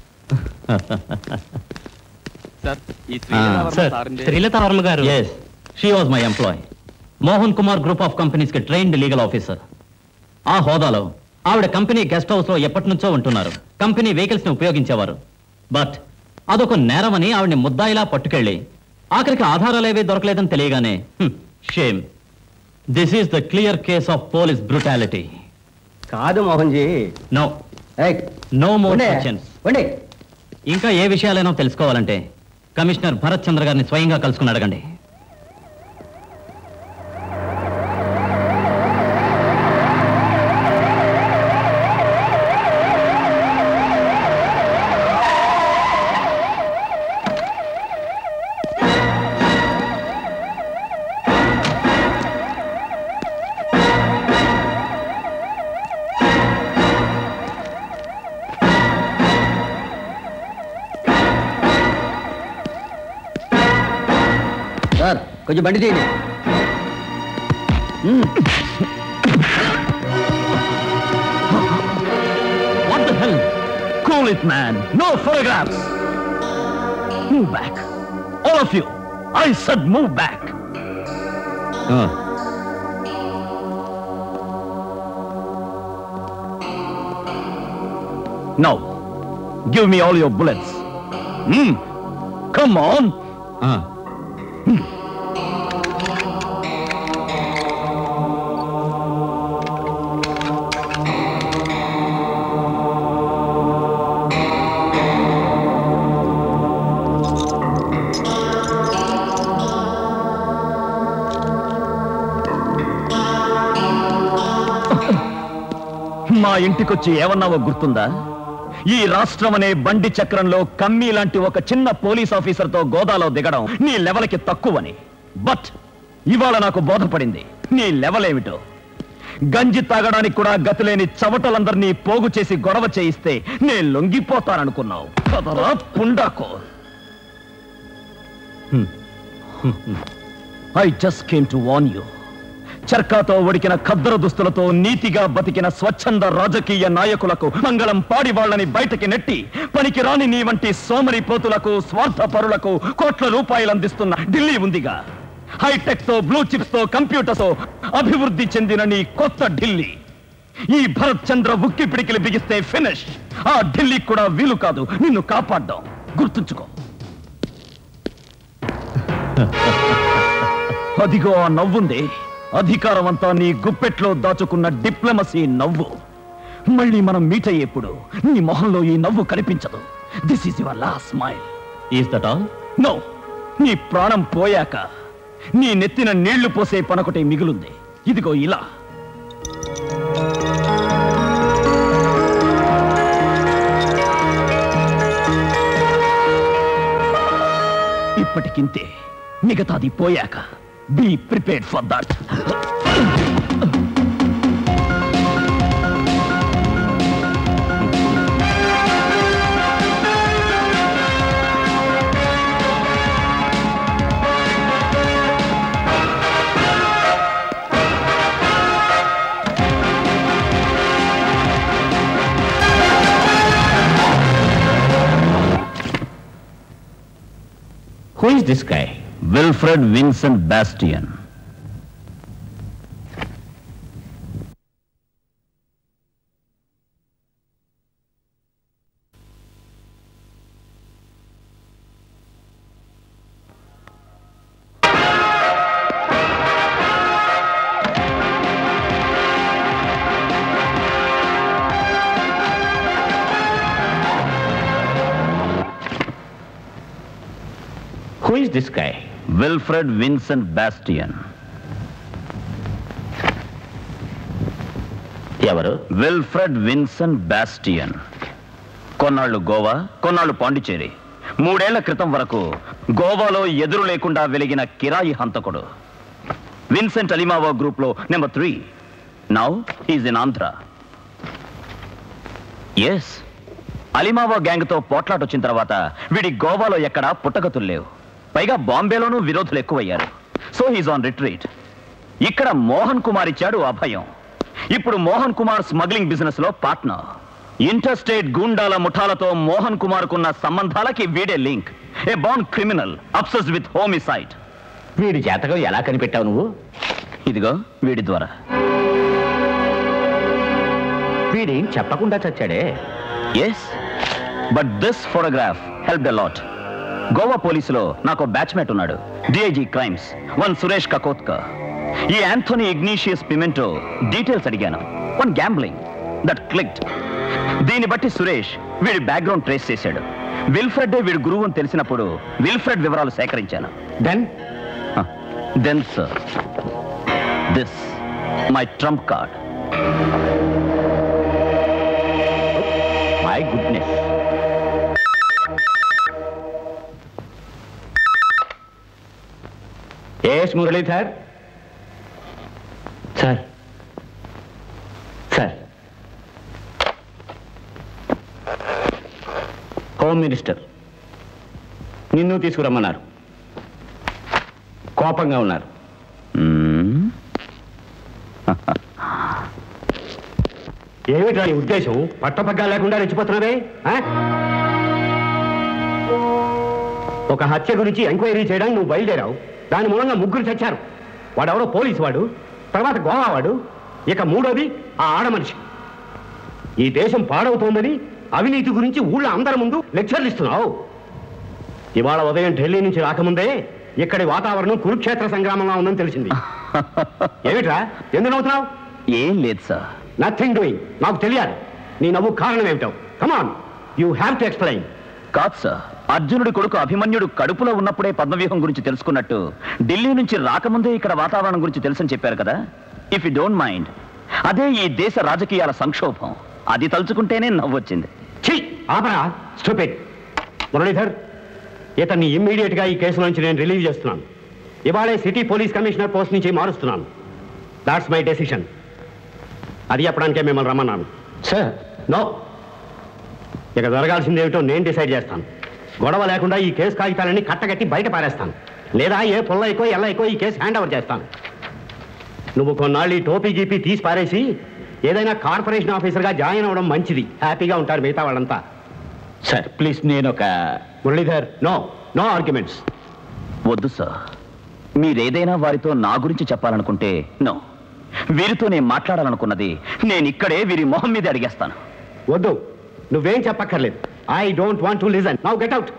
sir Srilatha Varma garu yes she was my employee Mohan Kumar group of companies కి ట్రైన్డ్ లీగల్ ఆఫీసర్ ఆ హోదాలో ఆవిడ కంపెనీ గెస్ట్ హౌస్ లో ఎప్పటి నుంచో ఉంటున్నారు కంపెనీ వెహికల్స్ ని ఉపయోగించేవారు బట్ అదొక నేరమని ఆవిడని ముద్దాయిలా పట్టుకెళ్ళి ఆఖరికి ఆధారాలేవీ దొరకలేదని తెలియగానే shame this is the clear case of police brutality కాదు మోహన్జీ నో నో మోర్ ఉండే. క్వశ్చన్స్ ఇంకా ఏ విషయాలైనా తెలుసుకోవాలంటే కమిషనర్ భరత్ చంద్ర గారిని స్వయంగా కలుసుకుని అడగండి సార్ కొంచెం బండి తీయండి What the hell? Cool it, man. No photographs. Move back. All of you. I said move back. Now, give me all your bullets. Hmm. Come on. మా ఇంటికొచ్చి ఏమన్నావో గుర్తుందా ఈ రాష్ట్రం అనే బండి చక్రంలో కమ్మీ లాంటి ఒక చిన్న పోలీస్ ఆఫీసర్తో గోదాలో దిగడం నీ లెవెల్కి తక్కువని బట్ ఇవాళ నాకు బోధపడింది నీ లెవెల్ ఏమిటో గంజి తాగడానికి కూడా గతిలేని చవటలందరినీ పోగు చేసి గొడవ చేయిస్తే నే లొంగిపోతాననుకున్నావు కదరా పుండాకో I just came to warn you చర్కాతో ఉడికిన ఖద్దరు దుస్తులతో నీతిగా బతికిన స్వచ్ఛంద రాజకీయ నాయకులకు మంగళం పాడి వాళ్ళని బయటకి నెట్టి పనికిరాని నీ వంటి సోమరి పోతులకు స్వార్థపరులకు కోట్ల రూపాయలు అందిస్తున్న ఢిల్లీ ఉందిగా హైటెక్ తో బ్లూ చిప్స్ తో కంప్యూటర్స్ తో అభివృద్ధి చెందిన నీ కొత్త ఢిల్లీ ఈ భరత్ చంద్ర ఉక్కి పిడికిలి బిగిస్తే ఫినిష్ ఆ ఢిల్లీకి కూడా వీలు కాదు నిన్ను కాపాడ్డాం గుర్తుంచుకో అదిగో ఆ నవ్వుంది అధికారం అంతా నీ గుప్పెట్లో దాచుకున్న డిప్లొమసీ నవ్వు మళ్ళీ మనం మీట్ అయ్యేప్పుడు నీ మొహంలో ఈ నవ్వు కనిపించదు this is your last smile is that all no నీ ప్రాణం పోయాక నీ నెత్తిన నీళ్లు పోసే పనొకటే మిగులుంది ఇదిగో ఇలా ఇప్పటికింతే మిగతాది పోయాక be prepared for that Who is this guy? Wilfred Vincent Bastian. Who is this guy? Wilfred Vincent Bastian. ఎవరు విల్ఫ్రెడ్ విన్సెంట్ బాస్టియన్ కొన్నాళ్ళు గోవా కొన్నాళ్ళు పాండిచేరి మూడేళ్ల క్రితం వరకు గోవాలో ఎదురు లేకుండా వెలిగిన కిరాయి హంతకుడు విన్సెంట్ అలిమావో గ్రూప్ లో number three now is in Andhra yes Alemao gang తో పోట్లాట వచ్చిన తర్వాత వీడి గోవాలో ఎక్కడా పుట్టగతులు లేవు పైగా బాంబేలోనూ విరోధులు ఎక్కువయ్యారు సో హీజ్ ఆన్ రిట్రీట్ ఇక్కడ మోహన్ కుమార్ ఇచ్చాడు అభయం ఇప్పుడు మోహన్ కుమార్ స్మగ్లింగ్ బిజినెస్ లో పార్ట్నర్ ఇంటర్ స్టేట్ గూండాల ముఠాలతో మోహన్ కుమార్ కున్న సంబంధాలకి వీడే link a born criminal obsessed with homicide వీడి జాతకం ఎలా కనిపెట్టావు నువ్వు ఇదిగో వీడి ద్వారా వీడేం చెప్పకుండా చచ్చాడే yes but this photograph help the lot Goa పోలీసులో నాకు బ్యాచ్మేట్ ఉన్నాడు డిఐజీ క్రైమ్స్ వన్ సురేష్ కకోత్క ఈ యాంథోనీ ఇగ్నీషియస్ పిమెంటో డీటెయిల్స్ అడిగాను వన్ గ్యాంబ్లింగ్ దట్ క్లిక్డ్ దీన్ని బట్టి సురేష్ వీడి బ్యాక్గ్రౌండ్ ట్రేస్ చేశాడు విల్ఫ్రెడ్ వీడి గురువు అని తెలిసినప్పుడు విల్ఫ్రెడ్ వివరాలు సేకరించాను then then sir this my trump card my goodness yes Muralidhar sir sir home minister నిన్ను తీసుకురమ్మన్నారు కోపంగా ఉన్నారు ఏమిటా నీ ఉద్దేశం పట్టపగ్గా లేకుండా రెచ్చిపోతున్నావే ఆ? ఒక హత్య గురించి ఎంక్వైరీ చేయడానికి నువ్వు బయలుదేరావు దాని మూలంగా ముగ్గురు చచ్చారు వాడెవడో పోలీసు వాడు తర్వాత గోవా వాడు ఇక మూడోది ఆ ఆడ మనిషి ఈ దేశం పాడవుతోందని అవినీతి గురించి ఊళ్ళో అందరి ముందు లెక్చర్లు ఇస్తున్నావు ఇవాళ ఉదయం ఢిల్లీ నుంచి రాకముందే ఇక్కడి వాతావరణం కురుక్షేత్ర సంగ్రామంగా ఉందని తెలిసింది ఏమిట్రా ఎందుకు నవ్వుతున్నావు ఏం లేదు సార్ నథింగ్ డూయింగ్ నాకు తెలియాలి నీ నవ్వు కారణం ఏమిటో come on you have to explain కాదు సార్ అర్జునుడి కొడుకు అభిమన్యుడు కడుపులో ఉన్నప్పుడే పద్మవ్యూహం గురించి తెలుసుకున్నట్టు ఢిల్లీ నుంచి రాకముందే ఇక్కడ వాతావరణం గురించి తెలుసని చెప్పారు కదా ఇఫ్ యు డోంట్ మైండ్ అదే ఈ దేశ రాజకీయాల సంక్షోభం అది తలుచుకుంటేనే నవ్వొచ్చింది ఛీ ఆపరా స్టూపిడ్ మురళీధర్ ఇతన్ని ఇమ్మీడియట్ గా ఈ కేసు నుంచి నేను రిలీవ్ చేస్తున్నాను ఇవాళే సిటీ పోలీస్ కమిషనర్ పోస్ట్ నుంచి మారుస్తున్నాను దాట్స్ మై డెసిషన్ అది చెప్పడానికే మిమ్మల్ని రమ్మన్నాను సార్ నో ఇక జరగాల్సింది ఏమిటో నేను డిసైడ్ చేస్తాను గొడవ లేకుండా ఈ కేసు కాగితాలన్నీ కట్టగట్టి బయట పారేస్తాను లేదా ఏ పుల్ల ఎక్కువ ఎల్ల ఎక్కువ ఈ కేసు హ్యాండ్ ఓవర్ చేస్తాను నువ్వు కొన్నాళ్ళు ఈ టోపీ గీపీ తీసి పారేసి ఏదైనా కార్పొరేషన్ ఆఫీసర్గా జాయిన్ అవ్వడం మంచిది హ్యాపీగా ఉంటారు మిగతా వాళ్ళంతా సార్ ప్లీజ్ నేను ఒక మురళీధర్ నో నో ఆర్గ్యుమెంట్స్ వద్దు సార్ మీరేదైనా వారితో నా గురించి చెప్పాలనుకుంటే నో వీరితో నేను మాట్లాడాలనుకున్నది నేను ఇక్కడే వీరి మొహం మీద అడిగేస్తాను వద్దు నువ్వేం చెప్పక్కర్లేదు I don't want to listen now get out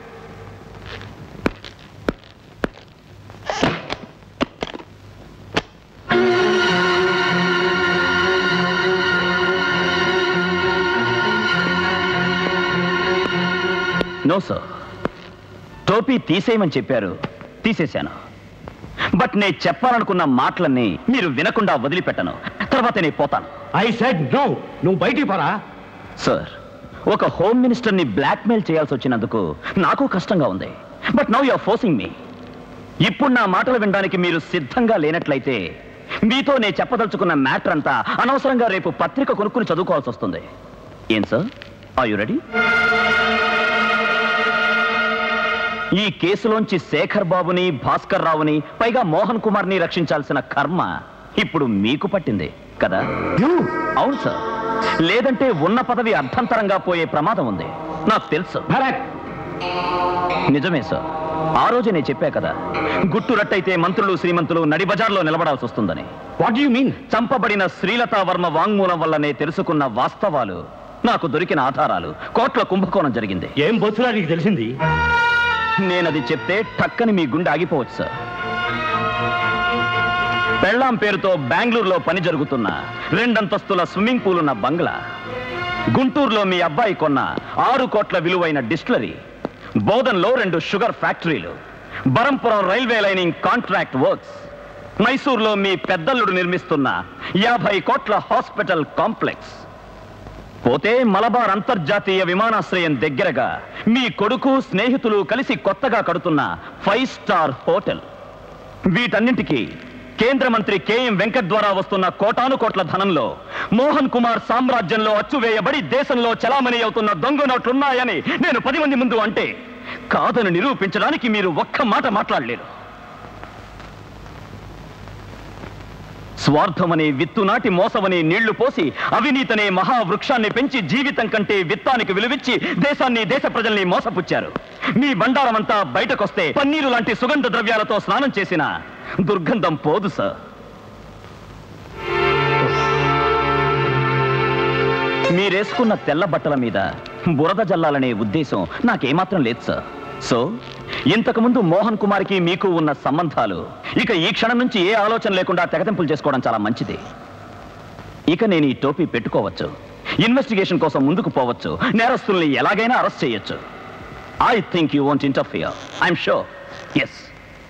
no sir టోపీ తీసేయమని చెప్పారు తీసేశాను బట్ నేను చెప్పాలనుకున్న మాటలన్నీ మీరు వినకుండా వదిలిపెట్టను తర్వాత నేను పోతాను ఐ సెడ్ నో నువ్వు బయటికి పోరా సార్ ఒక హోమ్ మినిస్టర్ని బ్లాక్మెయిల్ చేయాల్సి వచ్చినందుకు నాకు కష్టంగా ఉంది but now you're forcing me ఇప్పుడు నా మాటలు వినడానికి మీరు సిద్ధంగా లేనట్లయితే మీతో నేను చెప్పదలుచుకున్న మ్యాటర్ అంతా అనవసరంగా రేపు పత్రిక కొనుక్కుని చదువుకోవాల్సి వస్తుంది ఏం సార్ ఆర్ యు రెడీ ఈ కేసులోంచి శేఖర్ బాబుని భాస్కర్ రావుని పైగా మోహన్ కుమార్ ని రక్షించాల్సిన కర్మ ఇప్పుడు మీకు పట్టింది కదా అవును సార్ లేదంటే ఉన్న పదవి అర్థంతరంగా పోయే ప్రమాదం ఉంది నాకు తెలుసు నిజమే సార్ ఆ రోజు నేను చెప్పా కదా గుట్టు రట్టయితే మంత్రులు శ్రీమంతులు నడి బజార్లో నిలబడాల్సి వస్తుందని వాట్ యు మీన్ చంపబడిన శ్రీలతా వర్మ వాంగ్మూలం వల్లనే తెలుసుకున్న వాస్తవాలు నాకు దొరికిన ఆధారాలు కోట్ల కుంభకోణం జరిగింది ఏం బొత్సులా నీకు తెలిసింది నేనది చెప్తే టక్కని మీ గుండె ఆగిపోవచ్చు సార్ పెళ్ళాం పేరుతో బెంగళూరులో పని జరుగుతున్న రెండంతస్తుల స్విమ్మింగ్ పూల్ ఉన్న బంగ్లా గుంటూరులో మీ అబ్బాయి కొన్న ఆరు కోట్ల విలువైన డిస్టిలరీ బోధన్లో రెండు షుగర్ ఫ్యాక్టరీలు Berhampur railway lining contract works మైసూర్లో మీ పెద్దల్లుడు నిర్మిస్తున్న యాభై కోట్ల హాస్పిటల్ కాంప్లెక్స్ పోతే మలబార్ అంతర్జాతీయ విమానాశ్రయం దగ్గరగా మీ కొడుకు స్నేహితులు కలిసి కొత్తగా కడుతున్న ఫైవ్ స్టార్ హోటల్ వీటన్నింటికి కేంద్ర మంత్రి కేఎం వెంకట్ ద్వారా వస్తున్న కోటాను కోట్ల ధనంలో మోహన్ కుమార్ సామ్రాజ్యంలో అచ్చువేయబడి దేశంలో చలామణి అవుతున్న దొంగ నోట్లున్నాయని నేను పది మంది ముందు అంటే కాదని నిరూపించడానికి మీరు ఒక్క మాట మాట్లాడలేరు స్వార్థమనే విత్తునాటి మోసమనే నీళ్లు పోసి అవినీతనే మహావృక్షాన్ని పెంచి జీవితం కంటే విత్తానికి విలువిచ్చి దేశాన్ని దేశ ప్రజల్ని మోసపుచ్చారు మీ బండారమంతా బయటకొస్తే పన్నీరు లాంటి సుగంధ ద్రవ్యాలతో స్నానం చేసిన దుర్గంధం పోదు సార్ మీరేసుకున్న తెల్ల బట్టల మీద బురద జల్లాలనే ఉద్దేశం నాకేమాత్రం లేదు సార్ సో ఇంతకుముందు మోహన్ కుమార్కి మీకు ఉన్న సంబంధాలు ఇక ఈ క్షణం నుంచి ఏ ఆలోచన లేకుండా తెగతింపులు చేసుకోవడం చాలా మంచిది ఇక నేను ఈ టోపీ పెట్టుకోవచ్చు ఇన్వెస్టిగేషన్ కోసం ముందుకు పోవచ్చు నేరస్తుల్ని ఎలాగైనా అరెస్ట్ చేయొచ్చు I think you want interfere I'm sure yes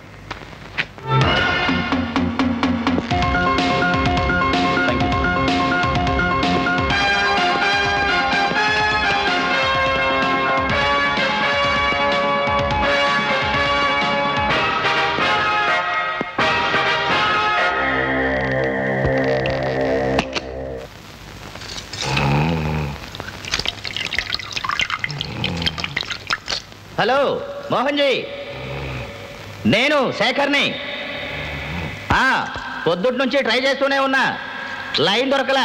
hello Mohan ji నేను శేఖర్ని ఆ, పొద్దుటి నుంచి ట్రై చేస్తూనే ఉన్నా లైన్ దొరకలే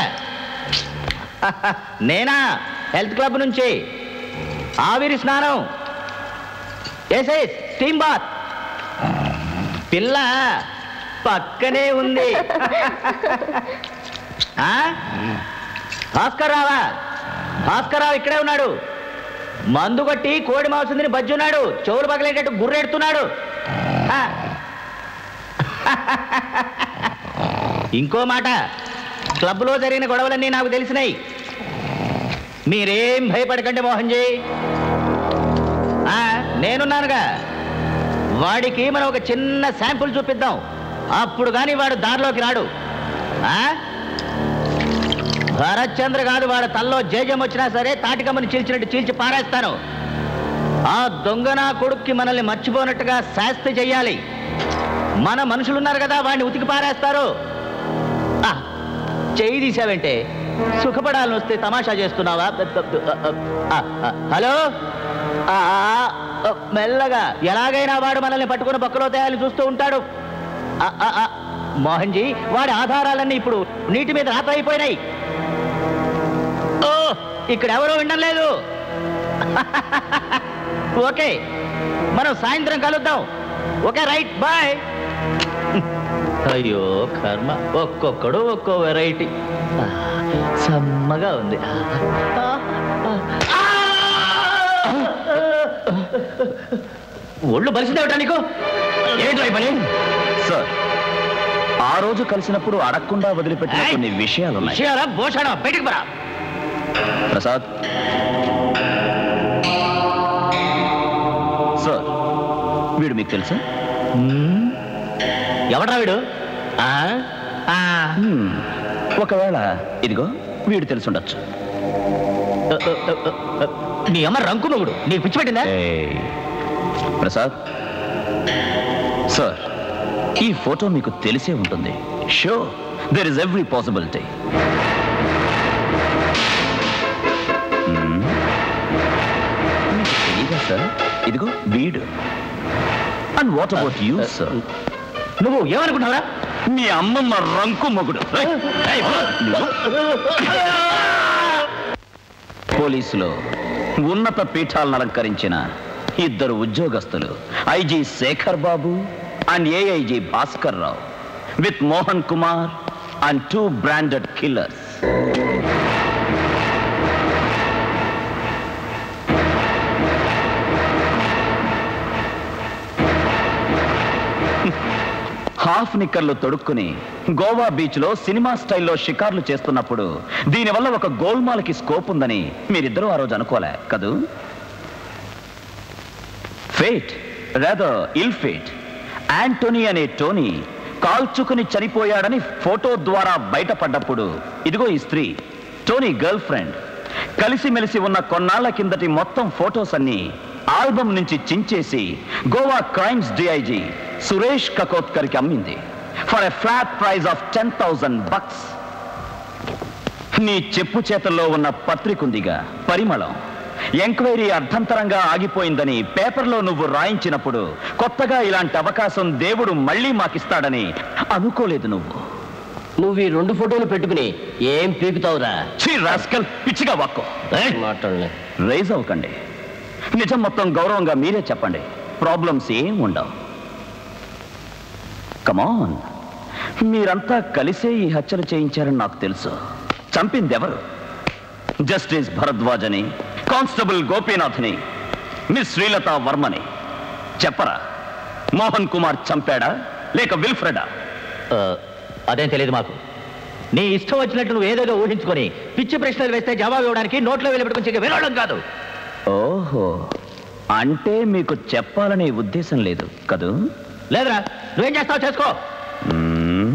నేనా హెల్త్ క్లబ్ నుంచి ఆవిరి స్నానం ఏసే స్టీమ్ బాత్ పిల్ల పక్కనే ఉంది ఆ? భాస్కర్ రావా భాస్కర్ రావు ఇక్కడే ఉన్నాడు మందు కొట్టి కోడి మాంసిందని బజ్జున్నాడు చెవులు పగలేటట్టు గుర్రెడుతున్నాడు ఆ. ఇంకో మాట క్లబ్లో జరిగిన గొడవలన్నీ నాకు తెలిసినాయి మీరేం భయపడకండి మోహన్ జీ ఆ, నేనున్నానుగా వాడికి మనం ఒక చిన్న శాంపుల్ చూపిద్దాం అప్పుడు కానీ వాడు దారిలోకి రాడు ఆ? భరత్ చంద్ర కాదు వాడు తల్లో జేజం వచ్చినా సరే తాటికమ్మని చీల్చినట్టు చీల్చి పారేస్తాను ఆ దొంగ నా కొడుక్కి మనల్ని మర్చిపోనట్టుగా శాస్తి చెయ్యాలి మన మనుషులున్నారు కదా వాడిని ఉతికి పారేస్తారు ఆ, చెయ్యి తీసావంటే సుఖపడాలని వస్తే తమాషా చేస్తున్నావా ఆ, ఆ, హలో ఆ, ఆ, మెల్లగా ఎలాగైనా వాడు మనల్ని పట్టుకుని బొక్కలో తేయాలని చూస్తూ ఉంటాడు ఆ, ఆ, ఆ, మోహన్ జీ వాడి ఆధారాలన్నీ ఇప్పుడు నీటి మీద రాత అయిపోయినాయి ఓ ఇక్కడ ఎవరూ వినడం లేదు ఓకే మనం సాయంత్రం కలుద్దాం ఓకే రైట్ బాయ్ అయ్యో కర్మ ఒక్కొక్కడు ఒక్కో వెరైటీ సమ్మగా ఉంది ఒళ్ళు బలిసిందేమిటా నీకు ఏంటో ఈ పని సార్ ఆ రోజు కలిసినప్పుడు అడగకుండా వదిలిపెట్టిన కొన్ని విషయాలు ఉన్నాయి విషయాలా భూషణ బయటికి పరా ప్రసాద్ సార్ వీడు మీకు తెలుసా ఎవడ్రా వీడు ఆ? ఆ. హ్మ్. ఒకవేళ ఇదిగో వీడు తెలుసుండొచ్చు నీ అమ్మ రంకు మొగుడు నీకు పిచ్చి పెట్టిందా ఏయ్. ప్రసాద్ సార్ ఈ ఫోటో మీకు తెలిసే ఉంటుంది so there is every possibility తెలీదా సార్ ఇదిగో వీడు and what about you sir నువ్వు ఏమనుకుంటున్నారా మీ అమ్మమ్మ రంకు మొగుడు ఏయ్, ఏయ్, నువ్వు. పోలీసులో ఉన్నత పీఠాలను అలంకరించిన ఇద్దరు ఉద్యోగస్తులు IG Shekhar Babu and AIG Bhaskar Rao with Mohan Kumar and two branded killers half నిక్కర్లు తొడుక్కుని గోవా బీచ్ లో సినిమా స్టైల్లో షికార్లు చేస్తున్నప్పుడు దీనివల్ల ఒక గోల్మాల్కి స్కోప్ ఉందని మీరిద్దరూ ఆ రోజు అనుకోలే కదూ fate rather ill fate Antony అనే టోనీ కాల్చుకుని చనిపోయాడని ఫోటో ద్వారా బయటపడ్డప్పుడు ఇదిగో ఈ స్త్రీ టోనీ గర్ల్ ఫ్రెండ్ కలిసిమెలిసి ఉన్న కొన్నాళ్ల కిందటి మొత్తం ఫోటోస్ అన్ని ఆల్బమ్ నుంచి చించేసి గోవా క్రైమ్స్ డిఐజీ సురేష్ కకోత్కర్కి అమ్మింది for a flat price of ten thousand bucks నీ చెప్పు చేతల్లో ఉన్న పత్రికుందిగా పరిమళం ఎంక్వైరీ అర్థంతరంగా ఆగిపోయిందని పేపర్లో నువ్వు రాయించినప్పుడు కొత్తగా ఇలాంటి అవకాశం దేవుడు మళ్ళీ మాకిస్తాడని అనుకోలేదు నువ్వు నువ్వు ఈ రెండు ఫోటోలు పెట్టుకుని ఏం పీకుతావురా ఛీ రాస్కల్ పిచ్చిగా వాక్కో మాట్లాడలే రైజ్ అవ్వకండి నిజం మొత్తం గౌరవంగా మీరే చెప్పండి ప్రాబ్లమ్స్ ఏం ఉండవు కమాన్ మీరంతా కలిసే ఈ హత్యలు చేయించారని నాకు తెలుసు చంపింది ఎవరు జస్టిస్ భరద్వాజ్ అని కానిస్టేబుల్ గోపీనాథ్ని మిస్ శ్రీలత వర్మని చెప్పరా మోహన్ కుమార్ చంపాడా లేక విల్ఫ్రెడా అదేం తెలియదు మాకు నీ ఇష్టం వచ్చినట్టు నువ్వు ఏదేదో ఊహించుకొని పిచ్చి ప్రశ్నలు వేస్తే జవాబు ఇవ్వడానికి నోట్లో వెళ్ళి పెట్టుకుని వినడం కాదు ఓహో అంటే మీకు చెప్పాలనే ఉద్దేశం లేదు కదూ లేదురా నువ్వేం చేస్తావు చేసుకో మ్మ్.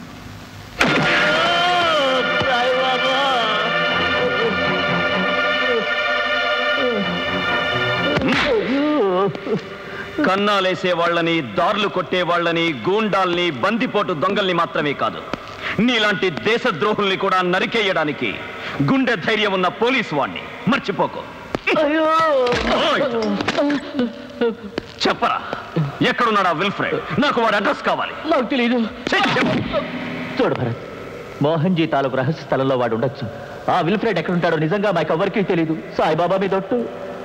కన్నాలేసే వాళ్ళని దారులు కొట్టే వాళ్ళని గూండాల్ని బందిపోటు దొంగల్ని మాత్రమే కాదు నీలాంటి దేశద్రోహుల్ని కూడా నరికేయడానికి గుండె ధైర్యం ఉన్న పోలీసు వాణ్ణి మర్చిపోకు ఓయ్! చెప్పరా ఎక్కడున్నాడా విల్ఫ్రెడ్ నాకు వాడి అడ్రస్ కావాలి నాకు తెలియదు చూడు భరత్ మోహన్ జీ తాలూకు రహస్య స్థలంలో వాడు ఉండొచ్చు ఆ విల్ఫ్రెడ్ ఎక్కడుంటాడో నిజంగా మాకు ఎవరికీ తెలియదు సాయిబాబా మీ దొట్టు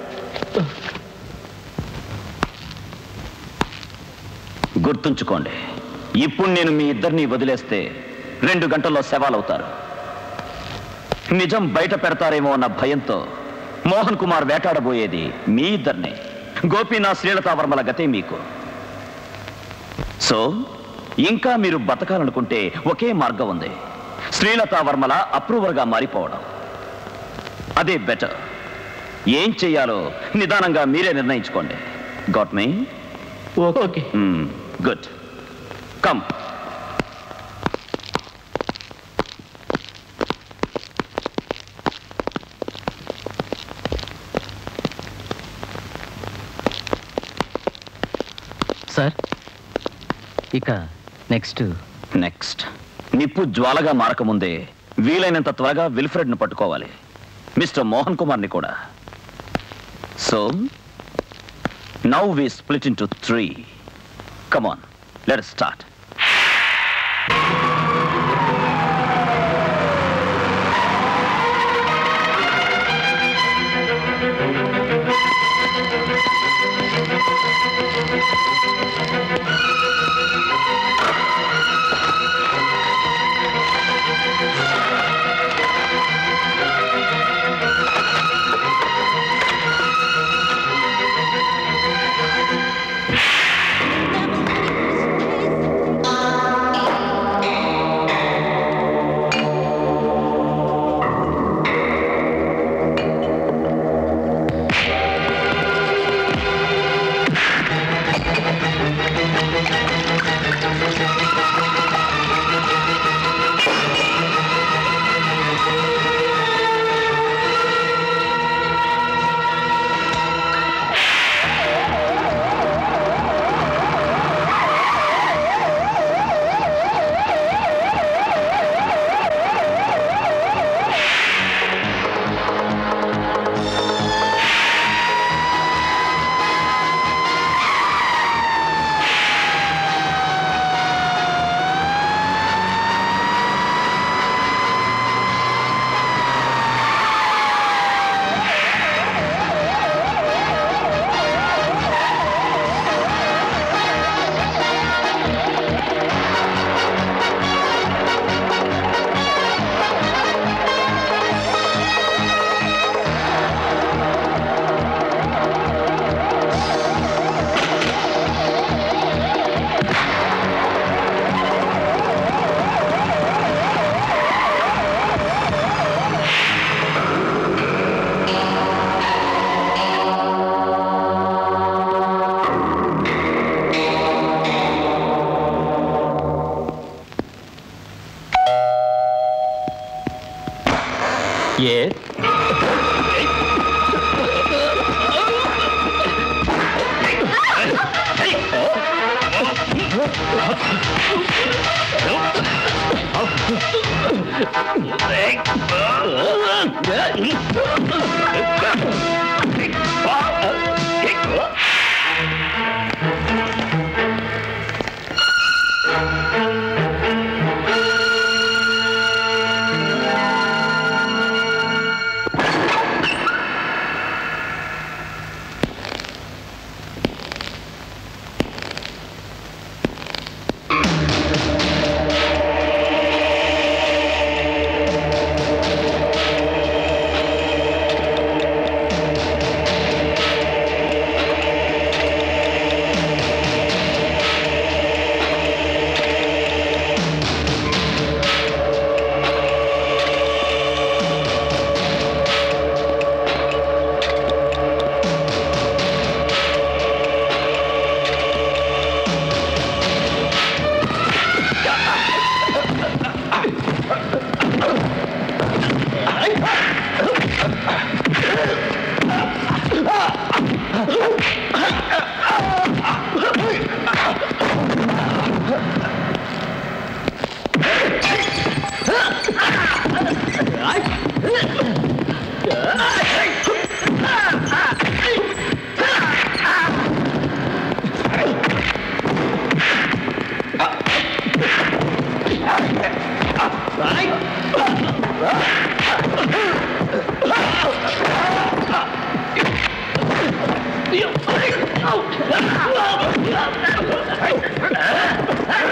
గుర్తుంచుకోండి ఇప్పుడు నేను మీ ఇద్దరిని వదిలేస్తే రెండు గంటల్లో శవాలవుతారు నిజం బయట పెడతారేమో అన్న భయంతో మోహన్ కుమార్ వేటాడబోయేది మీ ఇద్దరిని గోపీనాథ్ శ్రీలతావర్మల గతే మీకు సో ఇంకా మీరు బతకాలనుకుంటే ఒకే మార్గం ఉంది శ్రీలతావర్మల అప్రూవర్గా మారిపోవడం అదే బెటర్ ఏం చెయ్యాలో నిదానంగా మీరే నిర్ణయించుకోండి got me okay good come sir ఇక నెక్స్ట్ నెక్స్ట్ నిప్పు జ్వాలగా మారకముందే వీలైనంత త్వరగా విల్ఫ్రెడ్ను పట్టుకోవాలి మిస్టర్ మోహన్ కుమార్ని కూడా so now we split into three come on let start ఏ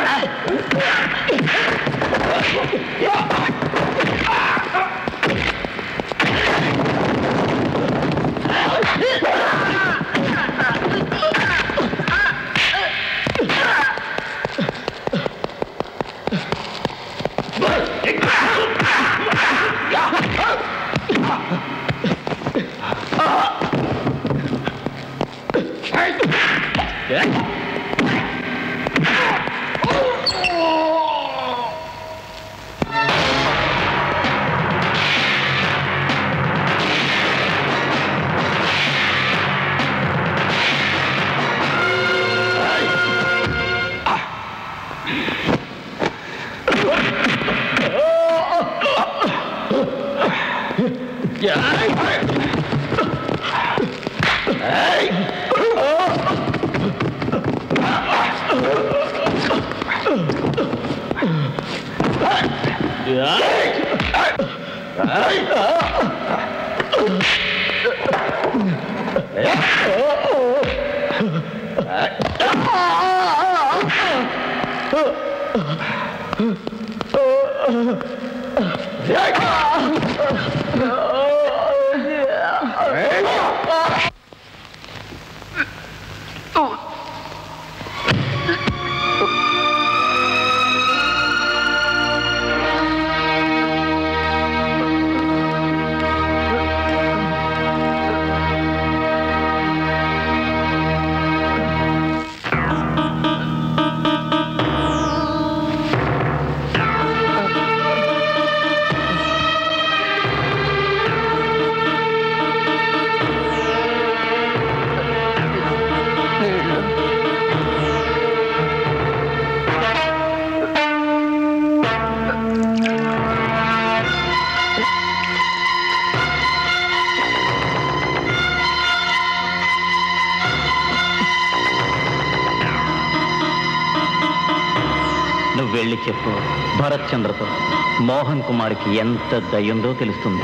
నువ్వు వెళ్ళి చెప్పు భరత్ చంద్రతో మోహన్ కుమార్కి ఎంత దయ్యుందో తెలుస్తుంది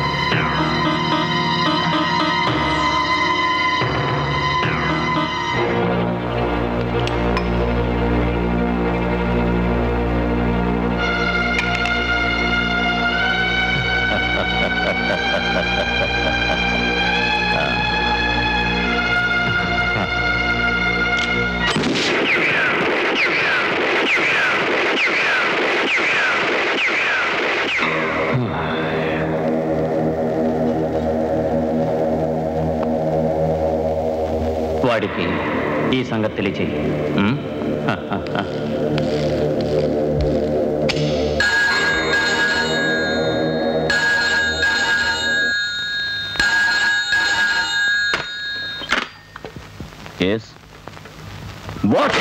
వాడికి ఈ సంగతి తెలియచేయి ఉం? ఎస్ వాట్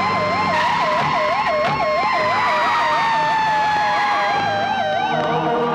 ఆ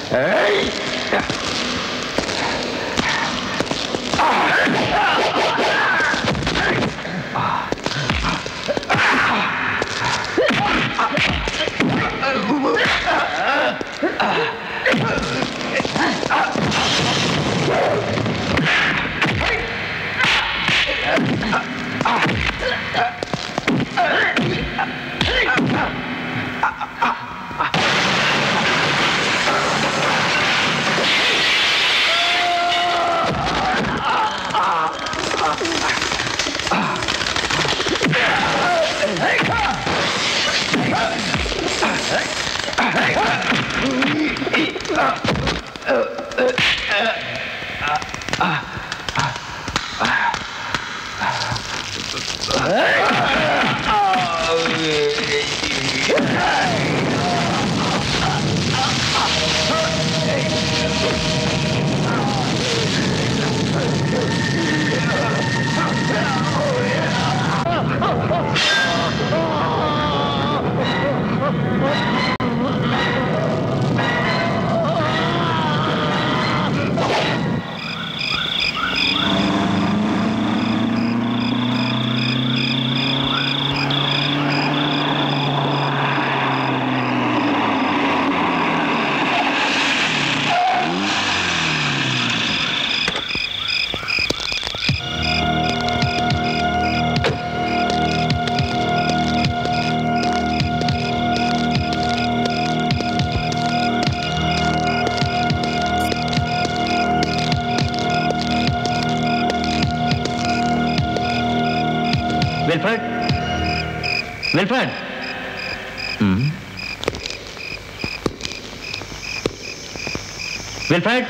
విల్ఫ్రెడ్ విల్ఫ్రెడ్ విల్ఫ్రెడ్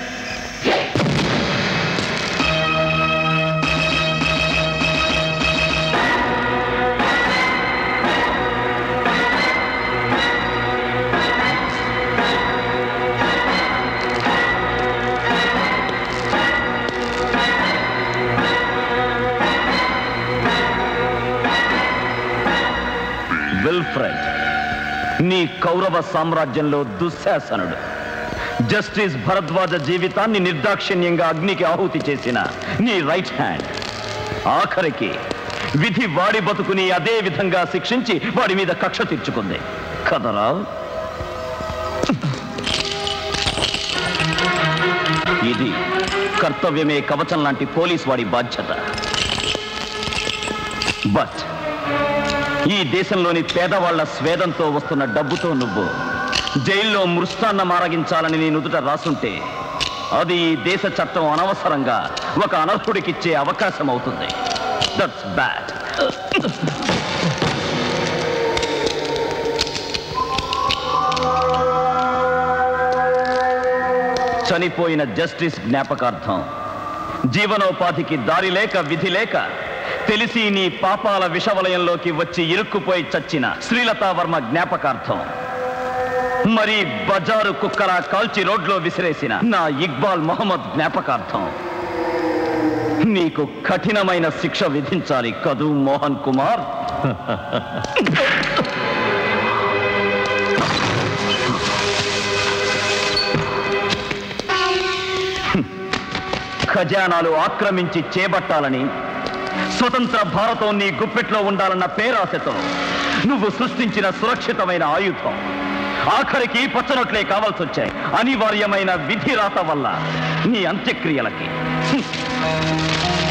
విల్ఫ్రెడ్ నీ కౌరవ సామ్రాజ్యంలో దుశ్శాసనుడు జస్టిస్ భరద్వాజ జీవితాన్ని నిర్దాక్షిణ్యంగా అగ్నికి ఆహుతి చేసిన నీ రైట్ హ్యాండ్ ఆఖరికి విధి వాడి బతుకుని అదే విధంగా శిక్షించి వాడి మీద కక్ష తీర్చుకుంది కదరా ఇది కర్తవ్యమే కవచం లాంటి పోలీస్ వాడి బాధ్యత బట్ ఈ దేశంలోని పేదవాళ్ల స్వేదంతో వస్తున్న డబ్బుతో నువ్వు జైల్లో మృష్టాన్న మారగించాలని నీ నుదుట రాసుంటే అది ఈ దేశ చట్టం అనవసరంగా ఒక అనర్హుడికిచ్చే అవకాశం అవుతుంది దట్స్ బ్యాడ్ చనిపోయిన జస్టిస్ జ్ఞాపకార్థం జీవనోపాధికి దారి లేక విధి లేక తెలిసి నీ పాపాల విషవలయంలోకి వచ్చి ఇరుక్కుపోయి చచ్చిన శ్రీలతా వర్మ జ్ఞాపకార్థం మరి బజారు కుక్కలా కాల్చి రోడ్లో విసిరేసిన నా ఇక్బాల్ మొహమ్మద్ జ్ఞాపకార్థం నీకు కఠినమైన శిక్ష విధించాలి కదూ మోహన్ కుమార్ ఖజానాలు ఆక్రమించి చేపట్టాలని స్వతంత్ర భారతం నీ గుప్పెట్లో ఉండాలన్న పేరాశతో నువ్వు సృష్టించిన సురక్షితమైన ఆయుధం ఆఖరికి పచ్చనొట్లే కావాల్సి వచ్చాయి అనివార్యమైన విధి రాత వల్ల నీ అంత్యక్రియలకి హ్మ్.